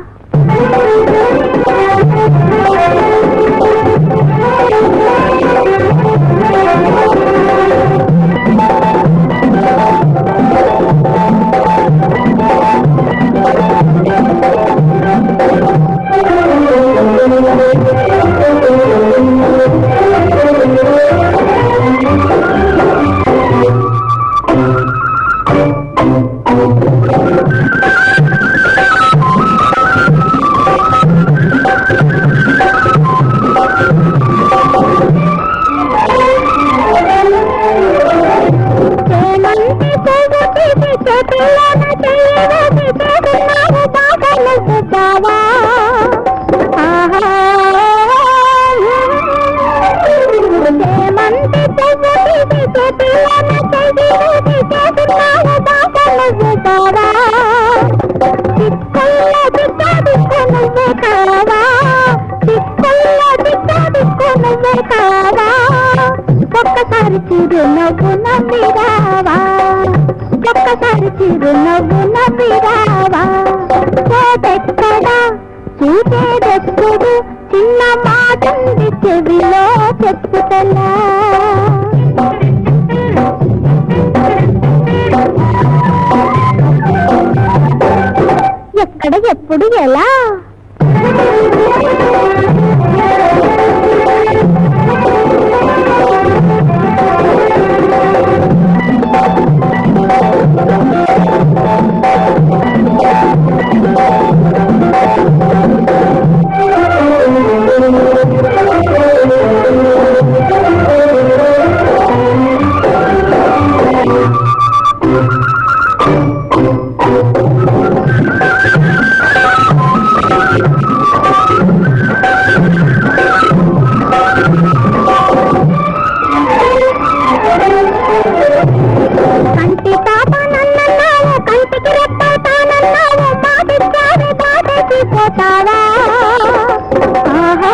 చేమంతి పొగటిది చేతుల్లోన చెయ్యవేసి చేస్తున్నావు బాధలు చూచావా ఆహా. చేమంతి పొగటిది చేతుల్లోన చెయ్యవేసి చేస్తున్నావు బాధలు కావా ఒక్కసారి చిరునవ్వు నవ్విరావా ఒక్కసారి చిరునవ్వు నవ్విరావా కోటెక్కడా చూసేదెప్పుడు చిన్న మాటంది చెవిలో చెప్పుతలా ఎక్కడ ఎప్పుడు ఎలా కంటి పాప నన్నన్నావు కంటికి రెప్పవుతానన్నావు మాటిచ్చావి దాటేసి పోతావా ఆహా,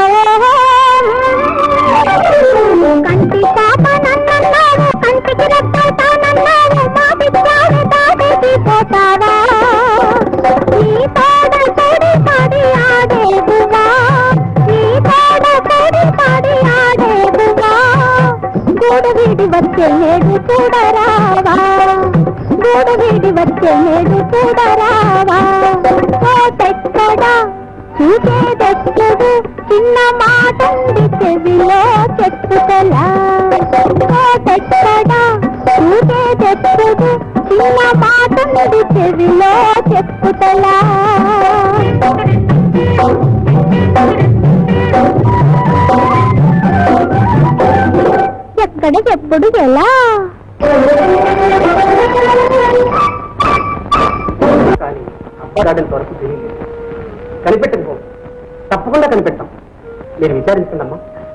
కంటి పాప నన్నన్నావు కంటికి రెప్పవుతానన్నావు మాటిచ్చావి దాటేసి పోతావా ఈ పాడ కొడి పడి ఆడేవువా ఈ పాడ కొడి పడి ఆడేవువా గూడు వీడి వచ్చే నేడు చూడరావా గూడు వీడి వచ్చే నేడు చూడరావా కోటెక్కడా చూసేదెప్పుడు చిన్న మాటంది చెవిలో చెప్పుతలా కోటెక్కడా చూసేదెప్పుడు చిన్న మాటంది చెవిలో చెప్పుతలా ఎక్కడ ఎప్పుడు ఎలా కానీ అబ్బాడాడేంత వరకు తెలియదు కనిపెట్టండి పో తప్పకుండా కనిపెట్టాం మీరు విచారించండమ్మా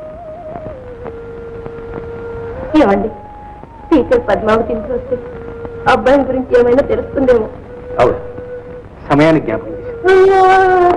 ఏమండి టీచర్ పద్మావతి ఇంట్లో వస్తే అబ్బాయి గురించి ఏమైనా తెలుస్తుందేమో అవును సమయానికి జ్ఞాపకం చేశాను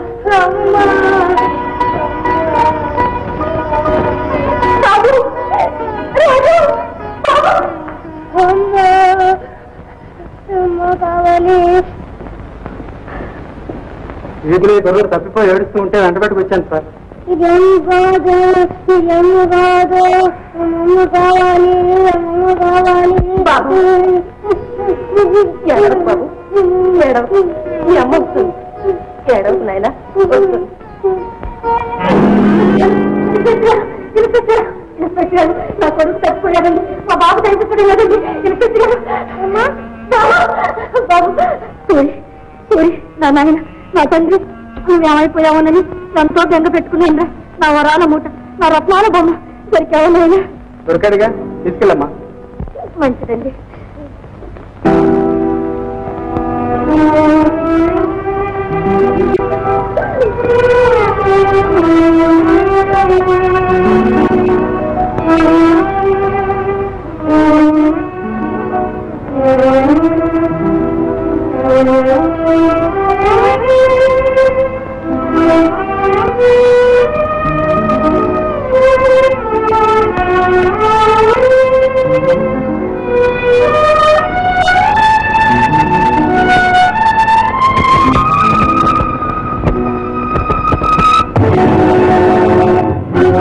వీధిలో దొరలు తప్పిపోయి ఏడుస్తూ ఉంటే వెంటబెట్టుకు వచ్చాను సార్ ఇదేం కాదు ఇదేం కాదు అమ్మమ్మ కావాలి అమ్మమ్మ కావాలి బాబు. ఏడవకు బాబు. ఏడవకు. మీ అమ్మ వస్తుంది ఏడవకు నాయనా వస్తుంది ఇన్స్పెక్టర్ నా కొడుకు తప్పుకోలేదండి మా బాబు కనిపించలేదండి ఇన్స్పెక్టర్ అమ్మా బాబు సూరి సూరి నా నాయన నా తండ్రి నువ్వేమైపోయావోనని ఎంతో బెంగ పెట్టుకున్నాను నా వరాల మూట నా రత్నాల బొమ్మ దొరికావో నాయన దొరికాడుగా తీసుకెళ్ళమ్మా మంచిదండి ఆ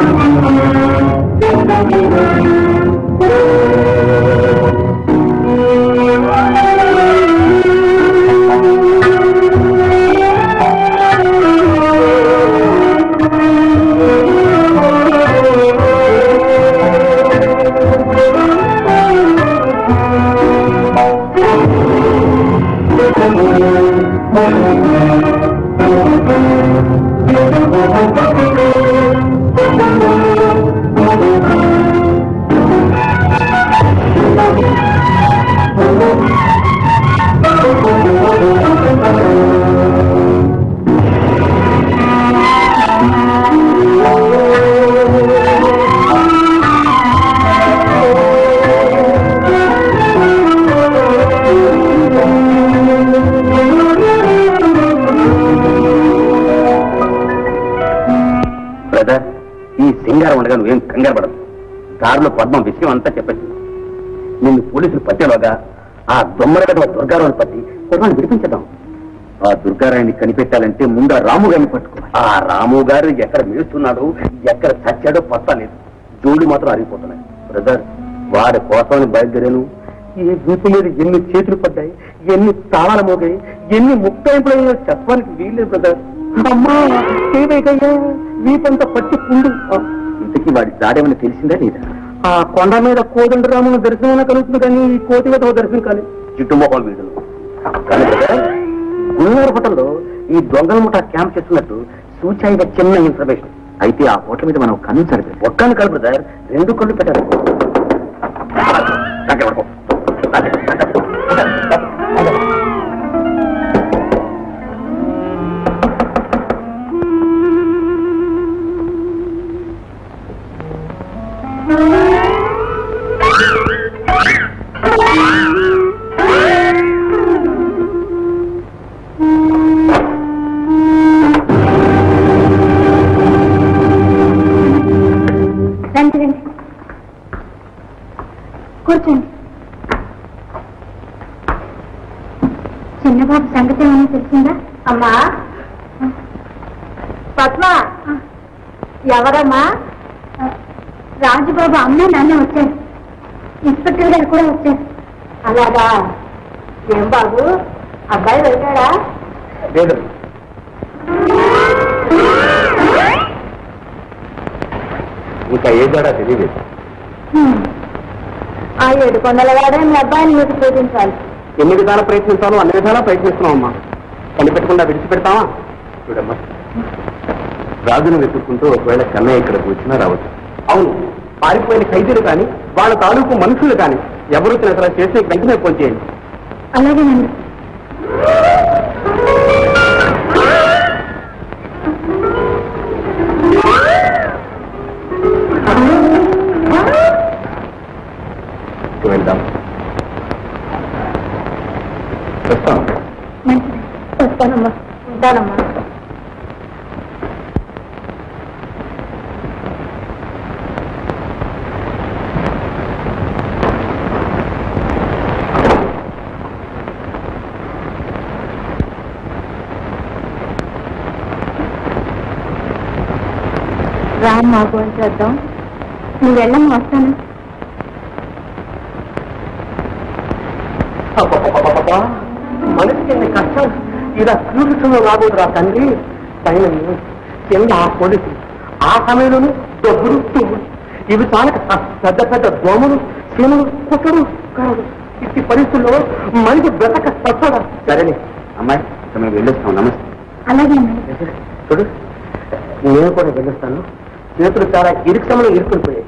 ఈ సింగారం ఉండగా నువ్వేం కంగారు పడదు దారిలో పద్మం విషయం అంతా చెప్పేసింది నిన్ను పోలీసులు పట్టేలోగా ఆ దొమ్మల కథ దుర్గారావుని పట్టి కుర్రాన్ని విడిపించదాం ఆ దుర్గారాయన్ని కనిపెట్టాలంటే ముందు ఆ రాము గారిని పట్టుకోవాలి ఆ రాము గారు ఎక్కడ మేస్తున్నాడో ఎక్కడ చచ్చాడో పట్టలేదు జోడు మాత్రం అరిగిపోతున్నాయి బ్రదర్ వాడి కోసమని బయలుదేరాను ఈ వీపు మీద ఎన్ని చేతులు పడ్డాయి ఎన్ని తాళాలు మోగాయి ఎన్ని ముక్తాయింపులు చెప్పడానికి వీల్లేదు బ్రదర్ అమ్మా చేయకయ్యా వీపంతా పట్టి పుండు ఇంతకీ వాడి దాడేమని తెలిసిందా లేదా ఆ కొండ మీద కోదండరాముని దర్శనం కలుగుతుంది కానీ ఈ కోటి వద్ద దర్శనం కాదు చిట్టుమొహం వీడు కానీ బ్రదర్, గున్నూరు హోటల్లో ఈ దొంగల ముఠా క్యాంప్ చేస్తున్నట్టు సూచాయిగా చిన్న ఇన్ఫర్మేషన్ అయితే ఆ హోటల్ మీద మనం కన్ను సరిపే ఒక్కని కాదు బ్రదర్ రెండు కళ్ళు పెట్టారు దగ్గర పడుకో. దగ్గర, దగ్గర. దగ్గర. రండి రండి కూర్చోండి చిన్నబాబు సంగతి ఏమైనా తెలిసిందా అమ్మా పద్మ ఎవరమ్మా రాజుబాబు అమ్మ నాన్న వచ్చారు ఇన్స్పెక్టర్ గారు కూడా వచ్చారు అలాగా ఏం బాబు అబ్బాయి వెళ్ళాడా లేదు ఇంకా ఏ జాడా తెలియలేదు హ్మ్. ఆ ఏడు కొండల వాడే మీ అబ్బాయిని మీకు చూపించాలి ఎన్ని విధాలు ప్రయత్నిస్తానో అన్ని విధాలా ప్రయత్నిస్తున్నాం అమ్మా కనిపెట్టకుండా విడిచిపెడతావా చూడమ్మా రాజును వెతుక్కుంటూ ఒకవేళ కన్నయ్య ఇక్కడికి వచ్చినా రావచ్చు అవును పారిపోయిన ఖైదీలు కానీ వాళ్ళ తాలూకు మనుషులు కానీ ఎవరు తిన చేసి వెంటనే ఫోన్ చేయండి అలాగేనండి వెళ్దాం వస్తాం మంచిది వస్తానమ్మా ఉంటానమ్మా రామ్మా ఫోన్ చేద్దాం నువ్వు వెళ్ళమ్మా వస్తాను అబ్బబ్బబ్బబ్బబ్బా! మనిషికి ఎన్ని కష్టాలు ఇలా చూసుకున్న రాబోదురా తండ్రి పైన కింద ఆ పొడిసి ఆ సమయంలోనూ దొబ్బులు తుమ్ములు ఇవి చాలక పెద్ద పెద్ద దోమలు చీమలు కుక్కడు కరడు ఇట్టి పరిస్థితుల్లో మనిషి బ్రతక సత్తడా సరేనే అమ్మాయి ఇక మేము వెళ్ళొస్తాం నమస్తే అలాగే అన్నయ్య చూడు నేను కూడా వెళ్ళొస్తాను చేతులు చాలా ఇరుక్షమలో ఇరుక్కుపోయాయి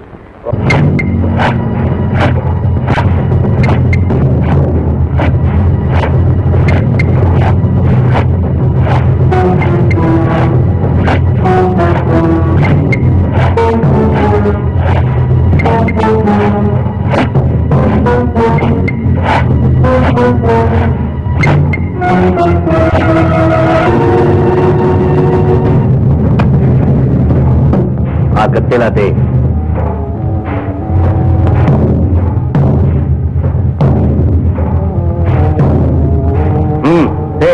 ఆ కత్తెలాతే దే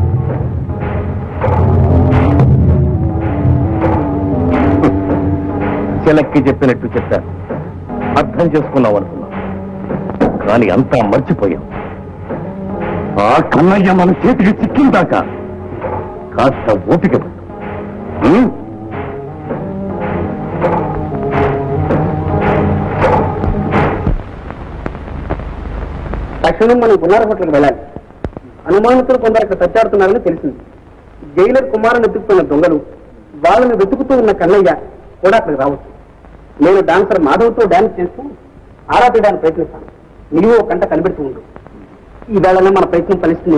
చిలక్కి చెప్పినట్టు చెప్పాను అర్థం చేసుకున్నావు అనుకున్నా కానీ అంతా మర్చిపోయాం ఆ కన్నయ్య మన చేతికి చిక్కిందాకా కాస్త ఓపిక పట్టు. ఉమ్? తక్షణం మనం గున్నార హోటల్కి వెళ్ళాలి అనుమానితులు కొందరు అక్కడ తచ్చాడుతున్నారని తెలిసింది జైలర్ కుమారుని వెతుకుతున్న దొంగలు వాళ్ళని వెతుకుతూ ఉన్న కన్నయ్య కూడా అక్కడికి రావచ్చు నేను డాన్సర్ మాధవ్తో డాన్స్ చేస్తూ ఆరా తీయడానికి ప్రయత్నిస్తాను నీవు ఒక గంట కనిపెడుతూ ఉండు ఈ వేళనే మన ప్రయత్నం ఫలిస్తుంది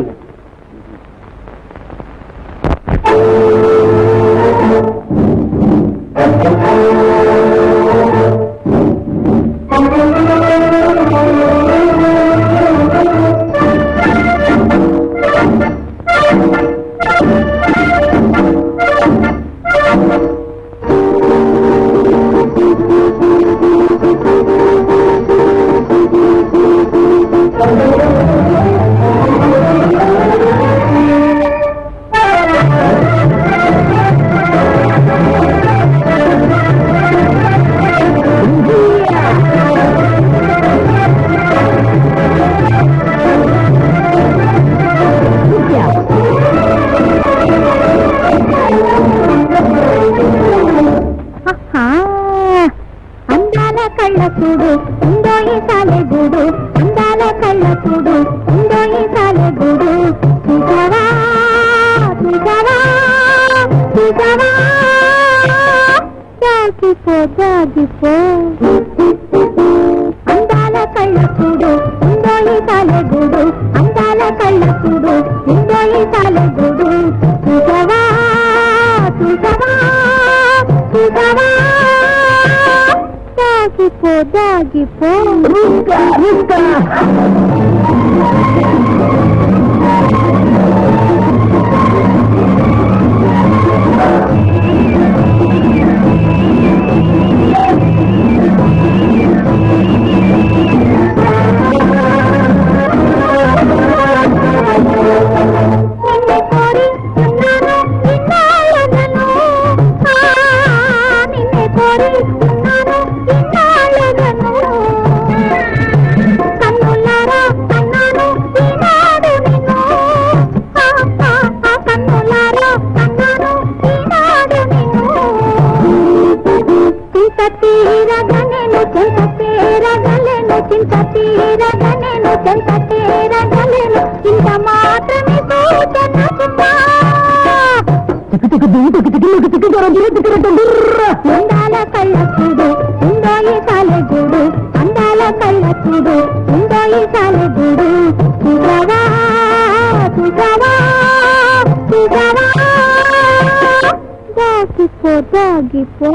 కళ్ళ చూడు ఉందో ఈ సాలె గూడు అందాల కళ్ళ చూడు ఉందో ఈ సాలె గూడు చూసావా చూసావా చూసావా దాగిపో దాగిపో అందాల కళ్ళ చూడు ఉందో ఈ సాలె గూడు అందాల కళ్ళ చూడు ఉందో ఈ సాలె గూడు చూసావా చూసావా చూసావా దాగిపో దాగిపో నిన్నే కోరి ఉన్నాను ఇన్నాళ్ళను ఆ, నిన్నే కోరి ఉన్నాను ఇన్నాళ్ళను కన్నులారా అన్నాను ఈనాడు నిన్ను ఆ, ఆ, ఆ, కన్నులారా అన్నాను ఈనాడు నిన్ను చింత తీరగా నేను చింత తీరగలేను చింత తీరగా నేను చింత తీరగలేను ఇంత మాత్రమే సూచన సుమా అందాల కళ్ళ చూడు ఉందో ఈ సాలె గూడు అందాల కళ్ళ చూడు ఉందో ఈ సాలె గూడు చూసావా చూసావా చూసావా దాగిపో దాగిపో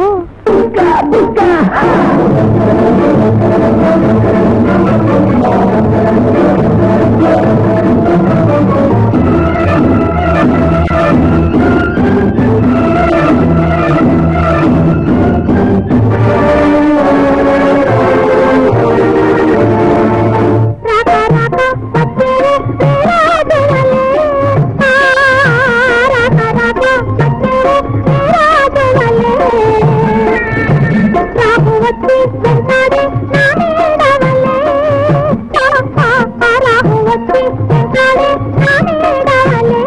రాక రాక వచ్చేరే రాజవలే ఆ, రాక రాక వచ్చేరే రాజవలే రాకు వచ్చి వెంటాడే నా నీడవలే ఆ, ఆ, ఆ, రాకు వచ్చి వెంటాడే నా నీడవలే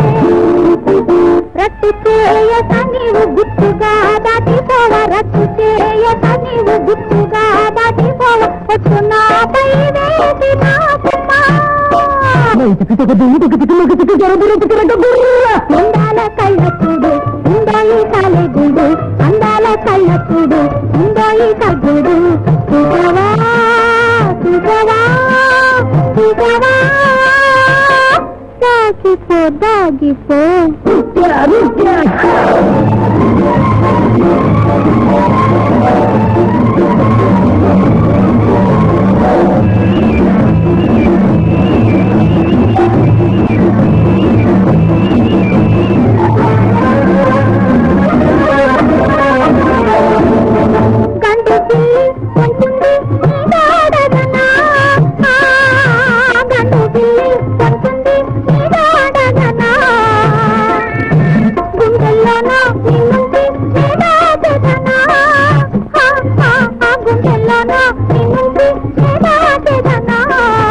రట్టు చేయక నీవు గుట్టుగా దాటిపోవ రట్టు చేయక నీవు గుట్టుగా దాటిపోవ వచ్చు నాపై వేసి నాకుమా అందాల కళ్ళ చూడు ఉందో ఈ కాలే గూడు అందాల కళ్ళ చూడు ఉందో ఈ కగుడు చూసావా చూసావా చూసావా దాగిపో దాగిపో గంటు పిల్లి ఉంటుంది నీడాడగనా ఆ, గంటు పిల్లి ఉంటుంది నీడాడగనా గుండెల్లోన నిన్నుంది నీడాడగనా ఆ, ఆ, ఆ, గుండెల్లోన నిన్నుంది నీడాడగనా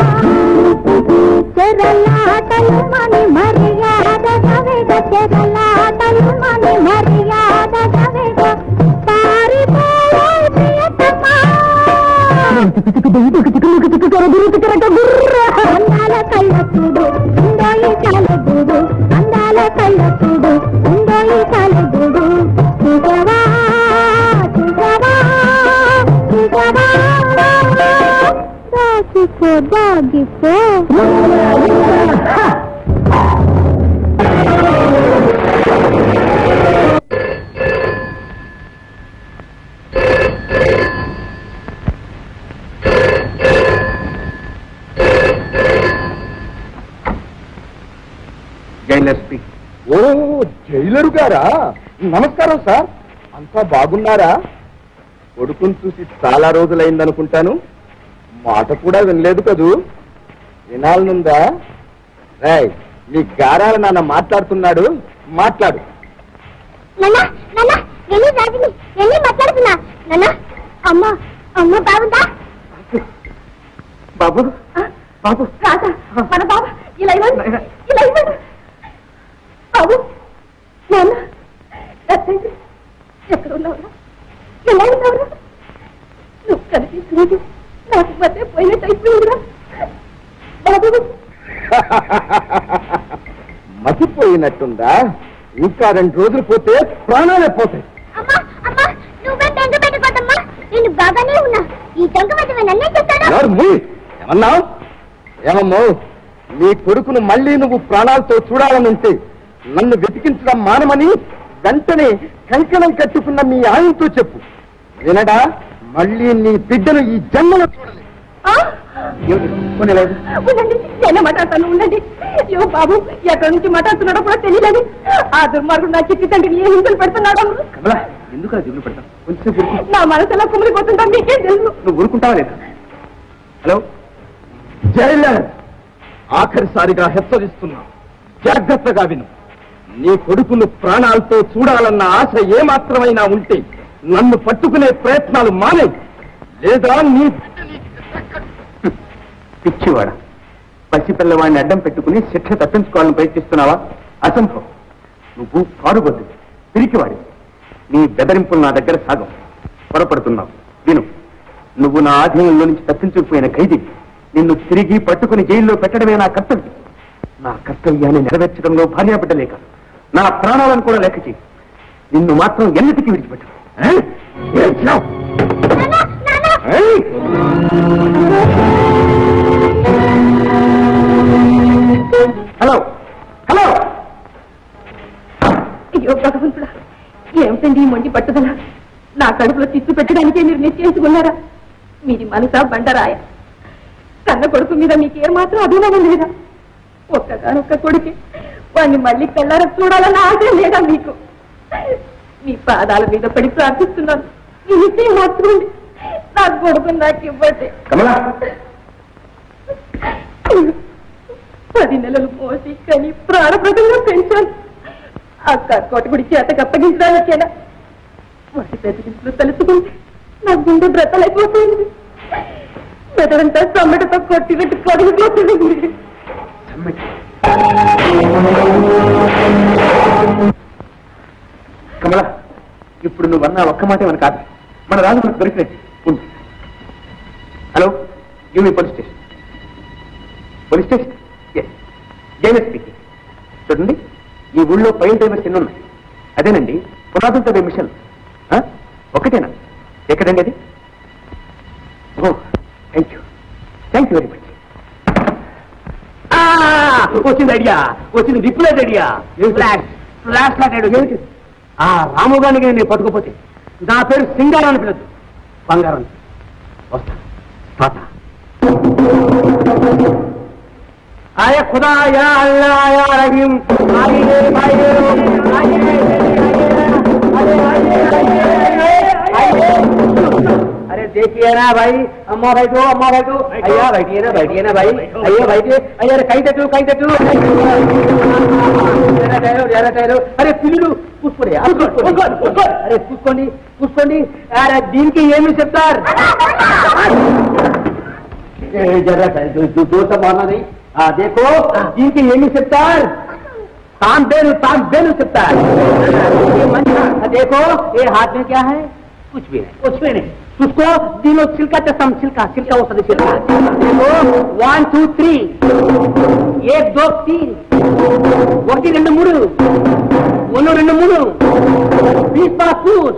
చెరలాటలు మని మర్యాద గవేగ చెరలాటలు మని మర్యాద గవేగ పారిపోయే ప్రియతమా అందాల కళ్ళ చూడు ఉందో ఈ చాల గూడు అందాల కళ్ళ చూడు ఉందో ఈ చాల గూడు చూసావా చూసావా చూసావా దాగిపో దాగిపో జైలర్ స్పీక్ ఓ జైలరు గారా నమస్కారం సార్ అంతా బాగున్నారా కొడుకుని చూసి చాలా రోజులైందనుకుంటాను మాట కూడా వినలేదు కదూ వినాలనుందా రాయ్ మీ గారాల నాన్న మాట్లాడుతున్నాడు మాట్లాడు నాన్న నాన్న వెళ్ళి రాజుని వెళ్ళి మాట్లాడుతున్నా నాన్న అమ్మ అమ్మ బాగుందా బాబు బాబు రాజా మన బాబా ఇలా ఇవ్వండి ఇలా ఇవ్వండి బాబు నాన్న రత్తయ్య, ఎక్కడ ఉన్నావురా ఎలా ఉన్నావురా నువ్వు కనిపించలేదు నాకు మధ్య పోయినట్టు అయిపోయిందిరా బాబు మతిపోయినట్టుందా ఇంకా రెండు రోజులు పోతే ప్రాణాలే పోతాయి అమ్మా అమ్మా నువ్వే బెంగ పెట్టుకోదమ్మా నేను బాగానే ఉన్నా ఈ దొంగ వద్ద నన్నే చేస్తాడు ఎవరు మూయ్? ఏమన్నావు ఏమమ్మో నీ కొడుకును మళ్ళీ నువ్వు ప్రాణాలతో చూడాలనుంటే నన్ను వెతికించడం మానమని వెంటనే కంకణం కట్టుకున్న మీ ఆయనతో చెప్పు వినడా మళ్ళీ నీ బిడ్డను ఈ జన్మలో చూడలేదు ఆ? కొనలేదు ఉండండి నేనే మాట్లాడతాను ఉండండి అయ్యో బాబు ఎక్కడి నుంచి మాట్లాడుతున్నాడో కూడా తెలియలేదు ఆ దుర్మార్గుడు నా చిట్టి తండ్రిని ఏ హింసలు పెడుతున్నాడు కమలా ఎందుకు అది దిగులు పెడతాం కొంచెం ఊరుకో. నా మనసులో కుమిలిపోతుందా మీకేం తెలుసు నువ్వు ఊరుకుంటావా లేదా హలో జైలర్ ఆఖరిసారిగా హెచ్చరిస్తున్నా జాగ్రత్తగా విను నీ కొడుకును ప్రాణాలతో చూడాలన్న ఆశ ఏమాత్రమైనా ఉంటే నన్ను పట్టుకునే ప్రయత్నాలు మానే లేదా నీ పిచ్చివాడ పసిపిల్లవాడిని అడ్డం పెట్టుకుని శిక్ష తప్పించుకోవాలని ప్రయత్నిస్తున్నావా అసంభవం నువ్వు కారుబద్దు పిరికివాడి నీ బెదరింపులు నా దగ్గర సాగం పొరపడుతున్నావు విను నువ్వు నా ఆధీనంలో నుంచి తప్పించుకుపోయిన ఖైదీ నిన్ను తిరిగి పట్టుకుని జైల్లో పెట్టడమే నా కర్తవ్యం నా కర్తవ్యాన్ని నెరవేర్చడంలో భార్యాబిడ్డలే కాదు నా ప్రాణాలను కూడా లెక్క చేయి నిన్ను మాత్రం ఎన్నిటికీ విడిచిపెట్టు ఆ? ఏం చేశావ్? ఏయ్! హలో హలో అయ్యో భగవంతుడా ఏమిటండి ఈ మొండి పట్టుదల నా కడుపులో చిచ్చు పెట్టడానికే మీరు నిశ్చయించుకున్నారా మీది మనసా బండరాయ కన్న కొడుకు మీద మీకు ఏమాత్రం అభిమానం లేదా ఒక్కగానొక్క కొడుకి వాడిని మళ్ళీ కళ్ళారా చూడాలన్న ఆశ లేదా మీకు మీ పాదాల మీద పడి ప్రార్థిస్తున్నాను మీ విషయం మార్చుకోండి నా కొడుకు నాకు ఇవ్వండి కమలా పది నెలలు మోసి కానీ ప్రాణప్రదంగా పెంచాను ఆ కర్కోటకుడి చేతకు అప్పగించడానికేనా వాటి బెదిరింపులు తలుచుకుంటే నా గుండె బ్రతలైపోతుంది మెదడంతా సమ్మెటతో కొట్టినట్టు కరిగిపోతుంది కమల ఇప్పుడు నువ్వు అన్న ఒక్క మాటే మన కాదు మన రాజు మనకు దొరికినట్టు ఉండు hello give me police station police station yes జైనస్ స్పీకింగ్ చూడండి ఈ ఊళ్ళో పైన టైమర్స్ ఎన్ని ఉన్నాయి అదేనండి పునాదులు తవ్వే మిషన్ ఆ? ఒకటేనా ఎక్కడండి అది ఓ thank you thank you very much వచ్చింది ఐడియా వచ్చింది రిప్లేట్ ఐడియా ఫ్లాష్ ఫ్లాష్ లాట్ ఐడియా ఏమిటి ఆ రాము గారికి నేను పట్టుకోపోతే నా పేరు సింగారం అని పిలదు బంగారం వస్తా టాటా అరే ఖుదా యా అల్లా యా రహీం ఆగే భాయి ఆగే अरे देखिए ना भाई अम्मा बैठो अम्मा बैठो अय्या बैठिए ना बैठिए ना भाई अय्या बैठिए अय्या अरे कहीं तू कहीं तू जरा ठहरो जरा ठहरो अरे పిల్లుడు కూర్చోండి అరే కూర్చోండి కూర్చోండి అరే దీనికి ఏమి చెప్తారు జరా దోశ మానది దేకో దీనికి ఏమి చెప్తారు तानबेल तानबेल सकता है ये मन देखो ये हाथ में क्या है कुछ भी नहीं कुछ भी नहीं उसको तीनों छिलका चसम छिलका छिलका वो सभी छिलका देखो वन टू थ्री एक दो तीन ఒకటి రెండు మూడు ఒన్ను రెండు మూడు बीस पास फूट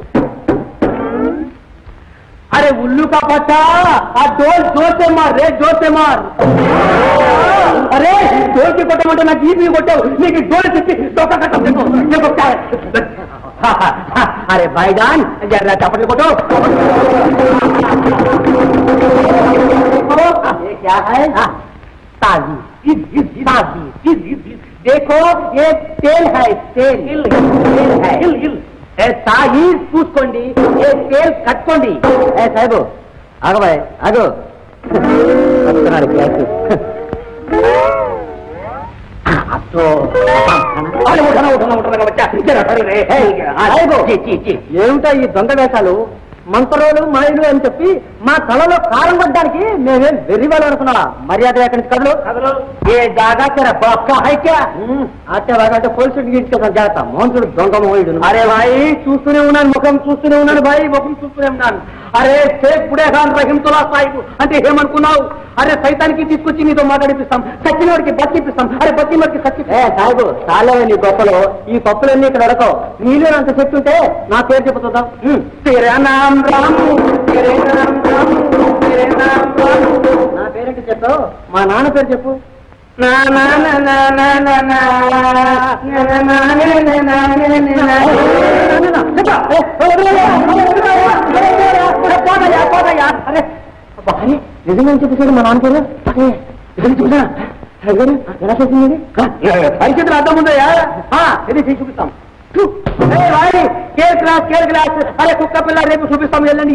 अरे उल्लू का पट्टा आ डोल जोर से मार रे जोर से मार अरे डोल के కొట్టమంటే నాకు ఈ మీద కొట్టావు నీకు డోల్ తిప్పి డొక్క కట్టం देखो देखो क्या है अरे भाईजान जरा चपट कोटो ये क्या है ताजी ताजी देखो ये तेल है तेल तेल है ఏ తాగి చూసుకోండి ఏ తేల్ కట్టుకోండి ఏ సాహెబు ఆగబాయ్ ఆగు వస్తున్నాడు గ్యాస్ ఏమిటా ఈ దొంగ వేషాలు మంత్రోలు మాయలు అని చెప్పి మా తలలో కారం పడ్డానికి మేమేం వెర్రివాళ్ళు అనుకున్నా మర్యాద ఎక్కడి నుంచి కదలు ఏ జాగా తెర పక్క హైక్యా అట్టే బాగా పోలీసు ఇంటికి జాగ్రత్త మోహన్ దొంగ మోయుడు అరే భాయ్ చూస్తూనే ఉన్నాను ముఖం చూస్తూనే ఉన్నాను భాయ్ ముఖం చూస్తూనే ఉన్నాను అరే షేక్ బుడేఖాన్ రహీంతుల్లా సాహిబ్ అంటే ఏమనుకున్నావు అరే సైతానికి తీసుకొచ్చి నీతో మాట్లాడిపిస్తాం సచ్చినోడికి బతికిపిస్తాం అరే బతినోడికి సచ్చి సాహిబు చాలేవే నీ గొప్పలు ఈ పప్పులన్నీ ఇక్కడ అడకవు నీళ్ళు అంత శక్తి ఉంటే నా పేరు చెబుతుందా తెరే నామ్ రాము తెరే నామ్ రాము తెరే నామ్ రాము నా పేరేంటి చెప్పు మా నాన్న పేరు చెప్పు నా నా నా నా నా నా నా నా నా నా నా నా నా నా నిజంగా చెప్పేసాడు మా నాన్న పేరు నిజంగా చూసా ఎలా చేసింది పరిస్థితులు అర్థం ఉందయ్యా ఇది చేసి చూపిస్తాం కేర్ క్లాస్ కేర్ క్లాస్ అరే కుక్క పిల్ల రేపు చూపిస్తాం వెళ్ళండి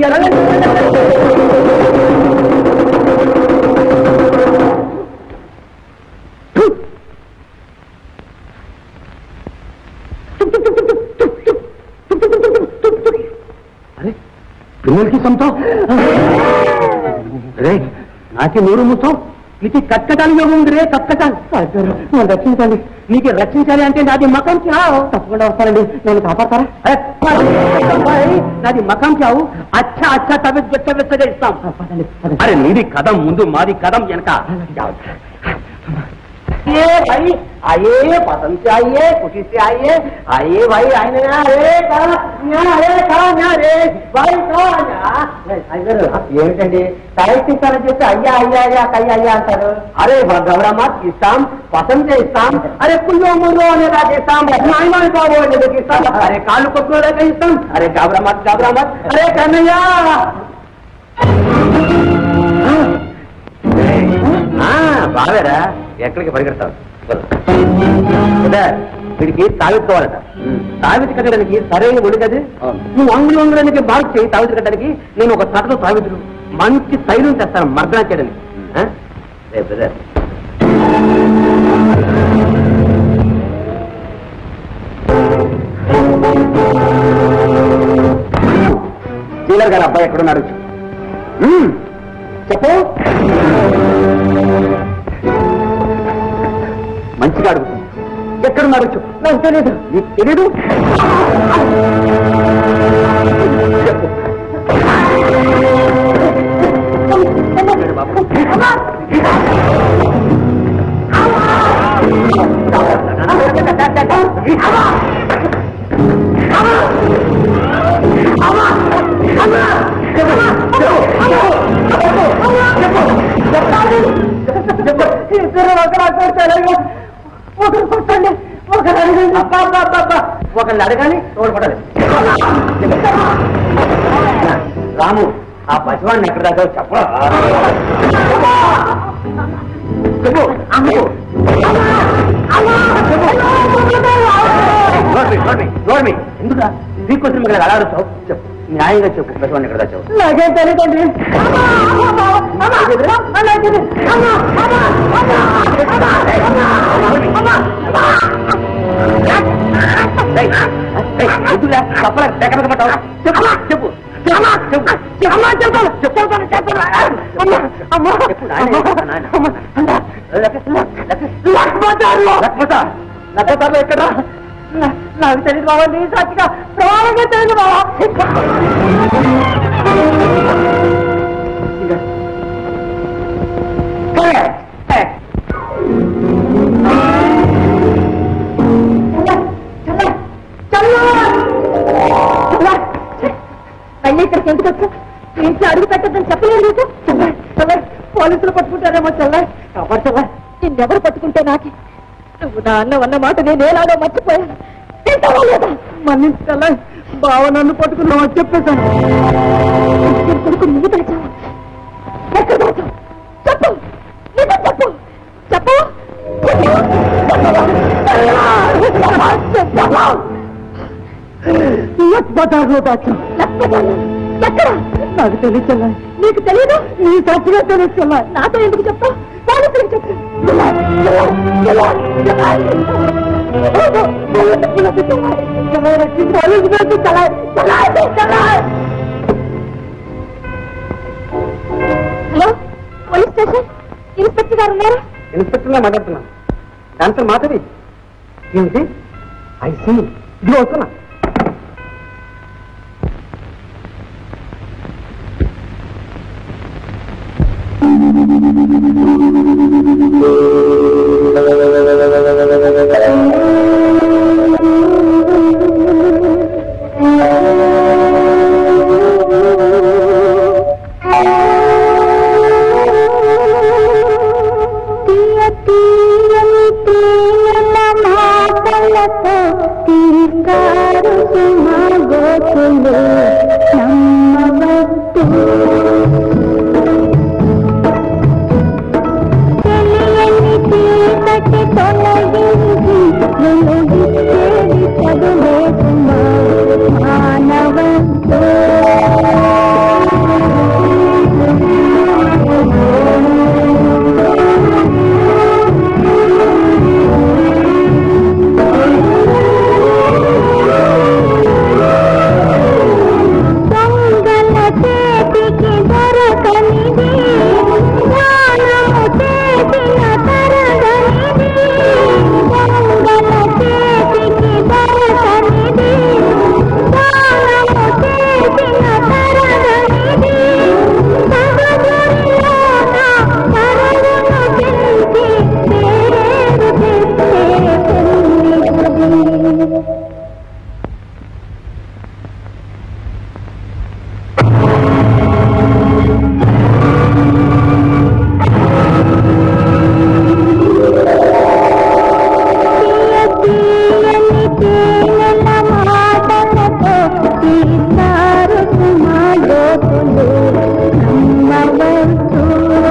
అరే పిల్లలకి సొంతం రే నాకే నూరు ముస్తాం నీకు కక్కటానికి యోగం ఉంది రే కక్కటాలి నన్ను రక్షించండి నీకు రక్షించాలి అంటే నాది మకం చావు తప్పకుండా వస్తానండి నన్ను కాపాడతారా అరే, అబ్బాయి, నాది మకం చావు అచ్చా అచ్చా తవ్వి వెచ్చ వెచ్చగా ఇస్తాం అరే నీది కదం ముందు మాది కదం వెనక आइए भाई आइए पसंद से आइए खुशी से आइए आइए भाई आइए ना अरे कहाँ यहाँ अरे कहाँ यहाँ रे भाई कहाँ ఏమిటండి టైట్ ఇస్తారని చెప్తే అయ్యా అయ్యా అయ్యా కయ్యా అయ్యా అంటారు అరే గౌరమ్మత్ ఇస్తాం పసంద్ ఇస్తాం అరే కుల్లో ముల్లో అనేది ఇస్తాం నాయమాని బాబు అనేది ఇస్తాం అరే కాళ్ళు కొట్టుకోలేక ఇస్తాం అరే గౌరమ్మత్ గౌరమ్మత్ అరే కన్నయ్య బావేరా ఎక్కడికి పరిగెడతావు వీడికి తావెత్తుకోవాలట తావితి కట్టడానికి సరైన ఒడి కది నువ్వు అంగులు అంగులకి బాగు చేయి తావితి కట్టడానికి నేను ఒక సటతో తావితుడు మంచి తైలం తెస్తాను మర్దన చేయడానికి ఆ? రే బ్రదర్ డీలర్ గారు అబ్బాయి ఎక్కడున్నాడు ఉమ్, చెప్పు మంచిగా అడుగుతుంది ఎక్కడున్నాడు చెప్పు నాకు తెలియదు నీకు తెలీదు చెప్పు ఒకరు కొట్టండి ఒకరు అడగండి ఒకరిని అడగాలి ఒకరు కొట్టాలి రాము ఆ పశువాన్ని ఎక్కడ దాకా చెప్ప చెప్పు చెప్పు. నోర్మి, నోర్మి, నోర్మి. ఎందుకా తీసుకొచ్చిన మీకు అలా అడుగుతావు చెప్పు న్యాయంగా చెప్పు పశువాన్ని ఎక్కడ దాచావు నాకేం తెలియదండి చెప్పు చెప్పు లక్కతారు ఎక్కడ నాకు తెలియదు బాబా నీ సాక్షిగా ప్రమాణంగా తెలియదు బాబా మళ్ళీ ఇక్కడికి ఎందుకు వచ్చా ఇంట్లో అడుగు పెట్టద్దని చెప్పలేదు నీకు చెల్లె, పోలీసులు పట్టుకుంటారేమో చెల్ల కాపాడుతావా నిన్నెవరు పట్టుకుంటే నాకి నువ్వు నా అన్న అన్న మాట నేను ఏనాడో మర్చిపోయాను తింటావా లేదా మన్నించాలా బావ నన్ను పట్టుకున్నావా చెప్పేశాను ఇద్దరు కొడుకు నువ్వు దాచావా ఎక్కడ దాచావు చెప్పు నిజం చెప్పు చెప్పు బజార్లో దాచాం ఎక్కడ నాకు తెలియచల్లా నీకు తెలియదు నీ తప్పుగా తెలుస్తున్నా నాతో ఎందుకు చెప్పు పోలీసులకు చెప్పు హలో పోలీస్ స్టేషన్ ఇన్స్పెక్టర్ గారు ఉన్నారా ఇన్స్పెక్టర్గా మాట్లాడుతున్నాను దాంతో మాటది ఏమిటి ఐసీ ఇది వస్తున్నా తీయ తీయని తీయల మాటలతో తీర్చారు సుమా గోతులు నమ్మవద్దు తెలియని చీకటి తొలగించి వెలుగిచ్చేది చదువే సుమా మానవద్దు దొంగల చేతికి దొరకనిది జ్ఞానము చేసిన తరగనిది దొంగల చేతికి దొరకనిది జ్ఞానము చేసిన తరగనిది సహజరిలోన తరగును పెంచి పేరు తెచ్చే పెన్నిది తీయ తీయని తేనెల మాటలతో తీస్తారు సుమా లోతులు నమ్మవద్దు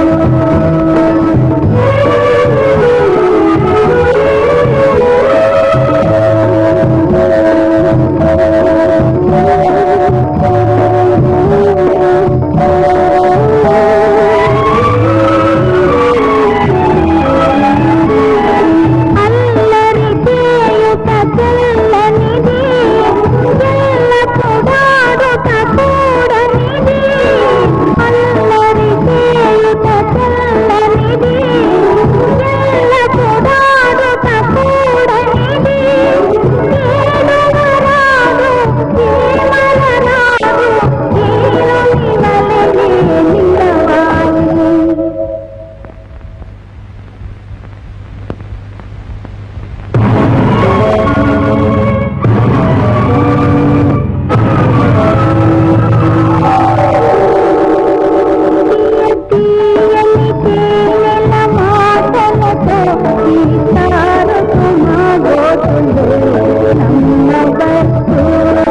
అల్లరి చేయుట తెల్లనిది ఎల్లపు వాడుట కూడనిది అల్లరి చేయుట తెల్లనిది ఎల్లపు వాడుట కూడనిది ఏడువరాదు ఏమలరాదు ఏలుని వలెనే నిలవాలి తీయని తేనెల మాటలతో తీస్తారు సుమా గోతులు నమ్మవద్దు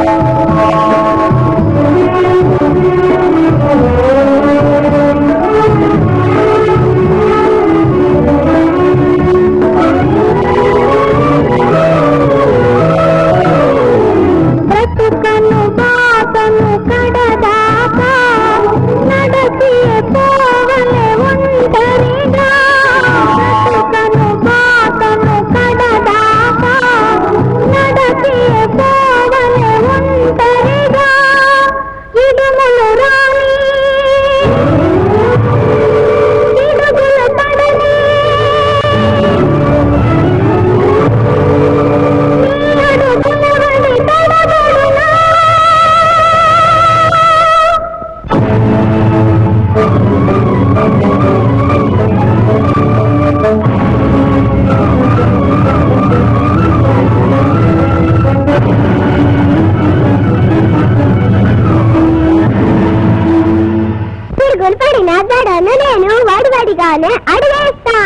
బ్రతుకను బాటను కడదాకా నడచి పోవలే ఒంటరిగా బ్రతుకను బాటను కడదాకా నడచి పోవలే ఒంటరిగా ఇడుములు రాని ఇడుగులు పడని అడుగులవని తడబడునా తిరుగులు పడిన జడను నేను వడివడిగానే అడిగేస్తా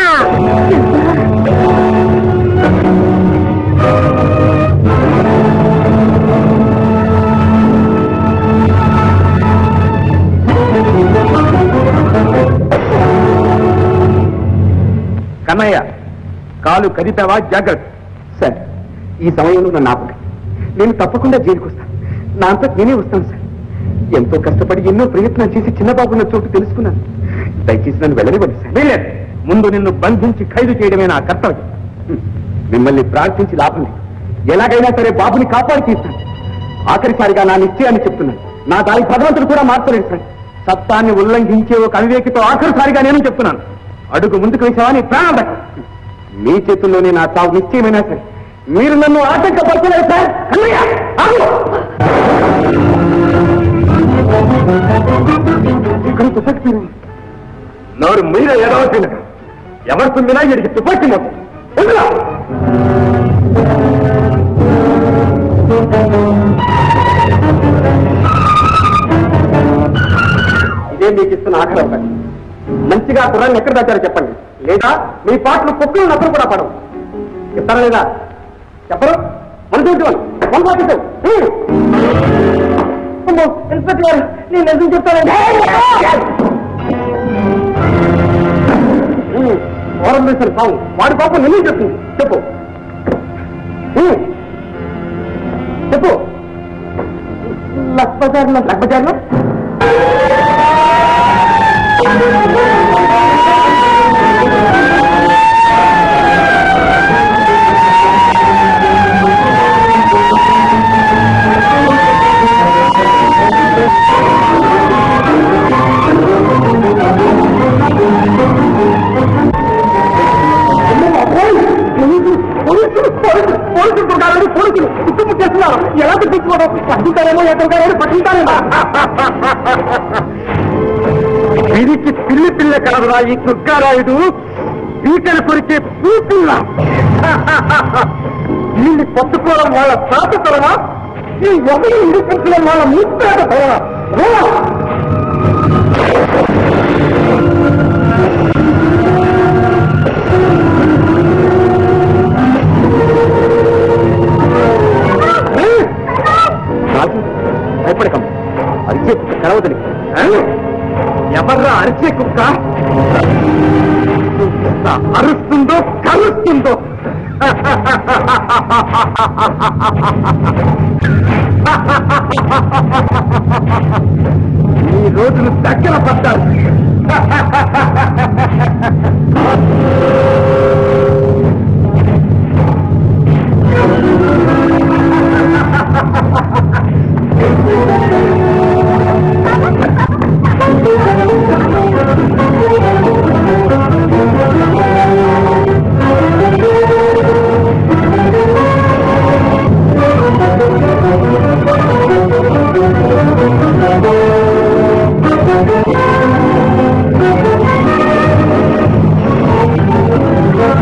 కన్నయ్య కాలు కదిపావా జాగ్రత్త సార్ ఈ సమయంలో నన్ను ఆపక నేను తప్పకుండా జైలుకి వస్తాను నా అంతా నేనే వస్తాను సార్ ఎంతో కష్టపడి ఎన్నో ప్రయత్నాలు చేసి చిన్నబాబున్న చోటు తెలుసుకున్నాను దయచేసి నన్ను వెళ్ళనివ్వండి సార్ వీలేదు ముందు నిన్ను బంధించి ఖైదు చేయడమే నా కర్తవ్యం హ్మ్. మిమ్మల్ని ప్రార్థించి లాభం లేదు ఎలాగైనా సరే బాబుని కాపాడి తీస్తాను ఆఖరిసారిగా నా నిశ్చయాన్ని చెప్తున్నాను నా దాని భగవంతుడు కూడా మార్చలేదు సార్ సత్తాన్ని ఉల్లంఘించే ఒక అవివేకితో ఆఖరిసారిగా నేను చెప్తున్నాను అడుగు ముందుకు వేసావా నీ ప్రాణం దక్క. మీ చేతుల్లోనే నా చావు నిశ్చయమైనా సరే మీరు నన్ను ఆటంకపరచలేదు సార్ అన్నయ్య, ఆగు! ఇక్కడ తుపాకి తీరు. నోరు మీద ఏదో తినక ఎవరు తుమ్మినా వీడికి తుపాకి మొత్తం వదిలా ఇదే మీకు ఇస్తున్న ఆఖరి అవకాశం మంచిగా కుర్రాన్ని ఎక్కడ దాచారో చెప్పండి లేదా మీ పాటలు కుక్కలు నక్కలు కూడా పడవు చెప్తారా లేదా చెప్పరు మన చూసి మన పాటిస్తాం ఇన్స్పెక్టర్ గారు నేను ఎందుకు చెప్తానండి ఓరం వేసిన సాంగ్ వాడి పాపం నిన్ను చెప్తుంది చెప్పు ఉమ్. చెప్పు లక్ష్మచారులు లక్ష్మచారులు పోలీసులు కాదని పోలీసులు ఉత్తమ చేస్తున్నారు ఎలా తెచ్చుకోవడం పట్టుకుంటారేమో ఎక్కడికారేమో పట్టుకుంటారేమో వీరికి పిల్లి పిల్ల కలదురా ఈ దుర్గారాయుడు పీకలు కొరికే పూపిల్ల వీళ్ళు పట్టుకోవడం వాళ్ళ తాత తరమా ఈ ఎవరి ఇండిపెంచడం వాళ్ళ ముత్తాత తరమా రాజు భయపడకం అరిచే కుక్క కలవదని ఎవర్రా అరిచే కుక్క ఎంత అరుస్తుందో కలుస్తుందో ఈ రోజులు దగ్గర పడ్డారు ఆ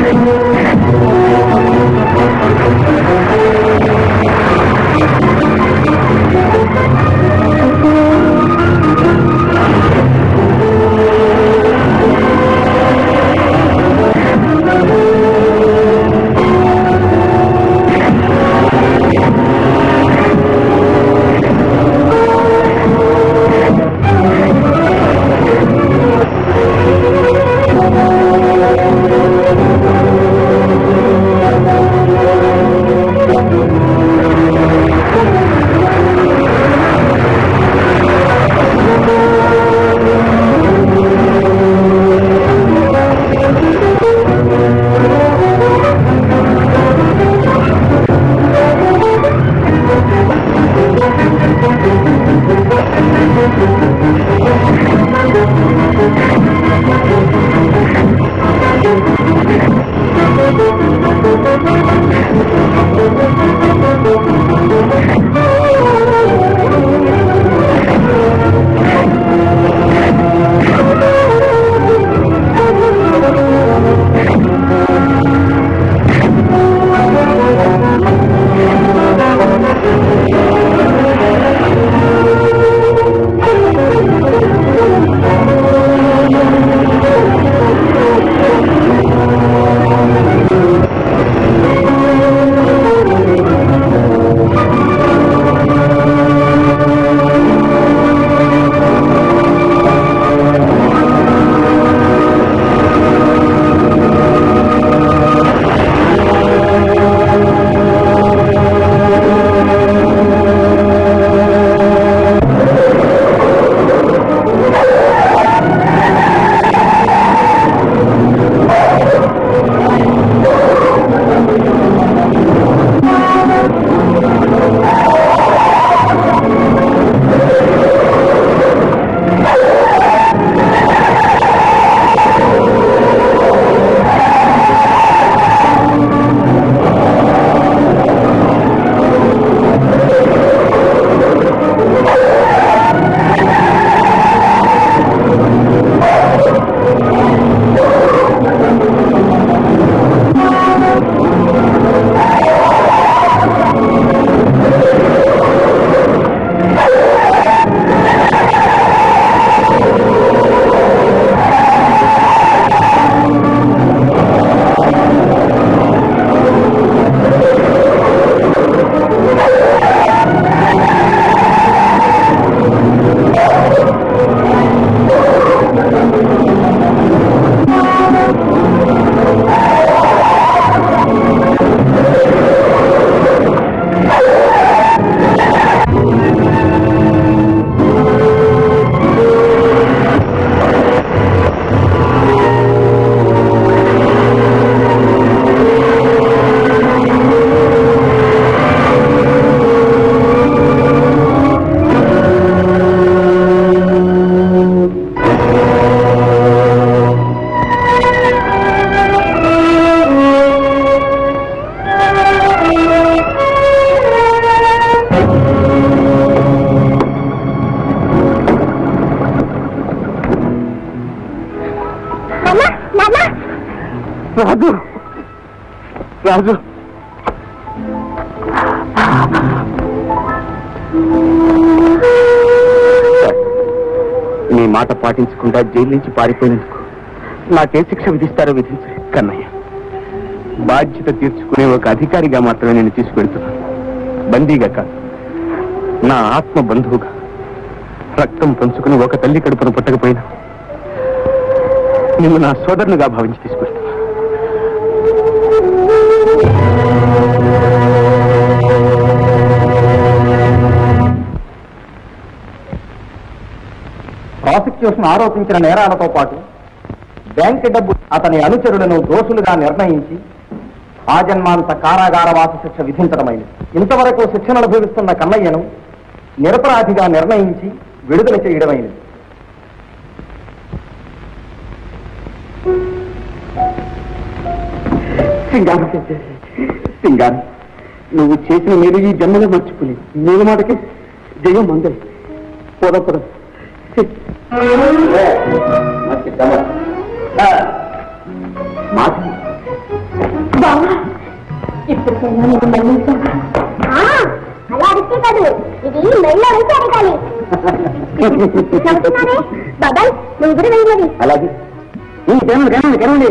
రాజు రాజు నీ మాట పాటించకుండా జైలు నుంచి పారిపోయినందుకు నాకే శిక్ష విధిస్తారో విధించరు కన్నయ్య బాధ్యత తీర్చుకునే ఒక అధికారిగా మాత్రమే నేను తీసుకెళ్తున్నాను బందీగా కాదు నా ఆత్మ బంధువుగా రక్తం పంచుకుని ఒక తల్లి కడుపును పుట్టకపోయినా నిన్ను నా సోదరునిగా భావించి తీసుకెళ్తున్నా ప్రాసిక్యూషన్ ఆరోపించిన నేరాలతో పాటు బ్యాంక్ డబ్బు అతని అనుచరులను దోషులుగా నిర్ణయించి ఆజన్మాంత కారాగారవాస శిక్ష విధించడమైనది ఇంతవరకు శిక్షణ అనుభవిస్తున్న కన్నయ్యను నిరపరాధిగా నిర్ణయించి విడుదల చేయడమైనది సింగారం సింగారం నువ్వు చేసిన మీరు ఈ జన్మలో మర్చిపోలేదు నేను మాటకి జయం మందే పొద పొద మాట బావా ఇప్పటికైనా నేను మన్నించావా అలా అడిగితే కాదు ఇది మెళ్ళో వేసి అడగాలి చెబుతున్నానే బాబాయ్ నువ్వు కూడా వేయలేదు అలాగే కనండి కనండి కనండి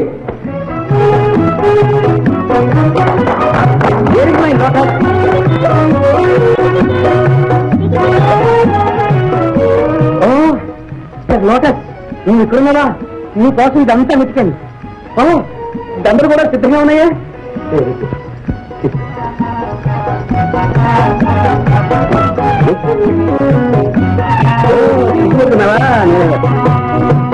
ఓ లోటస్ నువ్వు ఇక్కడున్నావా నీ కోసం ఇదంతా వెతికాను ఓ దండలు కూడా సిద్ధంగా ఉన్నాయా తీసుకుంటున్నావా